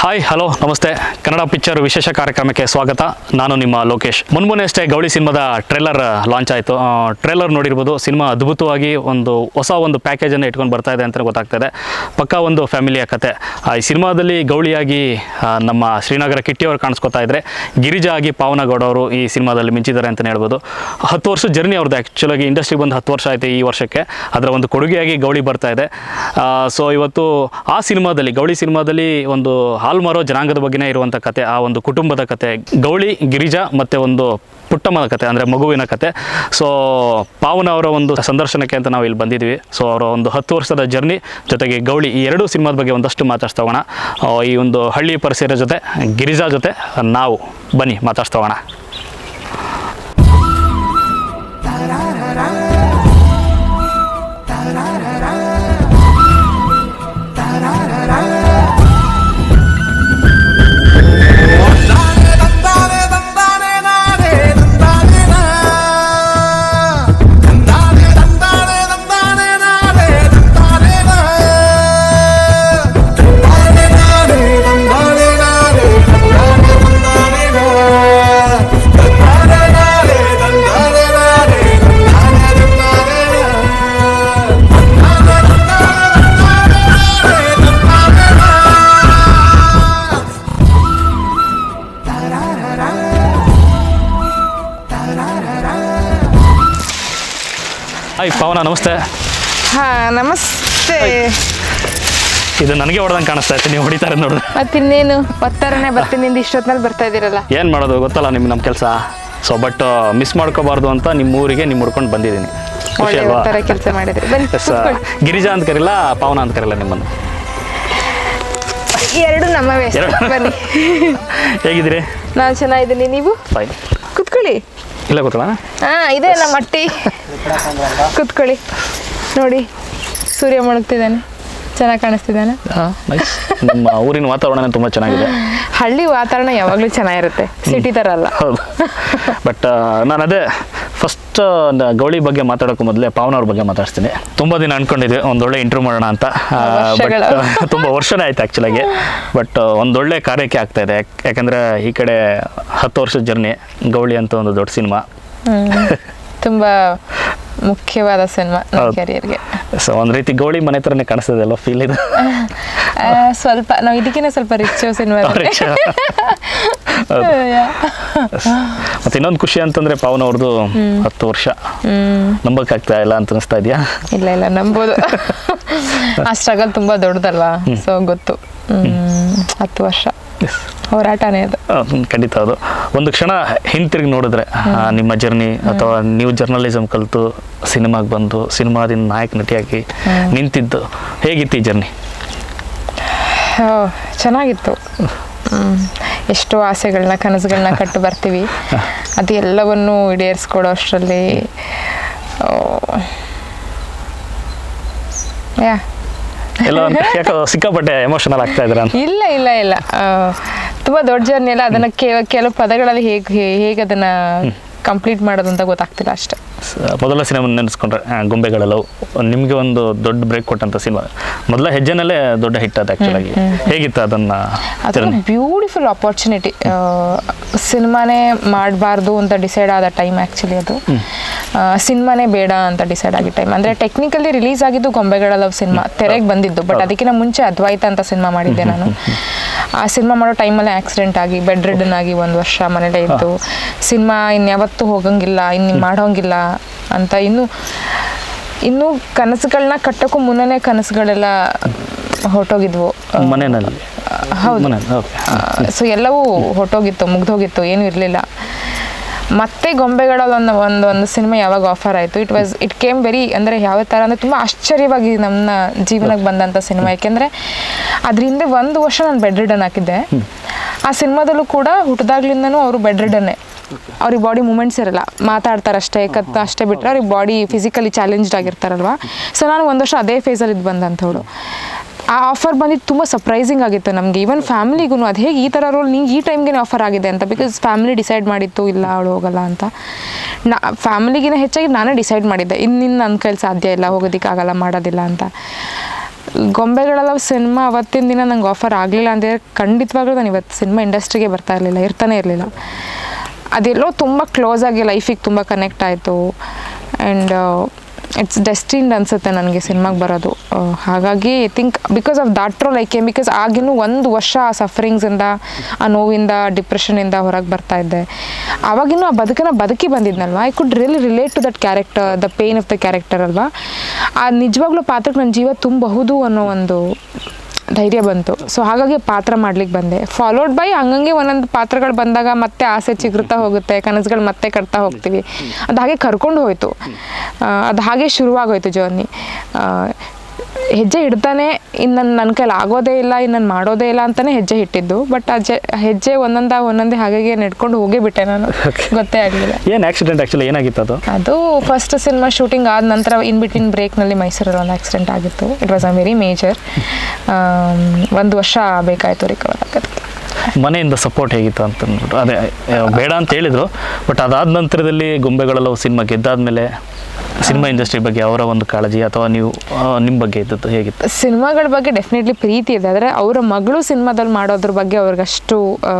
Hi hello ನಮಸ್ತೆ Kannada picture ವಿಶೇಷ ಕಾರ್ಯಕ್ರಮಕ್ಕೆ ಸ್ವಾಗತ ನಾನು ನಿಮ್ಮ ಲೋಕೇಶ್ ಮುನ್ಮುನೆ ಅಷ್ಟೇ ಗೌಳಿ ಸಿನಿಮಾದ ಟ್ರೇಲರ್ ಲಾಂಚ್ ಆಯಿತು ಟ್ರೇಲರ್ ನೋಡಿರ್ಬೋದು ಸಿನಿಮಾ ಅದ್ಭುತವಾಗಿ ಒಂದು ಹೊಸ ಒಂದು ಪ್ಯಾಕೇಜನ್ನು ಇಟ್ಕೊಂಡು ಬರ್ತಾ ಇದೆ ಅಂತ ಗೊತ್ತಾಗ್ತಾ ಇದೆ ಪಕ್ಕ ಒಂದು ಫ್ಯಾಮಿಲಿಯ ಕತೆ ಆ, ಈ ಸಿನಿಮಾದಲ್ಲಿ ಗೌಳಿಯಾಗಿ ಆ, ನಮ್ಮ ಶ್ರೀನಗರ ಕಿಟ್ಟಿಯವರು ಕಾಣಿಸ್ಕೊತಾ ಇದ್ರೆ ಗಿರಿಜಾ ಆಗಿ ಪಾವನಗೌಡ ಅವರು ಈ ಸಿನಿಮಾದಲ್ಲಿ ಮಿಂಚಿದ್ದಾರೆ ಅಂತಲೇ ಹೇಳ್ಬೋದು ಹತ್ತು ವರ್ಷ ಜರ್ನಿ ಅವ್ರದ್ದು ಆ್ಯಕ್ಚುಲಾಗಿ ಇಂಡಸ್ಟ್ರಿಗೆ ಬಂದು ಹತ್ತು ವರ್ಷ ಆಯಿತು ಈ ವರ್ಷಕ್ಕೆ ಅದರ ಒಂದು ಕೊಡುಗೆಯಾಗಿ ಗೌಳಿ ಬರ್ತಾ ಇದೆ ಸೊ ಇವತ್ತು ಆ ಸಿನಿಮಾದಲ್ಲಿ ಗೌಳಿ ಸಿನಿಮಾದಲ್ಲಿ ಒಂದು ಹಾಲ್ಮಾರೋ ಜನಾಂಗದ ಬಗ್ಗೆನೇ ಇರುವಂಥ ಕತೆ ಆ ಒಂದು ಕುಟುಂಬದ ಕತೆ ಗೌಳಿ ಗಿರಿಜಾ ಮತ್ತು ಒಂದು ಪುಟ್ಟಮ್ಮನ ಕತೆ ಅಂದರೆ ಮಗುವಿನ ಕತೆ ಸೊ ಪಾವನ ಅವರ ಒಂದು ಸಂದರ್ಶನಕ್ಕೆ ಅಂತ ನಾವು ಇಲ್ಲಿ ಬಂದಿದ್ವಿ ಸೊ ಅವರ ಒಂದು ಹತ್ತು ವರ್ಷದ ಜರ್ನಿ ಜೊತೆಗೆ ಗೌಳಿ ಈ ಎರಡೂ ಸಿನಿಮಾದ ಬಗ್ಗೆ ಒಂದಷ್ಟು ಮಾತಾಡ್ತಾ ಹೋಗೋಣ ಆ, ಈ ಒಂದು ಹಳ್ಳಿ ಪರಿಸರ ಜೊತೆ ಗಿರಿಜಾ ಜೊತೆ ನಾವು ಬನ್ನಿ ಮಾತಾಡ್ತಾ ಹೋಗೋಣ ತಂದಾನೆ ತಂದಾನೆ ನಾನೇ ತಂದಾನೆ ನಾ ತಂದಾನೆ ತಂದಾನೆ ತಂದಾನೆ ನಾನೇ ತಂದಾನೆ ನಾ ತಂದಾನೆ ನಾನೇ ತಂದಾನೆ ನಾನೇ ತಂದಾನೆ ತಂದಾನೆ ನಾ ತಂದಾನೆ ನಾನೇ ತಂದಾನೆ ನಾನೇ ತಂದಾನೆ ತಂದಾನೆ ನಾ ತಂದಾನೆ ತಂದಾನೆ ತಂದಾನೆ ನಾನೇ ತಂದಾನೆ ನಾ ಹಾಯ್ ಪಾವನ ನಮಸ್ತೆ ಹಾ ನಮಸ್ತೆ ಇದು ನನಗೆ ಹೊಡೆದಂಗೆ ಕಾಣಿಸ್ತಾ ಇತ್ತು ನೀವು ಹೊಡಿತಾರೆ ನೋಡಿದ್ರೆ ಮತ್ತಿನ್ನೇನು ಒತ್ತಾರನೆ ಬರ್ತೀನಿ ಇಂದ ಇಷ್ಟೊತ್ನಲ್ಲಿ ಬರ್ತಾ ಇದ್ದೀರಲ್ಲ ಏನು ಮಾಡೋದು ಗೊತ್ತಲ್ಲ ನಿಮ್ಗೆ ನಮ್ಮ ಕೆಲಸ ಸೊ ಬಟ್ ಮಿಸ್ ಮಾಡ್ಕೋಬಾರ್ದು ಅಂತ ನಿಮ್ಮ ಊರಿಗೆ ನಿಮ್ಮ ಹುಡ್ಕೊಂಡು ಬಂದಿದ್ದೀನಿ ಖುಷಿ ಒಳ್ಳೆ ಅಲ್ವಾ ಒತ್ತರ ಕೆಲಸ ಮಾಡಿದ್ರಿ ಬನ್ನಿ ಎಸ್ ಕೂತ್ಕೊಳ್ಳಿ. ಗಿರಿಜಾ ಅಂತ ಕರಿಲ್ಲ ಪಾವನ ಅಂತ ಕರಿಲ್ಲ ನಿಮ್ಮನ್ನು ಎರಡು ನಮ್ಮವೇ ಅಷ್ಟೇ. ಎರಡು. ಬನ್ನಿ ಹೇಗಿದ್ದೀರಿ ನಾನು ಚೆನ್ನಾಗಿದ್ದೀನಿ ನೀವು ಫೈನ್ ಕುತ್ಕೊಳ್ಳಿ ಇಲ್ಲ ಗೊತ್ತಲ್ಲ ಹಾ ಇದೆ ನಮ್ಮ ಅಟ್ಟಿ ಕುತ್ಕೊಳ್ಳಿ ನೋಡಿ ಸೂರ್ಯ ಮುಳುಗ್ತಿದ್ದಾನೆ ಚೆನ್ನಾಗಿ ಕಾಣಿಸ್ತಿದ್ದಾನೆ ನೈಸ್ ನಿಮ್ಮ ಊರಿನ ವಾತಾವರಣ ತುಂಬ ಚೆನ್ನಾಗಿದೆ ಹಳ್ಳಿ ವಾತಾವರಣ ಯಾವಾಗಲೂ ಚೆನ್ನಾಗಿರುತ್ತೆ ಸಿಟಿ ಥರ ಅಲ್ಲ ಹೌದು ಬಟ್ ನಾನು ಅದೇ ಫಸ್ಟ್ ಗೌಳಿ ಬಗ್ಗೆ ಮಾತಾಡೋಕೆ ಮೊದಲೇ ಪಾವನ ಅವ್ರ ಬಗ್ಗೆ ಮಾತಾಡ್ತೀನಿ ತುಂಬ ದಿನ ಅನ್ಕೊಂಡಿದ್ದೆ ಒಂದೊಳ್ಳೆ ಇಂಟರ್ವ್ಯೂ ಮಾಡೋಣ ಅಂತ ಬಟ್ ವರ್ಷಗಳು. ತುಂಬ ವರ್ಷನೇ ಆಯ್ತು ಆ್ಯಕ್ಚುಲಾಗಿ ಬಟ್ ಒಂದೊಳ್ಳೆ ಕಾರ್ಯಕ್ಕೆ ಆಗ್ತಾ ಇದೆ ಯಾಕ್- ಯಾಕಂದ್ರೆ ಈ ಕಡೆ ಹತ್ತು ವರ್ಷದ ಜರ್ನಿ ಗೌಳಿ ಅಂತ ಒಂದು ದೊಡ್ಡ ಸಿನಿಮಾ ಹ್ಮ್. ತುಂಬಾ ಮುಖ್ಯವಾದ ಸಿನಿಮಾ ನನ್ನ ಹೌದು. ಕ್ಯಾರಿಯರ್ಗೆ ಸೊ ಒಂದು ರೀತಿ ಗೌಳಿ ಮನೆ ಥರನೇ ಕಾಣಿಸ್ತದೆ ಅಲ್ವಾ ಫೀಲ್ ಇದು ಸ್ವಲ್ಪ ನಾವು ಇದಕ್ಕಿಂತ ಸ್ವಲ್ಪ ರಿಚ್ ಸಿನಿಮಾ Rich. ಹೌದು. ಮತ್ತೆ ಇನ್ನೊಂದು ಖುಷಿ ಅಂತಂದ್ರೆ ಪಾವನ ಅವ್ರದ್ದು ಹತ್ತು ವರ್ಷ ಹ್ಮ್ ನಂಬಕ್ಕಾಗ್ತಾ ಇಲ್ಲ ಅಂತ ಅನಿಸ್ತಾ ಇದೆಯಾ ಇಲ್ಲ ಇಲ್ಲ ನಂಬೋದು ಆ ಸ್ಟ್ರಗಲ್ ತುಂಬಾ ದೊಡ್ಡದಲ್ವಾ ಸೊ ಗೊತ್ತು ಹ್ಮ್, ಹತ್ತು ವರ್ಷ ಹೋರಾಟನೇ ಅದು ಆ, ಹ್ಮ್, ಖಂಡಿತ ಅದು ಒಂದು ಕ್ಷಣ ಹಿಂತಿರುಗಿ ನೋಡಿದ್ರೆ ಆ, ನಿಮ್ಮ ಜರ್ನಿ ಅಥವಾ ನೀವು ಜರ್ನಲಿಸಮ್ ಕಲಿತು ಸಿನಿಮಾಗೆ ಬಂದು ಸಿನಿಮಾದಿಂದ ನಾಯಕ ನಟಿಯಾಗಿ ನಿಂತಿದ್ದು ಹೇಗಿತ್ತು ಈ ಜರ್ನಿ ಹೋ, ಚೆನ್ನಾಗಿತ್ತು ಹ್ಮ್. ಎಷ್ಟೋ ಆಸೆಗಳನ್ನ ಕನಸುಗಳನ್ನ ಕಟ್ಟು ಬರ್ತೀವಿ ಅದು ಎಲ್ಲವನ್ನು ಈಡೇರಿಸ್ಕೊಡೋ ಅಷ್ಟರಲ್ಲಿ ಯಾ ಎಲ್ಲ ಒಂದ್- ಯಾಕೋ ಸಿಕ್ಕಾಪಟ್ಟೆ ಎಮೋಷನಲ್ ಆಗ್ತಾ ಇದ್ರ ಅಂತ ಇಲ್ಲ ಇಲ್ಲ ಇಲ್ಲ ಆ, ತುಂಬಾ ದೊಡ್ಡ ಜರ್ನಿ ಅಲ್ಲ ಅದನ್ನ ಕೆಲ- ಕೆಲವು ಪದಗಳಲ್ಲಿ ಹೇಗೆ ಹೇಗೆ ಅದನ್ನ ಕಂಪ್ಲೀಟ್ ಮಾಡೋದು ಅಂತ ಗೊತ್ತಾಗ್ತಿಲ್ಲ ಅಷ್ಟೇ ಸ- ಮೊದಲ ಸಿನಿಮಾ ನೆನೆಸ್ಕೊಂಡ್ರೆ ಆ, ಗೊಂಬೆಗಳೆಲ್ಲ ನಿಮಗೆ ಒಂದು ದೊಡ್ಡ ಬ್ರೇಕ್ ಕೊಟ್ಟಂತ ಸಿನಿಮಾ ಮೊದಲ ಹೆಜ್ಜೆನಲ್ಲೇ ದೊಡ್ಡ ಹಿಟ್ ಅದು ಆ್ಯಕ್ಚುಲಾಗಿ ಹೇಗಿತ್ತು ಅದನ್ನ ಅದೊಂದು ಬ್ಯೂಟಿಫುಲ್ ಆಪರ್ಚುನಿಟಿ ಸಿನಿಮಾನೇ ಮಾಡಬಾರ್ದು ಅಂತ ಡಿಸೈಡ್ ಆದ ಟೈಮ್ ಆ್ಯಕ್ಚುಲಿ ಅದು ಸಿನಿಮಾನೇ ಬೇಡ ಅಂತ ಡಿಸೈಡ್ ಆಗಿದ್ದ ಟೈಮ್ ಅಂದರೆ ಟೆಕ್ನಿಕಲಿ ರಿಲೀಸ್ ಆಗಿದ್ದು ಗೊಂಬೆಗಳ ಲವ್ ಸಿನಿಮಾ ತೆರೆಗೆ ಬಂದಿದ್ದು ಬಟ್ ಅದಕ್ಕಿಂತ ಮುಂಚೆ ಅದ್ವೈತ ಅಂತ ಸಿನಿಮಾ ಮಾಡಿದ್ದೆ ನಾನು ಆ ಸಿನಿಮಾ ಮಾಡೋ ಟೈಮಲ್ಲೇ ಆಕ್ಸಿಡೆಂಟ್ ಆಗಿ ಬೆಡ್ ರಿಡನ್ ಆಗಿ ಒಂದು ವರ್ಷ ಮನೇಲೇ ಇದ್ದು ಸಿನಿಮಾ ಇನ್ಯಾವತ್ತೂ ಹೋಗಂಗಿಲ್ಲ ಇನ್ನು ಮಾಡೋಂಗಿಲ್ಲ ಅಂತ ಇನ್ನು ಇನ್ನೂ ಕನಸುಗಳನ್ನ ಕಟ್ಟೋಕ್ಕೂ ಮುನ್ನನೇ ಕನಸುಗಳೆಲ್ಲ ಹೊರಟೋಗಿದ್ವು ಮನೆಯಲ್ಲಿ ಹೌದು ಮನೇಲಿ ಓಕೆ ಸೊ ಎಲ್ಲವೂ ಹೊಟ್ಟೋಗಿತ್ತು ಮುಗ್ದೋಗಿತ್ತು ಏನೂ ಇರಲಿಲ್ಲ ಮತ್ತೆ ಗೊಂಬೆಗಳ ಒಂದು ಒಂದು ಒಂದು ಸಿನಿಮಾ ಯಾವಾಗ ಆಫರ್ ಆಯಿತು it was it came very ಅಂದರೆ ಯಾವ ಥರ ಅಂದರೆ ತುಂಬ ಆಶ್ಚರ್ಯವಾಗಿ ನಮ್ಮ ಜೀವನಕ್ಕೆ ಬಂದಂಥ ಸಿನಿಮಾ ಯಾಕೆಂದರೆ ಅದ್ರ ಹಿಂದೆ ಒಂದು ವರ್ಷ ನಾನು ಬೆಡ್ ರಿಡನ್ ಹಾಕಿದ್ದೆ ಆ ಸಿನಿಮಾದಲ್ಲೂ ಕೂಡ ಹುಟ್ಟಿದಾಗ್ಲಿಂದನೂ ಅವರು ಬೆಡ್ ರಿಡನ್ನೇ ಅವ್ರಿಗೆ ಬಾಡಿ ಮೂಮೆಂಟ್ಸ್ ಇರಲ್ಲ ಮಾತಾಡ್ತಾರೆ ಅಷ್ಟೇ ಕತ್ತ ಅಷ್ಟೇ ಬಿಟ್ಟರೆ ಅವ್ರಿಗೆ ಬಾಡಿ ಫಿಸಿಕಲಿ ಚಾಲೆಂಜ್ಡ್ ಆಗಿರ್ತಾರಲ್ವಾ ಸೊ ನಾನು ಒಂದು ವರ್ಷ ಅದೇ ಫೇಸಲ್ಲಿ ಇದು ಬಂದಂಥವಳು ಆ ಆಫರ್ ಬಂದಿದ್ದು ತುಂಬ ಸರ್ಪ್ರೈಸಿಂಗ್ ಆಗಿತ್ತು ನಮಗೆ ಈವನ್ ಫ್ಯಾಮಿಲಿಗೂ ಅದು ಹೇಗೆ ಈ ಥರ ರೋಲ್ ನಿಂಗೆ ಈ ಟೈಮ್ಗೆ ಆಫರ್ ಆಗಿದೆ ಅಂತ ಬಿಕಾಸ್ ಫ್ಯಾಮಿಲಿ ಡಿಸೈಡ್ ಮಾಡಿತ್ತು ಇಲ್ಲ ಅವಳು ಹೋಗಲ್ಲ ಅಂತ ನಾ ಫ್ಯಾಮಿಲಿಗಿನ ಹೆಚ್ಚಾಗಿ ನಾನೇ ಡಿಸೈಡ್ ಮಾಡಿದ್ದೆ ಇನ್ನು ನನ್ನ ಕೈಲಿ ಸಾಧ್ಯ ಇಲ್ಲ ಹೋಗೋದಕ್ಕಾಗಲ್ಲ ಮಾಡೋದಿಲ್ಲ ಅಂತ ಗೊಂಬೆಗಳೆಲ್ಲ ಸಿನಿಮಾ ಅವತ್ತಿನ ದಿನ ನಂಗೆ ಆಫರ್ ಆಗಲಿಲ್ಲ ಅಂದರೆ ಖಂಡಿತವಾಗ್ಲೂ ನಾನು ಇವತ್ತು ಸಿನಿಮಾ ಇಂಡಸ್ಟ್ರಿಗೆ ಬರ್ತಾ ಇರಲಿಲ್ಲ ಇರ್ತಾನೆ ಇರಲಿಲ್ಲ ಅದೆಲ್ಲೋ ತುಂಬ ಕ್ಲೋಸ್ ಆಗಿ ಲೈಫಿಗೆ ತುಂಬ ಕನೆಕ್ಟ್ ಆಯಿತು ಆ್ಯಂಡ್ ಇಟ್ಸ್ ಡೆಸ್ಟಿನ್ಡ್ ಅನಿಸುತ್ತೆ ನನಗೆ ಸಿನಿಮಾಗೆ ಬರೋದು ಆ, ಹಾಗಾಗಿ I think because of that role like because ಆಗಿನ್ನೂ ಒಂದು ವರ್ಷ ಆ ಸಫರಿಂಗ್ಸಿಂದ ಆ ನೋವಿಂದ ಡಿಪ್ರೆಷನಿಂದ ಹೊರಗೆ ಬರ್ತಾ ಇದ್ದೆ ಆವಾಗಿನ್ನೂ ಆ ಬದುಕನ್ನ ಬದುಕಿ ಬಂದಿದ್ನಲ್ವ I could really relate to that character the pain of the character ಅಲ್ವಾ ಆ ನಿಜವಾಗ್ಲೂ ಪಾತ್ರಕ್ಕೆ ನನ್ನ ಜೀವ ತುಂಬಬಹುದು ಅನ್ನೋ ಒಂದು ಧೈರ್ಯ ಬಂತು ಸೊ ಹಾಗಾಗಿ ಪಾತ್ರ ಮಾಡ್ಲಿಕ್ಕೆ ಬಂದೆ ಫಾಲೋಡ್ ಬೈ ಹಂಗಂಗೆ ಒಂದೊಂದು ಪಾತ್ರಗಳು ಬಂದಾಗ ಮತ್ತೆ ಆಸೆ ಚಿಗುರ್ತಾ ಹೋಗುತ್ತೆ ಕನಸುಗಳು ಮತ್ತೆ ಕಟ್ತಾ ಹೋಗ್ತೀವಿ ಅದು ಹಾಗೆ ಕರ್ಕೊಂಡು ಹೋಯ್ತು ಆ, ಅದು ಹಾಗೆ ಶುರುವಾಗೋಯ್ತು ಜರ್ನಿ ಹೆಜ್ಜೆ ಇಡ್ತಾನೆ ಇನ್ನು ನನ್ನ ನನ್ನ ಕೈಲಿ ಆಗೋದೇ ಇಲ್ಲ ಇನ್ನು ನಾನು ಮಾಡೋದೇ ಇಲ್ಲ ಅಂತಲೇ ಹೆಜ್ಜೆ ಇಟ್ಟಿದ್ದು ಬಟ್ ಆ ಜೆ ಹೆಜ್ಜೆ ಒಂದೊಂದ ಒಂದೊಂದೇ ಹಾಗೆ ನಡ್ಕೊಂಡು ಹೋಗೇ ಬಿಟ್ಟೆ ನಾನು ಗೊತ್ತೇ ಆಗಲಿಲ್ಲ ಏನು ಆಕ್ಸಿಡೆಂಟ್ ಆ್ಯಕ್ಚುಲಿ ಏನಾಗಿತ್ತು ಅದು ಅದು ಫಸ್ಟ್ ಸಿನಿಮಾ ಶೂಟಿಂಗ್ ಆದ ನಂತರ ಇನ್ ಬಿಟ್ವೀನ್ ಬ್ರೇಕ್ನಲ್ಲಿ ಮೈಸೂರಲ್ಲಿ ಒಂದು ಆಕ್ಸಿಡೆಂಟ್ ಆಗಿತ್ತು it was a very major ಒಂದು ವರ್ಷ ಬೇಕಾಯಿತು ರಿಕವರ್ ಆಗೋದಕ್ಕೆ ಮನೆಯಿಂದ ಸಪೋರ್ಟ್ ಹೇಗಿತ್ತು ಅಂತ ಅಂದ್ಬಿಟ್ಟು ಅದೇ ಆ, ಬೇಡ ಅಂತ ಹೇಳಿದರು ಬಟ್ ಅದಾದ ನಂತರದಲ್ಲಿ ಗೊಂಬೆಗಳೆಲ್ಲ ಸಿನಿಮಾ ಗೆದ್ದಾದ್ಮೇಲೆ ಸಿನಿಮಾ ಇಂಡಸ್ಟ್ರಿ ಬಗ್ಗೆ ಅವರ ಒಂದು ಕಾಳಜಿ ಅಥವಾ ನೀವು ನಿಮ್ಮ ಬಗ್ಗೆ ಇದ್ದದ್ದು ಹೇಗಿತ್ತು ಸಿನಿಮಾಗಳ ಬಗ್ಗೆ ಡೆಫಿನೆಟ್ಲಿ ಪ್ರೀತಿ ಇದೆ ಆದರೆ ಅವರ ಮಗಳು ಸಿನಿಮಾದಲ್ಲಿ ಮಾಡೋದ್ರ ಬಗ್ಗೆ ಅವ್ರಿಗಷ್ಟು ಆ,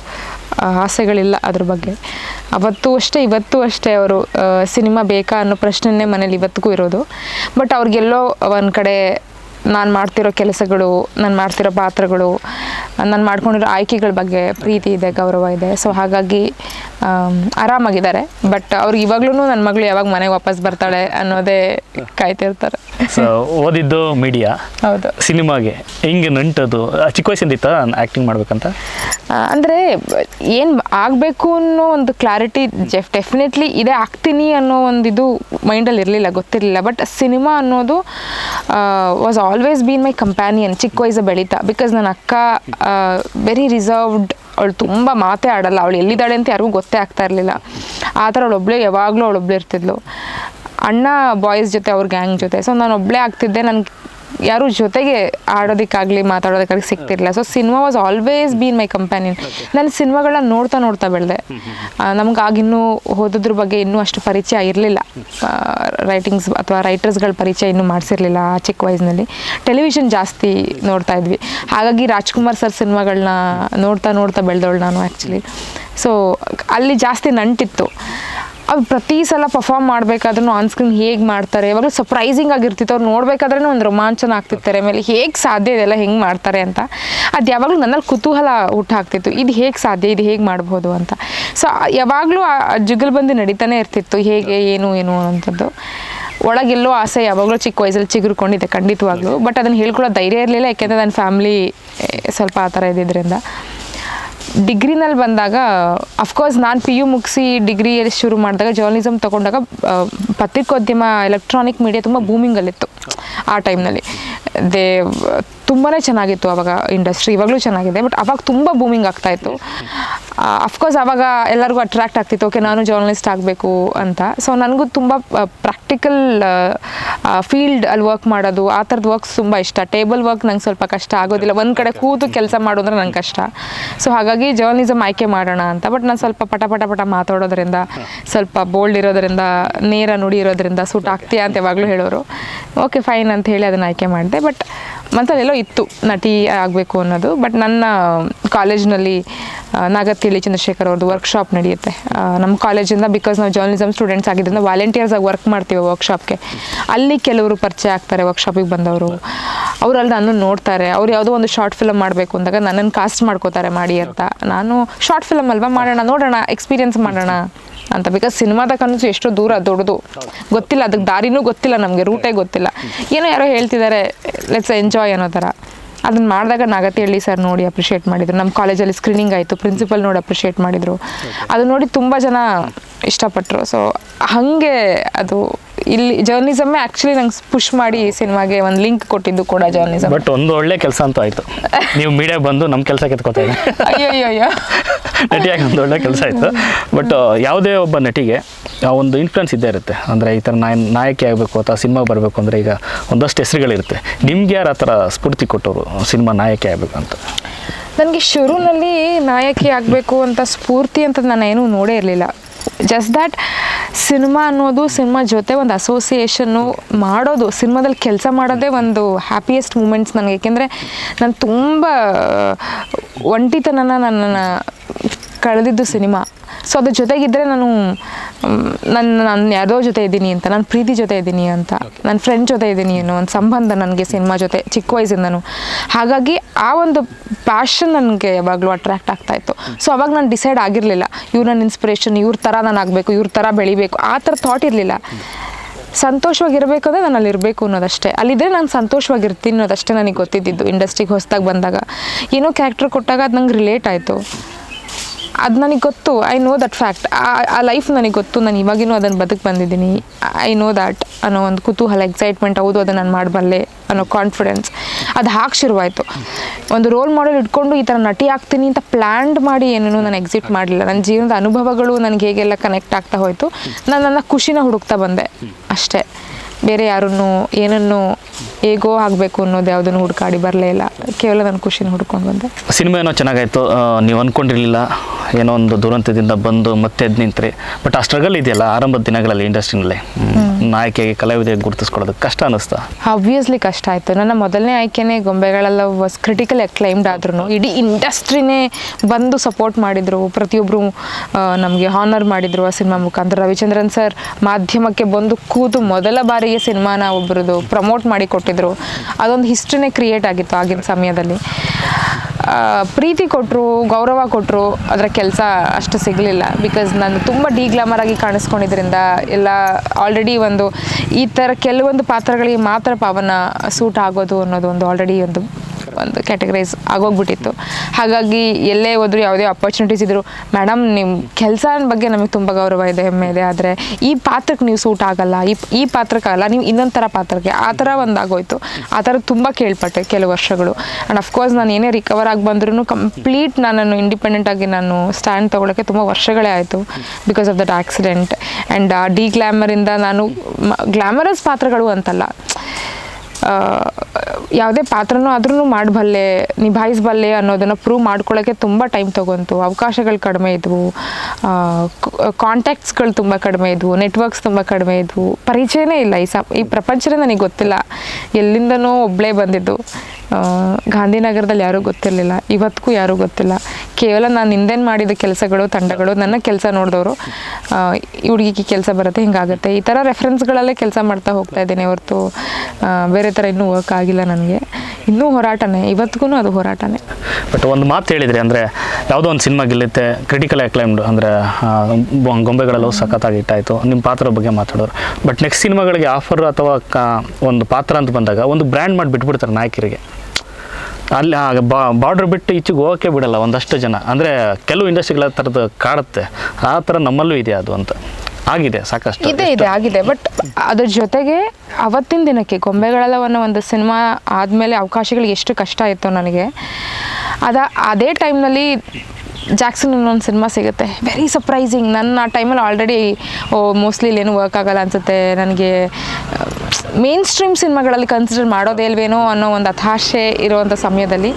ಆ, ಆಸೆಗಳಿಲ್ಲ ಅದ್ರ ಬಗ್ಗೆ ಅವತ್ತು ಅಷ್ಟೇ ಇವತ್ತು ಅಷ್ಟೇ ಅವರು ಸಿನಿಮಾ ಬೇಕಾ ಅನ್ನೋ ಪ್ರಶ್ನೆನೇ ಮನೇಲಿ ಇವತ್ತಿಗೂ ಇರೋದು ಬಟ್ ಅವ್ರಿಗೆಲ್ಲೋ ಒಂದು ಕಡೆ ನಾನು ಮಾಡ್ತಿರೋ ಕೆಲಸಗಳು ನಾನು ಮಾಡ್ತಿರೋ ಪಾತ್ರಗಳು ನಾನು ಮಾಡ್ಕೊಂಡಿರೋ ಆಯ್ಕೆಗಳ ಬಗ್ಗೆ ಪ್ರೀತಿ ಇದೆ ಗೌರವ ಇದೆ ಸೊ ಹಾಗಾಗಿ ಆಮ್, ಆರಾಮಾಗಿದ್ದಾರೆ ಬಟ್ ಅವ್ರಿಗೆ ಇವಾಗ್ಲೂ ನನ್ನ ಮಗಳು ಯಾವಾಗ ಮನೆಗೆ ವಾಪಸ್ ಬರ್ತಾಳೆ ಅನ್ನೋದೇ ಕಾಯ್ತಿರ್ತಾರೆ ಸೊ ಓದಿದ್ದು ಮೀಡಿಯಾ ಹೌದು ಸಿನಿಮಾಗೆ ಹಿಂಗೆ ನಂಟದು ಆ, ಚಿಕ್ಕ ವಯಸ್ಸಿಂದ ಇತ್ತ ಆ್ಯಕ್ಟಿಂಗ್ ಮಾಡ್ಬೇಕಂತ ಆ, ಅಂದ್ರೆ ಏನು ಆಗಬೇಕು ಅನ್ನೋ ಒಂದು ಕ್ಲಾರಿಟಿ ಜೆಫ್ ಡೆಫಿನೆಟ್ಲಿ ಇದೇ ಆಗ್ತೀನಿ ಅನ್ನೋ ಒಂದು ಇದು ಮೈಂಡಲ್ಲಿ ಇರಲಿಲ್ಲ ಗೊತ್ತಿರಲಿಲ್ಲ ಬಟ್ ಸಿನಿಮಾ ಅನ್ನೋದು was always been my companion ಚಿಕ್ಕ ವಯಸ್ಸು ಬೆಳೀತಾ ಬಿಕಾಸ್ ನನ್ನ ಅಕ್ಕ ವೆರಿ ರಿಸರ್ವ್ಡ್ ಅವಳು ತುಂಬ ಮಾತೇ ಆಡಲ್ಲ ಅವಳು ಎಲ್ಲಿದ್ದಾಳೆ ಅಂತ ಯಾರಿಗೂ ಗೊತ್ತೇ ಆಗ್ತಾ ಇರಲಿಲ್ಲ ಆ ಥರ ಅವಳೊಬ್ಳೆ ಯಾವಾಗಲೂ ಅವಳೊಬ್ಳೆ ಇರ್ತಿದ್ಲು ಅಣ್ಣ ಬಾಯ್ಸ್ ಜೊತೆ ಅವ್ರ ಗ್ಯಾಂಗ್ ಜೊತೆ ಸೊ ನಾನು ಒಬ್ಬಳೇ ಆಗ್ತಿದ್ದೆ ನನಗೆ ಯಾರು ಜೊತೆಗೆ ಆಡೋದಕ್ಕಾಗಲಿ ಮಾತಾಡೋದಕ್ಕಾಗಲಿ ಸಿಗ್ತಿರ್ಲಿಲ್ಲ so cinema was always been my companion ನಾನು ಸಿನಿಮಾಗಳನ್ನ ನೋಡ್ತಾ ನೋಡ್ತಾ ಬೆಳೆದೆ ನಮ್ಗೆ ಆಗಿನ್ನೂ ಓದೋದ್ರ ಬಗ್ಗೆ ಇನ್ನೂ ಅಷ್ಟು ಪರಿಚಯ ಇರಲಿಲ್ಲ ರೈಟಿಂಗ್ಸ್ ಅಥವಾ ರೈಟರ್ಸ್ಗಳ ಪರಿಚಯ ಇನ್ನೂ ಮಾಡಿಸಿರ್ಲಿಲ್ಲ ಆ ಚಿಕ್ಕ ವಯಸ್ಸಿನಲ್ಲಿ ಟೆಲಿವಿಷನ್ ಜಾಸ್ತಿ ನೋಡ್ತಾ ಇದ್ವಿ ಹಾಗಾಗಿ ರಾಜ್ಕುಮಾರ್ ಸರ್ ಸಿನಿಮಾಗಳನ್ನ ನೋಡ್ತಾ ನೋಡ್ತಾ ಬೆಳೆದವಳು ನಾನು ಆ್ಯಕ್ಚುಲಿ ಸೊ ಅಲ್ಲಿ ಜಾಸ್ತಿ ನಂಟಿತ್ತು ಅವ್ರು ಪ್ರತಿ ಸಲ ಪರ್ಫಾರ್ಮ್ ಮಾಡಬೇಕಾದ್ರೂ ಆನ್ ಸ್ಕ್ರೀನ್ ಹೇಗೆ ಮಾಡ್ತಾರೆ ಯಾವಾಗಲೂ ಸರ್ಪ್ರೈಸಿಂಗ್ ಆಗಿರ್ತಿತ್ತು ಅವ್ರು ನೋಡ್ಬೇಕಾದ್ರೆ ಒಂದು ರೋಮಾಂಚನ ಆಗ್ತಿರ್ತಾರೆ ಆಮೇಲೆ ಹೇಗೆ ಸಾಧ್ಯ ಇದೆಲ್ಲ ಹೆಂಗೆ ಮಾಡ್ತಾರೆ ಅಂತ ಅದು ಯಾವಾಗಲೂ ನನ್ನಲ್ಲಿ ಕುತೂಹಲ ಹುಟ್ಟು ಹಾಕ್ತಿತ್ತು ಇದು ಹೇಗೆ ಸಾಧ್ಯ ಇದು ಹೇಗೆ ಮಾಡ್ಬೋದು ಅಂತ ಸೊ ಯಾವಾಗಲೂ ಆ ಜುಗಲ್ಬಂದಿ ನಡೀತಾನೆ ಇರ್ತಿತ್ತು ಹೇಗೆ ಏನು ಏನು ಅನ್ನೋಂಥದ್ದು ಒಳಗೆಲ್ಲೋ ಆಸೆ ಯಾವಾಗಲೂ ಚಿಕ್ಕ ವಯಸ್ಸಲ್ಲಿ ಚಿಗುರ್ಕೊಂಡಿದ್ದೆ ಖಂಡಿತವಾಗ್ಲೂ ಬಟ್ ಅದನ್ನು ಹೇಳ್ಕೊಳ್ಳೋ ಧೈರ್ಯ ಇರಲಿಲ್ಲ ಯಾಕೆಂದರೆ ನನ್ನ ಫ್ಯಾಮ್ಲಿ ಸ್ವಲ್ಪ ಆ ಥರ ಇದ್ದಿದ್ದರಿಂದ ಡಿಗ್ರಿನಲ್ಲಿ ಬಂದಾಗ ಅಫ್ಕೋರ್ಸ್ ನಾನು ಪಿ ಯು ಮುಗಿಸಿ ಡಿಗ್ರಿಯಲ್ಲಿ ಶುರು ಮಾಡಿದಾಗ ಜರ್ನಲಿಸಮ್ ತೊಗೊಂಡಾಗ ಆ, ಪತ್ರಿಕೋದ್ಯಮ ಎಲೆಕ್ಟ್ರಾನಿಕ್ ಮೀಡಿಯಾ ತುಂಬ ಬೂಮಿಂಗಲ್ಲಿತ್ತು ಆ ಟೈಮ್ನಲ್ಲಿ ದೇ ತುಂಬಾ ಚೆನ್ನಾಗಿತ್ತು ಅವಾಗ ಇಂಡಸ್ಟ್ರಿ ಇವಾಗಲೂ ಚೆನ್ನಾಗಿದೆ ಬಟ್ ಅವಾಗ ತುಂಬ ಬೂಮಿಂಗ್ ಆಗ್ತಾಯಿತ್ತು ಅಫ್ಕೋರ್ಸ್ ಅವಾಗ ಎಲ್ಲರಿಗೂ ಅಟ್ರಾಕ್ಟ್ ಆಗ್ತಿತ್ತು ಓಕೆ ನಾನು ಜರ್ನಲಿಸ್ಟ್ ಆಗಬೇಕು ಅಂತ ಸೊ ನನಗೂ ತುಂಬ ಪ್ರಾಕ್ಟಿಕಲ್ ಫೀಲ್ಡ್ ಅಲ್ಲಿ ವರ್ಕ್ ಮಾಡೋದು ಆ ಥರದ್ದು ವರ್ಕ್ಸ್ ತುಂಬ ಇಷ್ಟ ಟೇಬಲ್ ವರ್ಕ್ ನಂಗೆ ಸ್ವಲ್ಪ ಕಷ್ಟ ಆಗೋದಿಲ್ಲ ಒಂದು ಕಡೆ ಕೂತು ಕೆಲಸ ಮಾಡೋದ್ರೆ ನಂಗೆ ಕಷ್ಟ ಸೊ ಹಾಗಾಗಿ ಜರ್ನಲಿಸಮ್ ಆಯ್ಕೆ ಮಾಡೋಣ ಅಂತ ಬಟ್ ನಾನು ಸ್ವಲ್ಪ ಪಟ ಪಟ ಪಟ ಮಾತಾಡೋದ್ರಿಂದ ಸ್ವಲ್ಪ ಬೋಲ್ಡ್ ಇರೋದ್ರಿಂದ ನೇರ ನುಡಿ ಇರೋದ್ರಿಂದ ಸೂಟ್ ಆಗ್ತೀಯಾ ಅಂತ ಯಾವಾಗಲೂ ಹೇಳೋರು ಓಕೆ ಫೈನ್ ಅಂತ ಹೇಳಿ ಅದನ್ನು ಆಯ್ಕೆ ಮಾಡಿದೆ ಬಟ್ ಮನಸ್ಸಲ್ಲೆಲ್ಲೋ ಇತ್ತು ನಟಿ ಆಗಬೇಕು ಅನ್ನೋದು ಬಟ್ ನನ್ನ ಕಾಲೇಜ್ನಲ್ಲಿ ನಾಗತಿಳಿ ಚಂದ್ರಶೇಖರ್ ಅವ್ರದ್ದು ವರ್ಕ್ಶಾಪ್ ನಡೆಯುತ್ತೆ ಆ, ನಮ್ಮ ಕಾಲೇಜಿಂದ ಬಿಕಾಸ್ ನಾವು ಜರ್ನಲಿಸಮ್ ಸ್ಟೂಡೆಂಟ್ಸ್ ಆಗಿದ್ದರಿಂದ ವಾಲಂಟಿಯರ್ಸ್ ಆಗಿ ವರ್ಕ್ ಮಾಡ್ತೀವಿ ವರ್ಕ್ಶಾಪ್ಗೆ ಅಲ್ಲಿ ಕೆಲವರು ಪರಿಚಯ ಆಗ್ತಾರೆ ವರ್ಕ್ಶಾಪಿಗೆ ಬಂದವರು ಅವ್ರು ಅಲ್ಲಿ ನಾನು ನೋಡ್ತಾರೆ ಅವ್ರು ಯಾವುದೋ ಒಂದು ಶಾರ್ಟ್ ಫಿಲಮ್ ಮಾಡಬೇಕು ಅಂದಾಗ ನನ್ನನ್ನು ಕಾಸ್ಟ್ ಮಾಡ್ಕೋತಾರೆ ಮಾಡಿ ಅಂತ ನಾನು ಶಾರ್ಟ್ ಫಿಲಮ್ ಅಲ್ವಾ ಮಾಡೋಣ ನೋಡೋಣ ಎಕ್ಸ್ಪೀರಿಯನ್ಸ್ ಮಾಡೋಣ ಅಂತ ಬಿಕಾಸ್ ಸಿನಿಮಾದ ಕನಸು ಎಷ್ಟು ದೂರ ದೊಡ್ಡದು ಗೊತ್ತಿಲ್ಲ ಅದಕ್ಕೆ ದಾರಿನೂ ಗೊತ್ತಿಲ್ಲ ನಮಗೆ ರೂಟೇ ಗೊತ್ತಿಲ್ಲ ಏನೋ ಯಾರೋ ಹೇಳ್ತಿದ್ದಾರೆ ಲೆಟ್ಸ್ ಎಂಜಾಯ್ ಅನ್ನೋ ಥರ ಅದನ್ನ ಮಾಡಿದಾಗ ನಾಗತಿಹಳ್ಳಿ ಸರ್ ನೋಡಿ ಅಪ್ರಿಷಿಯೇಟ್ ಮಾಡಿದ್ರು ನಮ್ಮ ಕಾಲೇಜಲ್ಲಿ ಸ್ಕ್ರೀನಿಂಗ್ ಆಯಿತು ಪ್ರಿನ್ಸಿಪಲ್ ನೋಡಿ ಅಪ್ರಿಷಿಯೇಟ್ ಮಾಡಿದರು ಅದು ನೋಡಿ ತುಂಬ ಜನ ಇಷ್ಟಪಟ್ಟರು ಸೊ ಹಾಗೆ ಅದು ಇಲ್ಲಿ ಜರ್ನಲಿಸಮ್ಮೇ ಆ್ಯಕ್ಚುಲಿ ನಂಗೆ ಪುಷ್ ಮಾಡಿ ಸಿನಿಮಾಗೆ ಒಂದು ಲಿಂಕ್ ಕೊಟ್ಟಿದ್ದು ಕೂಡ ಜರ್ನಲಿಸಮ್ ಬಟ್ ಒಂದು ಒಳ್ಳೆ ಕೆಲಸ ಅಂತೂ ಆಯಿತು ನೀವು ಮೀಡಿಯಾ ಬಂದು ನಮ್ಮ ಕೆಲಸ ಕೆತ್ಕೋತಾ ಇದೆ ಅಯ್ಯೋ ಅಯ್ಯೋ ಅಯ್ಯೋ ನಟಿಯಾಗಿ ಒಂದು ಒಳ್ಳೆ ಕೆಲಸ ಆಯಿತು ಬಟ್ ಯಾವುದೇ ಒಬ್ಬ ನಟಿಗೆ ಆ ಒಂದು ಇನ್ಫ್ಲುಯೆನ್ಸ್ ಇದ್ದೇ ಇರುತ್ತೆ ಅಂದರೆ ಈ ಥರ ನಾಯ ನಾಯಕಿ ಆಗಬೇಕು ಅಥವಾ ಸಿನಿಮಾ ಬರಬೇಕು ಅಂದರೆ ಈಗ ಒಂದಷ್ಟು ಹೆಸರುಗಳಿರುತ್ತೆ ನಿಮ್ಗೆ ಯಾರು ಆ ಥರ ಸ್ಫೂರ್ತಿ ಕೊಟ್ಟವರು ಸಿನಿಮಾ ನಾಯಕಿ ಆಗಬೇಕು ಅಂತ ನನಗೆ ಶುರುನಲ್ಲಿ ನಾಯಕಿ ಆಗಬೇಕು ಅಂತ ಸ್ಫೂರ್ತಿ ಅಂತ ನಾನು ಏನೂ ನೋಡೇ ಇರಲಿಲ್ಲ ಜಸ್ಟ್ ದ್ಯಾಟ್ ಸಿನಿಮಾ ಅನ್ನೋದು ಸಿನಿಮಾ ಜೊತೆ ಒಂದು ಅಸೋಸಿಯೇಷನ್ನು ಮಾಡೋದು ಸಿನಿಮಾದಲ್ಲಿ ಕೆಲಸ ಮಾಡೋದೇ ಒಂದು ಹ್ಯಾಪಿಯೆಸ್ಟ್ ಮೂಮೆಂಟ್ಸ್ ನನಗೆ ಏಕೆಂದರೆ ನಾನು ತುಂಬ ಒಂಟಿತನನ ನನ್ನನ್ನು ಕಳೆದಿದ್ದು ಸಿನಿಮಾ ಸೊ ಅದ್ರ ಜೊತೆಗಿದ್ದರೆ ನಾನು ಮ್, ನನ್ನ ನಾನು ಯಾರ್ದೋ ಜೊತೆ ಇದ್ದೀನಿ ಅಂತ ನಾನು ಪ್ರೀತಿ ಜೊತೆ ಇದ್ದೀನಿ ಅಂತ ನನ್ನ ಫ್ರೆಂಡ್ ಜೊತೆ ಇದ್ದೀನಿ ಅನ್ನೋ ಒಂದು ಸಂಬಂಧ ನನಗೆ ಸಿನಿಮಾ ಜೊತೆ ಚಿಕ್ಕ ವಯಸ್ಸಿಂದನು ಹಾಗಾಗಿ ಆ ಒಂದು ಪ್ಯಾಷನ್ ನನಗೆ ಯಾವಾಗಲೂ ಅಟ್ರಾಕ್ಟ್ ಆಗ್ತಾ ಇತ್ತು ಸೊ ಅವಾಗ ನಾನು ಡಿಸೈಡ್ ಆಗಿರಲಿಲ್ಲ ಇವ್ರು ನನ್ನ ಇನ್ಸ್ಪಿರೇಷನ್ ಇವ್ರ ಥರ ನಾನು ಆಗಬೇಕು ಇವ್ರ ಥರ ಬೆಳಿಬೇಕು ಆ ಥರ ಥಾಟ್ ಇರಲಿಲ್ಲ ಸಂತೋಷವಾಗಿರಬೇಕು ಅಂದರೆ ನಾನು ಅಲ್ಲಿ ಇರಬೇಕು ಅನ್ನೋದಷ್ಟೇ ಅಲ್ಲಿದ್ದರೆ ನಾನು ಸಂತೋಷವಾಗಿರ್ತೀನಿ ಅನ್ನೋದಷ್ಟೇ ನನಗೆ ಗೊತ್ತಿದ್ದಿದ್ದು ಇಂಡಸ್ಟ್ರಿಗೆ ಹೊಸ್ದಾಗಿ ಬಂದಾಗ ಏನೋ ಕ್ಯಾರೆಕ್ಟರ್ ಕೊಟ್ಟಾಗ ಅದು ನಂಗೆ ರಿಲೇಟ್ ಆಯಿತು ಅದು ನನಗೆ ಗೊತ್ತು ಐ ನೋ ದಟ್ ಫ್ಯಾಕ್ಟ್ ಆ ಲೈಫ್ ನನಗೆ ಗೊತ್ತು ನಾನು ಇವಾಗಿನೂ ಅದನ್ನು ಬದುಕು ಬಂದಿದ್ದೀನಿ ಐ ನೋ ದ್ಯಾಟ್ ಅನ್ನೋ ಒಂದು ಕುತೂಹಲ ಎಕ್ಸೈಟ್ಮೆಂಟ್ ಹೌದು ಅದನ್ನು ನಾನು ಮಾಡಬಲ್ಲೆ ಅನ್ನೋ ಕಾನ್ಫಿಡೆನ್ಸ್ ಅದು ಹಾಕಿ ಶುರುವಾಯಿತು ಒಂದು ರೋಲ್ ಮಾಡೆಲ್ ಇಟ್ಕೊಂಡು ಈ ಥರ ನಟಿ ಆಗ್ತೀನಿ ಅಂತ ಪ್ಲ್ಯಾಂಡ್ ಮಾಡಿ ಏನೂ ನಾನು ಎಕ್ಸಿಟ್ ಮಾಡಲಿಲ್ಲ ನನ್ನ ಜೀವನದ ಅನುಭವಗಳು ನನಗೆ ಹೇಗೆಲ್ಲ ಕನೆಕ್ಟ್ ಆಗ್ತಾ ಹೋಯಿತು ನಾನು ನನ್ನ ಖುಷಿನ ಹುಡುಕ್ತಾ ಬಂದೆ ಅಷ್ಟೇ ಬೇರೆ ಯಾರನ್ನು ಏನನ್ನು ಹೇಗೋ ಆಗಬೇಕು ಅನ್ನೋದು ಯಾವುದನ್ನು ಹುಡುಕಾಡಿ ಬರಲೇ ಇಲ್ಲ ಕೇವಲ ನನ್ನ ಖುಷಿನ ಹುಡ್ಕೊಂಡು ಬಂದೆ ಸಿನಿಮಾ ಏನೋ ಚೆನ್ನಾಗಾಯ್ತು ಆ, ನೀವು ಅಂದ್ಕೊಂಡಿರಲಿಲ್ಲ ಏನೋ ಒಂದು ದುರಂತದಿಂದ ಬಂದು ಮತ್ತೆ ಎದ್ದು ನಿಂತ್ರಿ ಬಟ್ ಆ ಸ್ಟ್ರಗಲ್ ಇದೆಯಲ್ಲ ಆರಂಭದ ದಿನಗಳಲ್ಲಿ ಇಂಡಸ್ಟ್ರಿನಲ್ಲಿ ನಾಯಕಿಯಾಗಿ ಕಲಾವಿದೆಯಾಗಿ ಗುರುತಿಸ್ಕೊಳ್ಳೋದು ಕಷ್ಟ ಅನ್ನಿಸ್ತಾ ಆಬ್ವಿಯಸ್ಲಿ ಕಷ್ಟ ಆಯಿತು ನನ್ನ ಮೊದಲನೇ ಆಯ್ಕೆನೇ ಗೊಂಬೆಗಳೆಲ್ಲ ವಾಸ್ ಕ್ರಿಟಿಕಲ್ ಅಕ್ಲೈಮ್ಡ್ ಆದ್ರೂ ಇಡೀ ಇಂಡಸ್ಟ್ರಿನೇ ಬಂದು ಸಪೋರ್ಟ್ ಮಾಡಿದರು ಪ್ರತಿಯೊಬ್ಬರು ನಮಗೆ ಹಾನರ್ ಮಾಡಿದರು ಆ ಸಿನಿಮಾ ಮುಖಾಂತರ ರವಿಚಂದ್ರನ್ ಸರ್ ಮಾಧ್ಯಮಕ್ಕೆ ಬಂದು ಕೂತು ಮೊದಲ ಬಾರಿಗೆ ಸಿನಿಮಾನ ಒಬ್ಬರದು ಪ್ರಮೋಟ್ ಮಾಡಿ ಕೊಟ್ಟಿದ್ರು ಅದೊಂದು ಹಿಸ್ಟ್ರಿನೇ ಕ್ರಿಯೇಟ್ ಆಗಿತ್ತು ಆಗಿನ ಸಮಯದಲ್ಲಿ ಆ, ಪ್ರೀತಿ ಕೊಟ್ಟರು ಗೌರವ ಕೊಟ್ಟರು ಅದರ ಕೆಲಸ ಅಷ್ಟು ಸಿಗಲಿಲ್ಲ ಬಿಕಾಸ್ ನಾನು ತುಂಬ ಡಿಗ್ಲಾಮರ್ ಆಗಿ ಕಾಣಿಸ್ಕೊಂಡಿದ್ರಿಂದ ಎಲ್ಲ ಆಲ್ರೆಡಿ ಒಂದು ಈ ಥರ ಕೆಲವೊಂದು ಪಾತ್ರಗಳಿಗೆ ಮಾತ್ರ ಪಾವನ ಸೂಟ್ ಆಗೋದು ಅನ್ನೋದು ಒಂದು ಆಲ್ರೆಡಿ ಒಂದು ಒಂದು ಕ್ಯಾಟಗರೈಸ್ ಆಗೋಗ್ಬಿಟ್ಟಿತ್ತು ಹಾಗಾಗಿ ಎಲ್ಲೇ ಹೋದ್ರು ಯಾವುದೇ ಅಪರ್ಚುನಿಟೀಸ್ ಇದ್ರು ಮೇಡಮ್ ನಿಮ್ಮ ಕೆಲಸ ಬಗ್ಗೆ ನಮಗೆ ತುಂಬ ಗೌರವ ಇದೆ ಹೆಮ್ಮೆ ಇದೆ ಆದರೆ ಈ ಪಾತ್ರಕ್ಕೆ ನೀವು ಸೂಟ್ ಆಗಲ್ಲ ಈ ಈ ಪಾತ್ರಕ್ಕಾಗಲ್ಲ ನೀವು ಇನ್ನೊಂದು ಥರ ಪಾತ್ರಕ್ಕೆ ಆ ಥರ ಒಂದು ಆಗೋಯ್ತು ಆ ಥರ ತುಂಬ ಕೇಳ್ಪಟ್ಟೆ ಕೆಲವು ವರ್ಷಗಳು ಆ್ಯಂಡ್ ಅಫ್ಕೋರ್ಸ್ ನಾನು ಏನೇ ರಿಕವರ್ ಆಗಿ ಬಂದ್ರೂ ಕಂಪ್ಲೀಟ್ ನಾನು ಇಂಡಿಪೆಂಡೆಂಟ್ ಆಗಿ ನಾನು ಸ್ಟ್ಯಾಂಡ್ ತೊಗೊಳಕ್ಕೆ ತುಂಬ ವರ್ಷಗಳೇ ಆಯಿತು because of that accident and ಆ ಡಿ ಗ್ಲ್ಯಾಮರಿಂದ ನಾನು ಗ್ಲ್ಯಾಮರಸ್ ಪಾತ್ರಗಳು ಅಂತಲ್ಲ ಆ, ಯಾವುದೇ ಪಾತ್ರನೂ ಆದ್ರೂ ಮಾಡಬಲ್ಲೆ ನಿಭಾಯಿಸಬಲ್ಲೆ ಅನ್ನೋದನ್ನು ಪ್ರೂವ್ ಮಾಡ್ಕೊಳ್ಳೋಕ್ಕೆ ತುಂಬ ಟೈಮ್ ತೊಗೊಂತು ಅವಕಾಶಗಳು ಕಡಿಮೆ ಇದ್ವು ಕಾಂಟ್ಯಾಕ್ಟ್ಸ್ಗಳು ತುಂಬ ಕಡಿಮೆ ಇದ್ವು ನೆಟ್ವರ್ಕ್ಸ್ ತುಂಬ ಕಡಿಮೆ ಇದ್ವು ಪರಿಚಯನೇ ಇಲ್ಲ ಈ ಸ ಈ ಪ್ರಪಂಚನೇ ನನಗೆ ಗೊತ್ತಿಲ್ಲ ಎಲ್ಲಿಂದನೋ ಒಬ್ಬಳೇ ಬಂದಿದ್ದು ಆ, ಗಾಂಧಿನಗರದಲ್ಲಿ ಯಾರೂ ಗೊತ್ತಿರಲಿಲ್ಲ ಇವತ್ತಿಗೂ ಯಾರೂ ಗೊತ್ತಿಲ್ಲ ಕೇವಲ ನಾನು ಹಿಂದೇನು ಮಾಡಿದ ಕೆಲಸಗಳು ತಂಡಗಳು ನನ್ನ ಕೆಲಸ ನೋಡಿದವರು ಈ ಹುಡುಗಿಗೆ ಕೆಲಸ ಬರುತ್ತೆ ಹಿಂಗಾಗುತ್ತೆ ಈ ಥರ ರೆಫರೆನ್ಸ್ಗಳಲ್ಲೇ ಕೆಲಸ ಮಾಡ್ತಾ ಹೋಗ್ತಾ ಇದ್ದೀನಿ ಹೊರತು ಆ, ಬೇರೆ ಥರ ಇನ್ನೂ ವರ್ಕ್ ಆಗಿಲ್ಲ ನನಗೆ ಇನ್ನೂ ಹೋರಾಟನೇ ಇವತ್ತಿಗೂ ಅದು ಹೋರಾಟನೇ ಬಟ್ ಒಂದು ಮಾತು ಹೇಳಿದ್ರಿ ಅಂದರೆ ಯಾವುದೋ ಒಂದು ಸಿನಿಮಾ ಗೆಲ್ಲುತ್ತೆ ಕ್ರಿಟಿಕಲ್ ಅಕ್ಲೈಮ್ಡ್ ಅಂದರೆ ಗೊಂಬೆಗಳೆಲ್ಲವೂ ಸಖತ್ತಾಗಿ ಇಟ್ಟಾಯಿತು ನಿಮ್ಮ ಪಾತ್ರದ ಬಗ್ಗೆ ಮಾತಾಡೋರು ಬಟ್ ನೆಕ್ಸ್ಟ್ ಸಿನಿಮಾಗಳಿಗೆ ಆಫರ್ ಅಥವಾ ಕ ಒಂದು ಪಾತ್ರ ಅಂತ ಬಂದಾಗ ಒಂದು ಬ್ರ್ಯಾಂಡ್ ಮಾಡಿ ಬಿಟ್ಬಿಡ್ತಾರೆ ನಾಯಕರಿಗೆ ಅಲ್ಲಿ ಬಾರ್ಡ್ರ್ ಬಿಟ್ಟು ಈಚೆಗೆ ಹೋಗೋಕ್ಕೆ ಬಿಡಲ್ಲ ಒಂದಷ್ಟು ಜನ ಅಂದರೆ ಕೆಲವು ಇಂಡಸ್ಟ್ರಿಗಳ ಥರದ್ದು ಕಾಡುತ್ತೆ ಆ ಥರ ನಮ್ಮಲ್ಲೂ ಇದೆ ಅದು ಅಂತ ಆಗಿದೆ ಸಾಕಷ್ಟು ಇದೆ ಇದೆ ಆಗಿದೆ ಬಟ್ ಅದ್ರ ಜೊತೆಗೆ ಅವತ್ತಿನ ದಿನಕ್ಕೆ ಗೊಂಬೆಗಳೆಲ್ಲ ಅನ್ನೋ ಒಂದು ಸಿನಿಮಾ ಆದಮೇಲೆ ಅವಕಾಶಗಳು ಎಷ್ಟು ಕಷ್ಟ ಇತ್ತು ನನಗೆ ಅದ ಅದೇ ಟೈಮ್ನಲ್ಲಿ ಜಾಕ್ಸನ್ ಅನ್ನೋ ಒಂದು ಸಿನಿಮಾ ಸಿಗುತ್ತೆ ವೆರಿ ಸರ್ಪ್ರೈಸಿಂಗ್ ನನ್ನ ಆ ಟೈಮಲ್ಲಿ ಆಲ್ರೆಡಿ ಓ ಮೋಸ್ಟ್ಲಿ ಇಲ್ಲೇನು ವರ್ಕ್ ಆಗಲ್ಲ ಅನ್ಸುತ್ತೆ ನನಗೆ ಮೇನ್ ಸ್ಟ್ರೀಮ್ ಸಿನಿಮಾಗಳಲ್ಲಿ ಕನ್ಸಿಡರ್ ಮಾಡೋದೇ ಇಲ್ವೇನೋ ಅನ್ನೋ ಒಂದು ಹತಾಶೆ ಇರುವಂಥ ಸಮಯದಲ್ಲಿ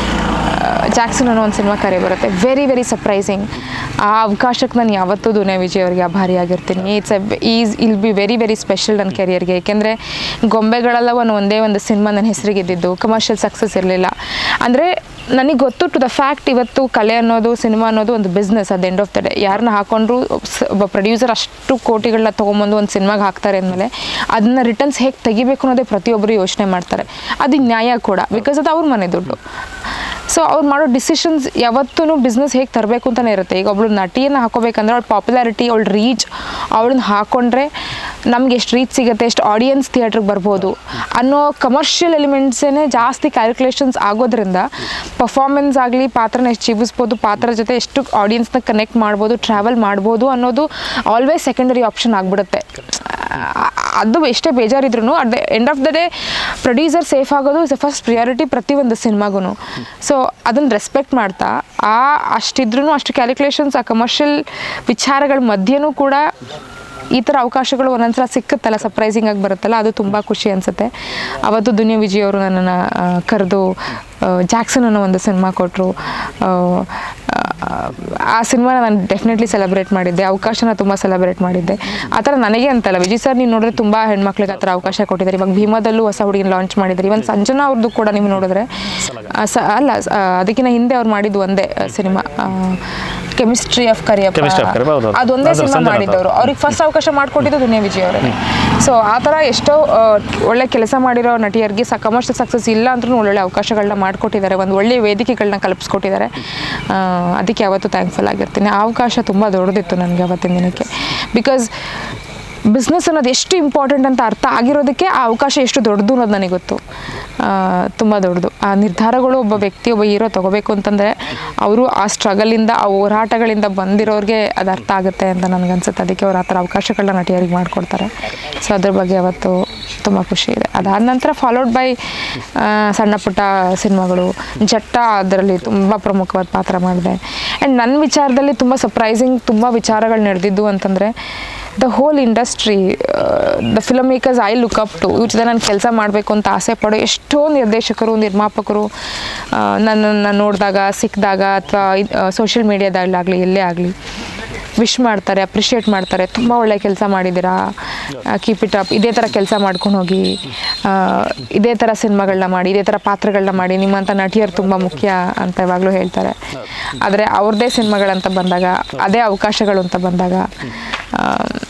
ಜಾಕ್ಸನ್ ಅನ್ನೋ ಒಂದು ಸಿನಿಮಾ ಕರೆ ಬರುತ್ತೆ ವೆರಿ ವೆರಿ ಸರ್ಪ್ರೈಸಿಂಗ್ ಆ ಅವಕಾಶಕ್ಕೆ ನಾನು ಯಾವತ್ತೂ ದುನಿಯಾ ವಿಜಯ್ ಅವರಿಗೆ ಆಭಾರಿಯಾಗಿರ್ತೀನಿ it's a is will be very very special ನನ್ನ ಕೆರಿಯರ್ಗೆ ಏಕೆಂದರೆ ಗೊಂಬೆಗಳೆಲ್ಲ ಒಂದು ಒಂದೇ ಒಂದು ಸಿನಿಮಾ ನನ್ನ ಹೆಸರಿಗೆ ಇದ್ದಿದ್ದು ಕಮರ್ಷಿಯಲ್ ಸಕ್ಸಸ್ ಇರಲಿಲ್ಲ ಅಂದರೆ ನನಗೆ ಗೊತ್ತು ಟು ದ ಫ್ಯಾಕ್ಟ್ ಇವತ್ತು ಕಲೆ ಅನ್ನೋದು ಸಿನಿಮಾ ಅನ್ನೋದು ಒಂದು business at end of the day ಯಾರನ್ನ ಹಾಕೊಂಡ್ರು ಸ್- ಒಬ್ಬ ಪ್ರೊಡ್ಯೂಸರ್ ಅಷ್ಟು ಕೋಟಿಗಳನ್ನ ತೊಗೊಂಬಂದು ಒಂದು ಸಿನಿಮಾಗೆ ಹಾಕ್ತಾರೆ ಅಂದಮೇಲೆ ಅದನ್ನ ರಿಟರ್ನ್ಸ್ ಹೇಗೆ ತೆಗಿಬೇಕು ಅನ್ನೋದೇ ಪ್ರತಿಯೊಬ್ಬರು ಯೋಚನೆ ಮಾಡ್ತಾರೆ ಅದು ನ್ಯಾಯ ಕೂಡ ಬಿಕಾಸ್ ಅದು ಅವ್ರ ಮನೆ ದುಡ್ಡು ಸೊ ಅವ್ರು ಮಾಡೋ ಡಿಸಿಷನ್ಸ್ ಯಾವತ್ತೂ ಬಿಸ್ನೆಸ್ ಹೇಗೆ ತರಬೇಕು ಅಂತಲೇ ಇರುತ್ತೆ ಈಗ ಒಬ್ಳು ನಟಿಯನ್ನು ಹಾಕೋಬೇಕಂದ್ರೆ ಅವಳ ಪಾಪ್ಯುಲಾರಿಟಿ ಅವಳ ರೀಚ್ ಅವಳನ್ನ ಹಾಕೊಂಡ್ರೆ ನಮ್ಗೆ ಎಷ್ಟು ರೀಚ್ ಸಿಗುತ್ತೆ ಎಷ್ಟು ಆಡಿಯನ್ಸ್ ಥಿಯೇಟ್ರಿಗೆ ಬರ್ಬೋದು ಅನ್ನೋ ಕಮರ್ಷಿಯಲ್ ಎಲಿಮೆಂಟ್ಸೇ ಜಾಸ್ತಿ ಕ್ಯಾಲ್ಕುಲೇಷನ್ಸ್ ಆಗೋದ್ರಿಂದ ಪರ್ಫಾರ್ಮೆನ್ಸ್ ಆಗಲಿ ಪಾತ್ರನ ಎಷ್ಟು ಜೀವಿಸ್ಬೋದು ಪಾತ್ರ ಜೊತೆ ಎಷ್ಟು ಆಡಿಯನ್ಸ್ನ ಕನೆಕ್ಟ್ ಮಾಡ್ಬೋದು ಟ್ರಾವೆಲ್ ಮಾಡ್ಬೋದು ಅನ್ನೋದು ಆಲ್ವೇಸ್ ಸೆಕೆಂಡರಿ ಆಪ್ಷನ್ ಆಗಿಬಿಡುತ್ತೆ ಅದು ಎಷ್ಟೇ ಬೇಜಾರಿದ್ರು at the end of the day producer safe ಆಗೋದು ಇಸ್ ದ ಫಸ್ಟ್ ಪ್ರಿಯಾರಿಟಿ ಪ್ರತಿಯೊಂದು ಸಿನಿಮಾಗೂ ಸೊ ಅದನ್ನು ರೆಸ್ಪೆಕ್ಟ್ ಮಾಡ್ತಾ ಆ ಅಷ್ಟಿದ್ರೂ ಅಷ್ಟು ಕ್ಯಾಲ್ಕುಲೇಷನ್ಸ್ ಆ ಕಮರ್ಷಿಯಲ್ ವಿಚಾರಗಳ ಮಧ್ಯೆನೂ ಕೂಡ ಈ ಥರ ಅವಕಾಶಗಳು ಒಂದೊಂದ್ಸಲ ಸಿಕ್ಕುತ್ತಲ್ಲ ಸರ್ಪ್ರೈಸಿಂಗ್ ಆಗಿ ಬರುತ್ತಲ್ಲ ಅದು ತುಂಬ ಖುಷಿ ಅನಿಸುತ್ತೆ ಅವತ್ತು ದುನಿಯಾ ವಿಜಯ್ ಅವರು ನನ್ನನ್ನು ಕರೆದು ಜಾಕ್ಸನ್ ಅನ್ನೋ ಒಂದು ಸಿನಿಮಾ ಕೊಟ್ಟರು ಆ ಸಿನಿಮಾನ ನಾನು ಡೆಫಿನೆಟ್ಲಿ ಸೆಲೆಬ್ರೇಟ್ ಮಾಡಿದ್ದೆ ಅವಕಾಶನ ತುಂಬ ಸೆಲೆಬ್ರೇಟ್ ಮಾಡಿದ್ದೆ ಆ ಥರ ನನಗೆ ಅಂತಲ್ಲ ವಿಜಯ್ ಸರ್ ನೀವು ನೋಡಿದ್ರೆ ತುಂಬ ಹೆಣ್ಮಕ್ಳಿಗೆ ಆ ಥರ ಅವಕಾಶ ಕೊಟ್ಟಿದ್ದಾರೆ ಇವಾಗ ಭೀಮಾದಲ್ಲೂ ಹೊಸ ಹುಡುಗಿನ ಲಾಂಚ್ ಮಾಡಿದ್ದಾರೆ ಇವನ್ ಸಂಜನಾ ಅವ್ರದ್ದು ಕೂಡ ನೀವು ನೋಡಿದ್ರೆ ಆ, ಸ ಅಲ್ಲ ಸ- ಆ, ಅದಕ್ಕಿಂತ ಹಿಂದೆ ಅವ್ರು ಮಾಡಿದ್ದು ಒಂದೇ cinema chemistry of Kariyappa Chemistry of Kariyappa, ಹೌದು, ಹೌದು. ಅದೊಂದೇ ಅದು ಸಿನಿಮಾ ಸಂಜನಾ ಮಾಡಿದ್ದವರು ಅವ್ರಿಗೆ ಫಸ್ಟ್ ಅವಕಾಶ ಮಾಡಿಕೊಟ್ಟಿದ್ದು ದುನಿಯಾ ವಿಜಯ್ ಅವರೇ ಸೊ ಆ ಥರ ಎಷ್ಟೋ ಆ, ಒಳ್ಳೆ ಕೆಲಸ ಮಾಡಿರೋ ನಟಿಯರಿಗೆ ಸ ಕಮರ್ಷಿಯಲ್ ಸಕ್ಸಸ್ ಇಲ್ಲ ಅಂದ್ರೂ ಒಳ್ಳೊಳ್ಳೆ ಅವಕಾಶಗಳನ್ನ ಮಾಡಿಕೊಟ್ಟಿದ್ದಾರೆ ಒಂದು ಒಳ್ಳೆ ವೇದಿಕೆಗಳನ್ನ ಕಲ್ಪಿಸ್ಕೊಟ್ಟಿದ್ದಾರೆ ಆ, ಅದಕ್ಕೆ ಯಾವತ್ತೂ ಥ್ಯಾಂಕ್ಫುಲ್ ಆಗಿರ್ತೀನಿ ಆ ಅವಕಾಶ ತುಂಬ ದೊಡ್ಡದಿತ್ತು ನನಗೆ ಅವತ್ತಿನ ದಿನಕ್ಕೆ ಬಿಕಾಸ್ ಬಿಸ್ನೆಸ್ ಅನ್ನೋದು ಎಷ್ಟು ಇಂಪಾರ್ಟೆಂಟ್ ಅಂತ ಅರ್ಥ ಆಗಿರೋದಕ್ಕೆ ಆ ಅವಕಾಶ ಎಷ್ಟು ದೊಡ್ಡದು ಅನ್ನೋದು ನನಗೆ ಗೊತ್ತು ತುಂಬ ದೊಡ್ಡದು ಆ ನಿರ್ಧಾರಗಳು ಒಬ್ಬ ವ್ಯಕ್ತಿ ಒಬ್ಬ ಹೀರೋ ತಗೋಬೇಕು ಅಂತಂದರೆ ಅವರು ಆ ಸ್ಟ್ರಗಲಿಂದ ಆ ಹೋರಾಟಗಳಿಂದ ಬಂದಿರೋರಿಗೆ ಅದು ಅರ್ಥ ಆಗುತ್ತೆ ಅಂತ ನನಗನ್ಸುತ್ತೆ ಅದಕ್ಕೆ ಅವ್ರು ಆ ಥರ ಅವಕಾಶಗಳನ್ನ ನಟಿಯರಿಗೆ ಮಾಡಿಕೊಡ್ತಾರೆ ಸೊ ಅದ್ರ ಬಗ್ಗೆ ಅವತ್ತು ತುಂಬ ಖುಷಿ ಇದೆ ಅದಾದ ನಂತರ ಫಾಲೋಡ್ ಬೈ ಸಣ್ಣ ಪುಟ್ಟ ಸಿನಿಮಾಗಳು ಜಟ್ಟ ಅದರಲ್ಲಿ ತುಂಬ ಪ್ರಮುಖವಾದ ಪಾತ್ರ ಮಾಡಿದೆ ಆ್ಯಂಡ್ ನನ್ನ ವಿಚಾರದಲ್ಲಿ ತುಂಬ ಸರ್ಪ್ರೈಸಿಂಗ್ ತುಂಬ ವಿಚಾರಗಳು ನಡೆದಿದ್ದು ಅಂತಂದರೆ the whole industry the film makers I look up to ಇವ್ರ ಜೊತೆ ನಾನು ಕೆಲಸ ಮಾಡಬೇಕು ಅಂತ ಆಸೆ ಪಡೋ ಎಷ್ಟೋ ನಿರ್ದೇಶಕರು ನಿರ್ಮಾಪಕರು ನನ್ನನ್ನು ನೋಡಿದಾಗ ಸಿಕ್ಕಿದಾಗ ಅಥವಾ ಸೋಷಿಯಲ್ ಮೀಡಿಯಾದಲ್ಲಾಗಲಿ ಎಲ್ಲೇ ಆಗಲಿ ವಿಶ್ ಮಾಡ್ತಾರೆ ಅಪ್ರಿಷಿಯೇಟ್ ಮಾಡ್ತಾರೆ ತುಂಬ ಒಳ್ಳೆ ಕೆಲಸ ಮಾಡಿದ್ದೀರಾ ಕೀಪ್ ಇಟ್ ಅಪ್ ಇದೇ ಥರ ಕೆಲಸ ಮಾಡ್ಕೊಂಡು ಹೋಗಿ ಆ, ಇದೇ ಥರ ಸಿನಿಮಾಗಳನ್ನ ಮಾಡಿ ಇದೇ ಥರ ಪಾತ್ರಗಳನ್ನ ಮಾಡಿ ನಿಮ್ಮಂಥ ನಟಿಯರು ತುಂಬ ಮುಖ್ಯ ಅಂತ ಯಾವಾಗಲೂ ಹೇಳ್ತಾರೆ ಆದರೆ ಅವ್ರದ್ದೇ ಸಿನಿಮಾಗಳಂತ ಬಂದಾಗ ಅದೇ ಅವಕಾಶಗಳು ಅಂತ ಬಂದಾಗ ಆ,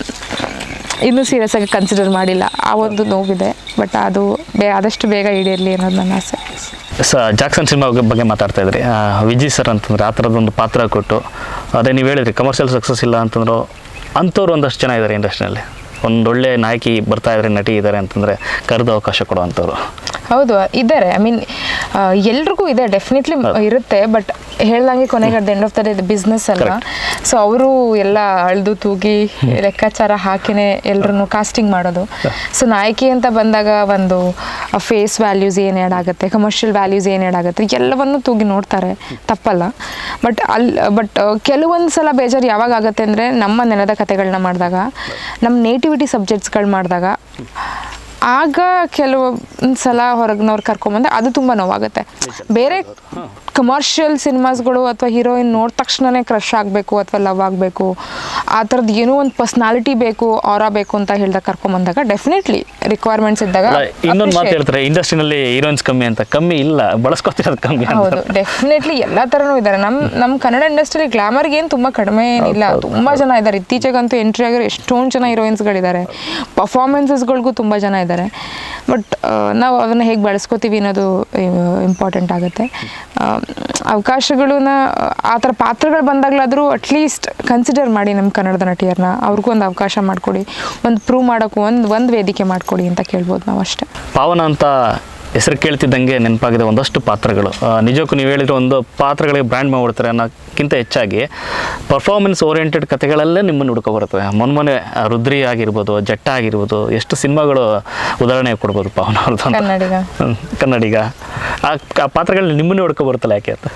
ಇನ್ನೂ ಸೀರಿಯಸ್ ಆಗಿ ಕನ್ಸಿಡರ್ ಮಾಡಿಲ್ಲ ಆ ಒಂದು ನೋವಿದೆ ಬಟ್ ಅದು ಬೇ ಆದಷ್ಟು ಬೇಗ ಈಡೇರಲಿ ಅನ್ನೋದು ನನ್ನ ಆಸೆ ಸ ಜಾಕ್ಸನ್ ಸಿನಿಮಾ ಬಗ್ಗೆ ಮಾತಾಡ್ತಾ ಇದ್ರಿ ಆ, ವಿಜಯ್ ಸರ್ ಅಂತಂದ್ರೆ ಆ ಥರದೊಂದು ಪಾತ್ರ ಕೊಟ್ಟು ಅದೇ ನೀವು ಹೇಳಿದ್ರಿ ಕಮರ್ಷಿಯಲ್ ಸಕ್ಸಸ್ ಇಲ್ಲ ಅಂತಂದ್ರು ಅಂಥವ್ರು ಒಂದಷ್ಟು ಜನ ಇದ್ದಾರೆ ಇಂಡಸ್ಟ್ರಿನಲ್ಲಿ ಒಂದೊಳ್ಳೆ ನಾಯಕಿ ಬರ್ತಾ ಇದ್ದಾರೆ ನಟಿ ಇದ್ದಾರೆ ಅಂತಂದರೆ ಕರೆದು ಅವಕಾಶ ಕೊಡುವಂಥವ್ರು ಹೌದು ಇದ್ದಾರೆ ಐ ಮೀನ್ ಎಲ್ರಿಗೂ ಇದೆ ಡೆಫಿನೆಟ್ಲಿ ಇರುತ್ತೆ ಬಟ್ ಹೇಳ್ದಂಗೆ ಕೊನೆಗೆ at end of the day business ಅಲ್ವಾ ಸೊ ಅವರು ಎಲ್ಲ ಅಳ್ದು ತೂಗಿ ಲೆಕ್ಕಾಚಾರ ಹಾಕಿನೇ ಎಲ್ರೂ ಕಾಸ್ಟಿಂಗ್ ಮಾಡೋದು ಸೊ ನಾಯಕಿ ಅಂತ ಬಂದಾಗ ಒಂದು ಫೇಸ್ ವ್ಯಾಲ್ಯೂಸ್ ಏನು ಆ್ಯಡ್ ಆಗುತ್ತೆ ಕಮರ್ಷಿಯಲ್ ವ್ಯಾಲ್ಯೂಸ್ ಏನು ಆ್ಯಡ್ ಆಗುತ್ತೆ ಎಲ್ಲವನ್ನು ತೂಗಿ ನೋಡ್ತಾರೆ ತಪ್ಪಲ್ಲ ಬಟ್ ಅಲ್ಲಿ ಬಟ್ ಕೆಲವೊಂದು ಸಲ ಬೇಜಾರು ಯಾವಾಗ ಆಗುತ್ತೆ ಅಂದರೆ ನಮ್ಮ ನೆಲದ ಕತೆಗಳನ್ನ ಮಾಡಿದಾಗ ನಮ್ಮ ನೇಟಿವಿಟಿ ಸಬ್ಜೆಕ್ಟ್ಸ್ಗಳು ಮಾಡಿದಾಗ ಆಗ ಕೆಲವೊಂದು ಸಲ ಹೊರಗಿನವ್ರು ಕರ್ಕೊಂಬಂದ್ರೆ ಅದು ತುಂಬ ನೋವಾಗುತ್ತೆ ಬೇರೆ ಕಮರ್ಷಿಯಲ್ ಸಿನಿಮಾಸ್ಗಳು ಅಥವಾ ಹೀರೋಯಿನ್ ನೋಡಿದ ತಕ್ಷಣನೇ ಕ್ರಶ್ ಆಗಬೇಕು ಅಥವಾ ಲವ್ ಆಗಬೇಕು ಆ ಥರದ್ದು ಏನೋ ಒಂದು ಪರ್ಸ್ನಾಲಿಟಿ ಬೇಕು ಆರ ಬೇಕು ಅಂತ ಹೇಳ್ದಾಗ ಕರ್ಕೊಂಬಂದಾಗ ಡೆಫಿನೆಟ್ಲಿ ರಿಕ್ವೈರ್ಮೆಂಟ್ಸ್ ಇದ್ದಾಗ ಇನ್ನೊಂದು ಮಾತು appreciate ಹೇಳ್ತಾರೆ ಇಂಡಸ್ಟ್ರಿನಲ್ಲಿ ಹೀರೋಯಿನ್ಸ್ ಕಮ್ಮಿ ಅಂತ ಕಮ್ಮಿ ಇಲ್ಲ ಬಳಸ್ಕೊತಿರೋದು ಕಮ್ಮಿ ಹೌದು ಅಂತ ಡೆಫಿನೆಟ್ಲಿ ಎಲ್ಲ ಥರನೂ ಇದ್ದಾರೆ ನಮ್ಮ ನಮ್ಮ ಕನ್ನಡ ಇಂಡಸ್ಟ್ರಿ ಗ್ಲಾಮರ್ಗೆ ಏನು ತುಂಬ ಕಡಿಮೆ ಏನಿಲ್ಲ ತುಂಬ ಜನ ಇದ್ದಾರೆ ಇತ್ತೀಚೆಗಂತೂ ಎಂಟ್ರಿ ಆಗಿರೋ ಎಷ್ಟೊಂದು ಜನ ಹೀರೋಯಿನ್ಸ್ಗಳಿದ್ದಾರೆ ಪರ್ಫಾರ್ಮೆನ್ಸಸ್ಗಳಿಗೂ ತುಂಬ ಜನ ಇದ್ದಾರೆ ಬಟ್ ನಾವು ಅದನ್ನು ಹೇಗೆ ಬಳಸ್ಕೋತೀವಿ ಅನ್ನೋದು ಇಂಪಾರ್ಟೆಂಟ್ ಆಗುತ್ತೆ ಆ, ಅವಕಾಶಗಳನ್ನ ಆ ಥರ ಪಾತ್ರಗಳು ಬಂದಾಗಲಾದರೂ ಅಟ್ಲೀಸ್ಟ್ ಕನ್ಸಿಡರ್ ಮಾಡಿ ನಮ್ಮ ಕನ್ನಡದ ನಟಿಯರನ್ನ ಅವ್ರಿಗೂ ಒಂದು ಅವಕಾಶ ಮಾಡಿಕೊಡಿ ಒಂದು ಪ್ರೂವ್ ಮಾಡೋಕ್ಕೂ ಒಂದು ಒಂದು ವೇದಿಕೆ ಮಾಡಿಕೊಡಿ ಅಂತ ಕೇಳ್ಬೋದು ನಾವು ಅಷ್ಟೇ ಪಾವನ ಅಂತ ಹೆಸರು ಕೇಳ್ತಿದ್ದಂಗೆ ನೆನಪಾಗಿದೆ ಒಂದಷ್ಟು ಪಾತ್ರಗಳು ಆ, ನಿಜಕ್ಕೂ ನೀವು ಹೇಳಿರೋ ಒಂದು ಪಾತ್ರಗಳಿಗೆ ಬ್ರ್ಯಾಂಡ್ ಮಾಡಿಬಿಡ್ತಾರೆ ಅನ್ನೋಕ್ಕಿಂತ ಹೆಚ್ಚಾಗಿ ಪರ್ಫಾರ್ಮೆನ್ಸ್ ಓರಿಯೆಂಟೆಡ್ ಕಥೆಗಳಲ್ಲೇ ನಿಮ್ಮನ್ನು ಹುಡ್ಕೊ ಬರ್ತವೆ ಮೊನ್ನೆ ಆ, ರುದ್ರಿ ಆಗಿರ್ಬೋದು ಜಟ್ಟ ಆಗಿರ್ಬೋದು ಎಷ್ಟು ಸಿನಿಮಾಗಳು ಉದಾಹರಣೆ ಕೊಡ್ಬೋದು ಪಾವನ ಅವ್ರದ್ದು ಅಂತ. ಕನ್ನಡಿಗ ಹ್ಮ್, ಕನ್ನಡಿಗ ಆ ಆ ಪಾತ್ರಗಳು ನಿಮ್ಮನ್ನೇ ಹುಡ್ಕೊ ಬರುತ್ತಲ್ಲ ಯಾಕೆ ಅಂತ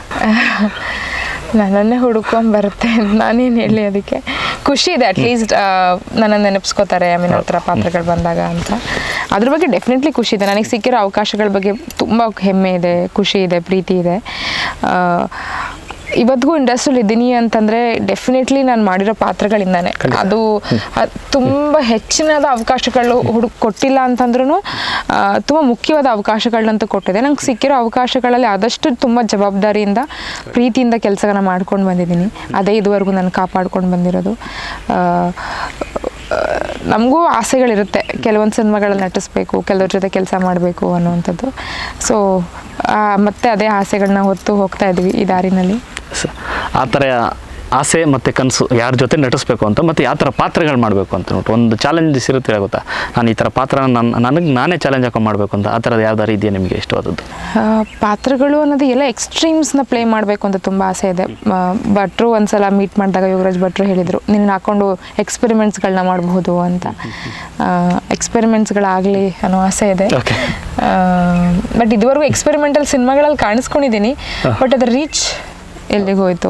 ನನ್ನನ್ನೇ ಹುಡ್ಕೊಂಡ್ ಬರುತ್ತೆ ನಾನೇನು ಹೇಳಿ ಅದಕ್ಕೆ ಖುಷಿ ಇದೆ ಅಟ್ಲೀಸ್ಟ್ ನನ್ನ ನೆನಪಿಸ್ಕೋತಾರೆ ಐ ಮೀನ್ ಆ ಥರ ಪಾತ್ರಗಳು ಬಂದಾಗ ಅಂತ ಅದ್ರ ಬಗ್ಗೆ ಡೆಫಿನೆಟ್ಲಿ ಖುಷಿ ಇದೆ ನನಗೆ ಸಿಕ್ಕಿರೋ ಅವಕಾಶಗಳ ಬಗ್ಗೆ ತುಂಬ ಹೆಮ್ಮೆ ಇದೆ ಖುಷಿ ಇದೆ ಪ್ರೀತಿ ಇದೆ ಆ, ಇವತ್ತಿಗೂ ಇಂಡಸ್ಟ್ರಿಯಲ್ಲಿ ಇದ್ದೀನಿ ಅಂತಂದರೆ ಡೆಫಿನೆಟ್ಲಿ ನಾನು ಮಾಡಿರೋ ಪಾತ್ರಗಳಿಂದಾನೆ ಅದು ಅದ್ ತುಂಬ ಹೆಚ್ಚಿನದ ಅವಕಾಶಗಳು ಹುಡುಕ್ ಕೊಟ್ಟಿಲ್ಲ ಅಂತಂದ್ರೂ ತುಂಬ ಮುಖ್ಯವಾದ ಅವಕಾಶಗಳನ್ನಂತೂ ಕೊಟ್ಟಿದೆ ನಂಗೆ ಸಿಕ್ಕಿರೋ ಅವಕಾಶಗಳಲ್ಲಿ ಆದಷ್ಟು ತುಂಬ ಜವಾಬ್ದಾರಿಯಿಂದ ಪ್ರೀತಿಯಿಂದ ಕೆಲಸನ ಮಾಡ್ಕೊಂಡು ಬಂದಿದ್ದೀನಿ ಅದೇ ಇದುವರೆಗೂ ನಾನು ಕಾಪಾಡ್ಕೊಂಡು ಬಂದಿರೋದು ಆ, ನಮಗೂ ಆಸೆಗಳಿರುತ್ತೆ ಕೆಲವೊಂದು ಸಿನಿಮಾಗಳಲ್ಲಿ ನಟಿಸ್ಬೇಕು ಕೆಲವ್ರ ಜೊತೆ ಕೆಲಸ ಮಾಡಬೇಕು ಅನ್ನುವಂಥದ್ದು ಸೊ ಮತ್ತೆ ಅದೇ ಆಸೆಗಳನ್ನ ಹೊತ್ತು ಹೋಗ್ತಾ ಇದ್ವಿ ಈ ದಾರಿನಲ್ಲಿ ಸ- ಆ ಥರ ಆಸೆ ಮತ್ತು ಕನಸು ಯಾರ ಜೊತೆ ನಟಿಸ್ಬೇಕು ಅಂತ ಮತ್ತು ಯಾವ ಥರ ಪಾತ್ರಗಳು ಮಾಡಬೇಕು ಅಂತ ನೋಟ್ಟು ಒಂದು ಚಾಲೆಂಜಸ್ ಇರುತ್ತೆ ಗೊತ್ತಾ ನಾನು ಈ ಥರ ಪಾತ್ರ ನನ್ನ ನನಗೆ ನಾನೇ ಚಾಲೆಂಜ್ ಹಾಕೊಂಡು ಮಾಡಬೇಕು ಅಂತ ಆ ಥರದ್ದು ಯಾವ್ದಾರು ಇದೆಯಾ ನಿಮಗೆ ಇಷ್ಟವಾದದ್ದು ಆ, ಪಾತ್ರಗಳು ಅನ್ನೋದು ಎಲ್ಲ ಎಕ್ಸ್ಟ್ರೀಮ್ಸ್ನ ಪ್ಲೇ ಮಾಡಬೇಕು ಅಂತ ತುಂಬ ಆಸೆ ಇದೆ ಮ, ಭಟ್ರು ಒಂದ್ಸಲ ಮೀಟ್ ಮಾಡಿದಾಗ ಯೋಗರಾಜ್ ಭಟ್ರು ಹೇಳಿದರು ನಿನ್ನ ಹಾಕೊಂಡು ಎಕ್ಸ್ಪೆರಿಮೆಂಟ್ಸ್ಗಳನ್ನ ಮಾಡಬಹುದು ಅಂತ ಎಕ್ಸ್ಪೆರಿಮೆಂಟ್ಸ್ಗಳಾಗಲಿ ಅನ್ನೋ ಆಸೆ ಇದೆ Okay. ಬಟ್ ಇದುವರೆಗೂ ಎಕ್ಸ್ಪೆರಿಮೆಂಟಲ್ ಸಿನಿಮಾಗಳಲ್ಲಿ ಕಾಣಿಸ್ಕೊಂಡಿದ್ದೀನಿ ಬಟ್ ಅದ್ರ ರೀಚ್ ಎಲ್ಲಿಗೆ ಹೋಯ್ತು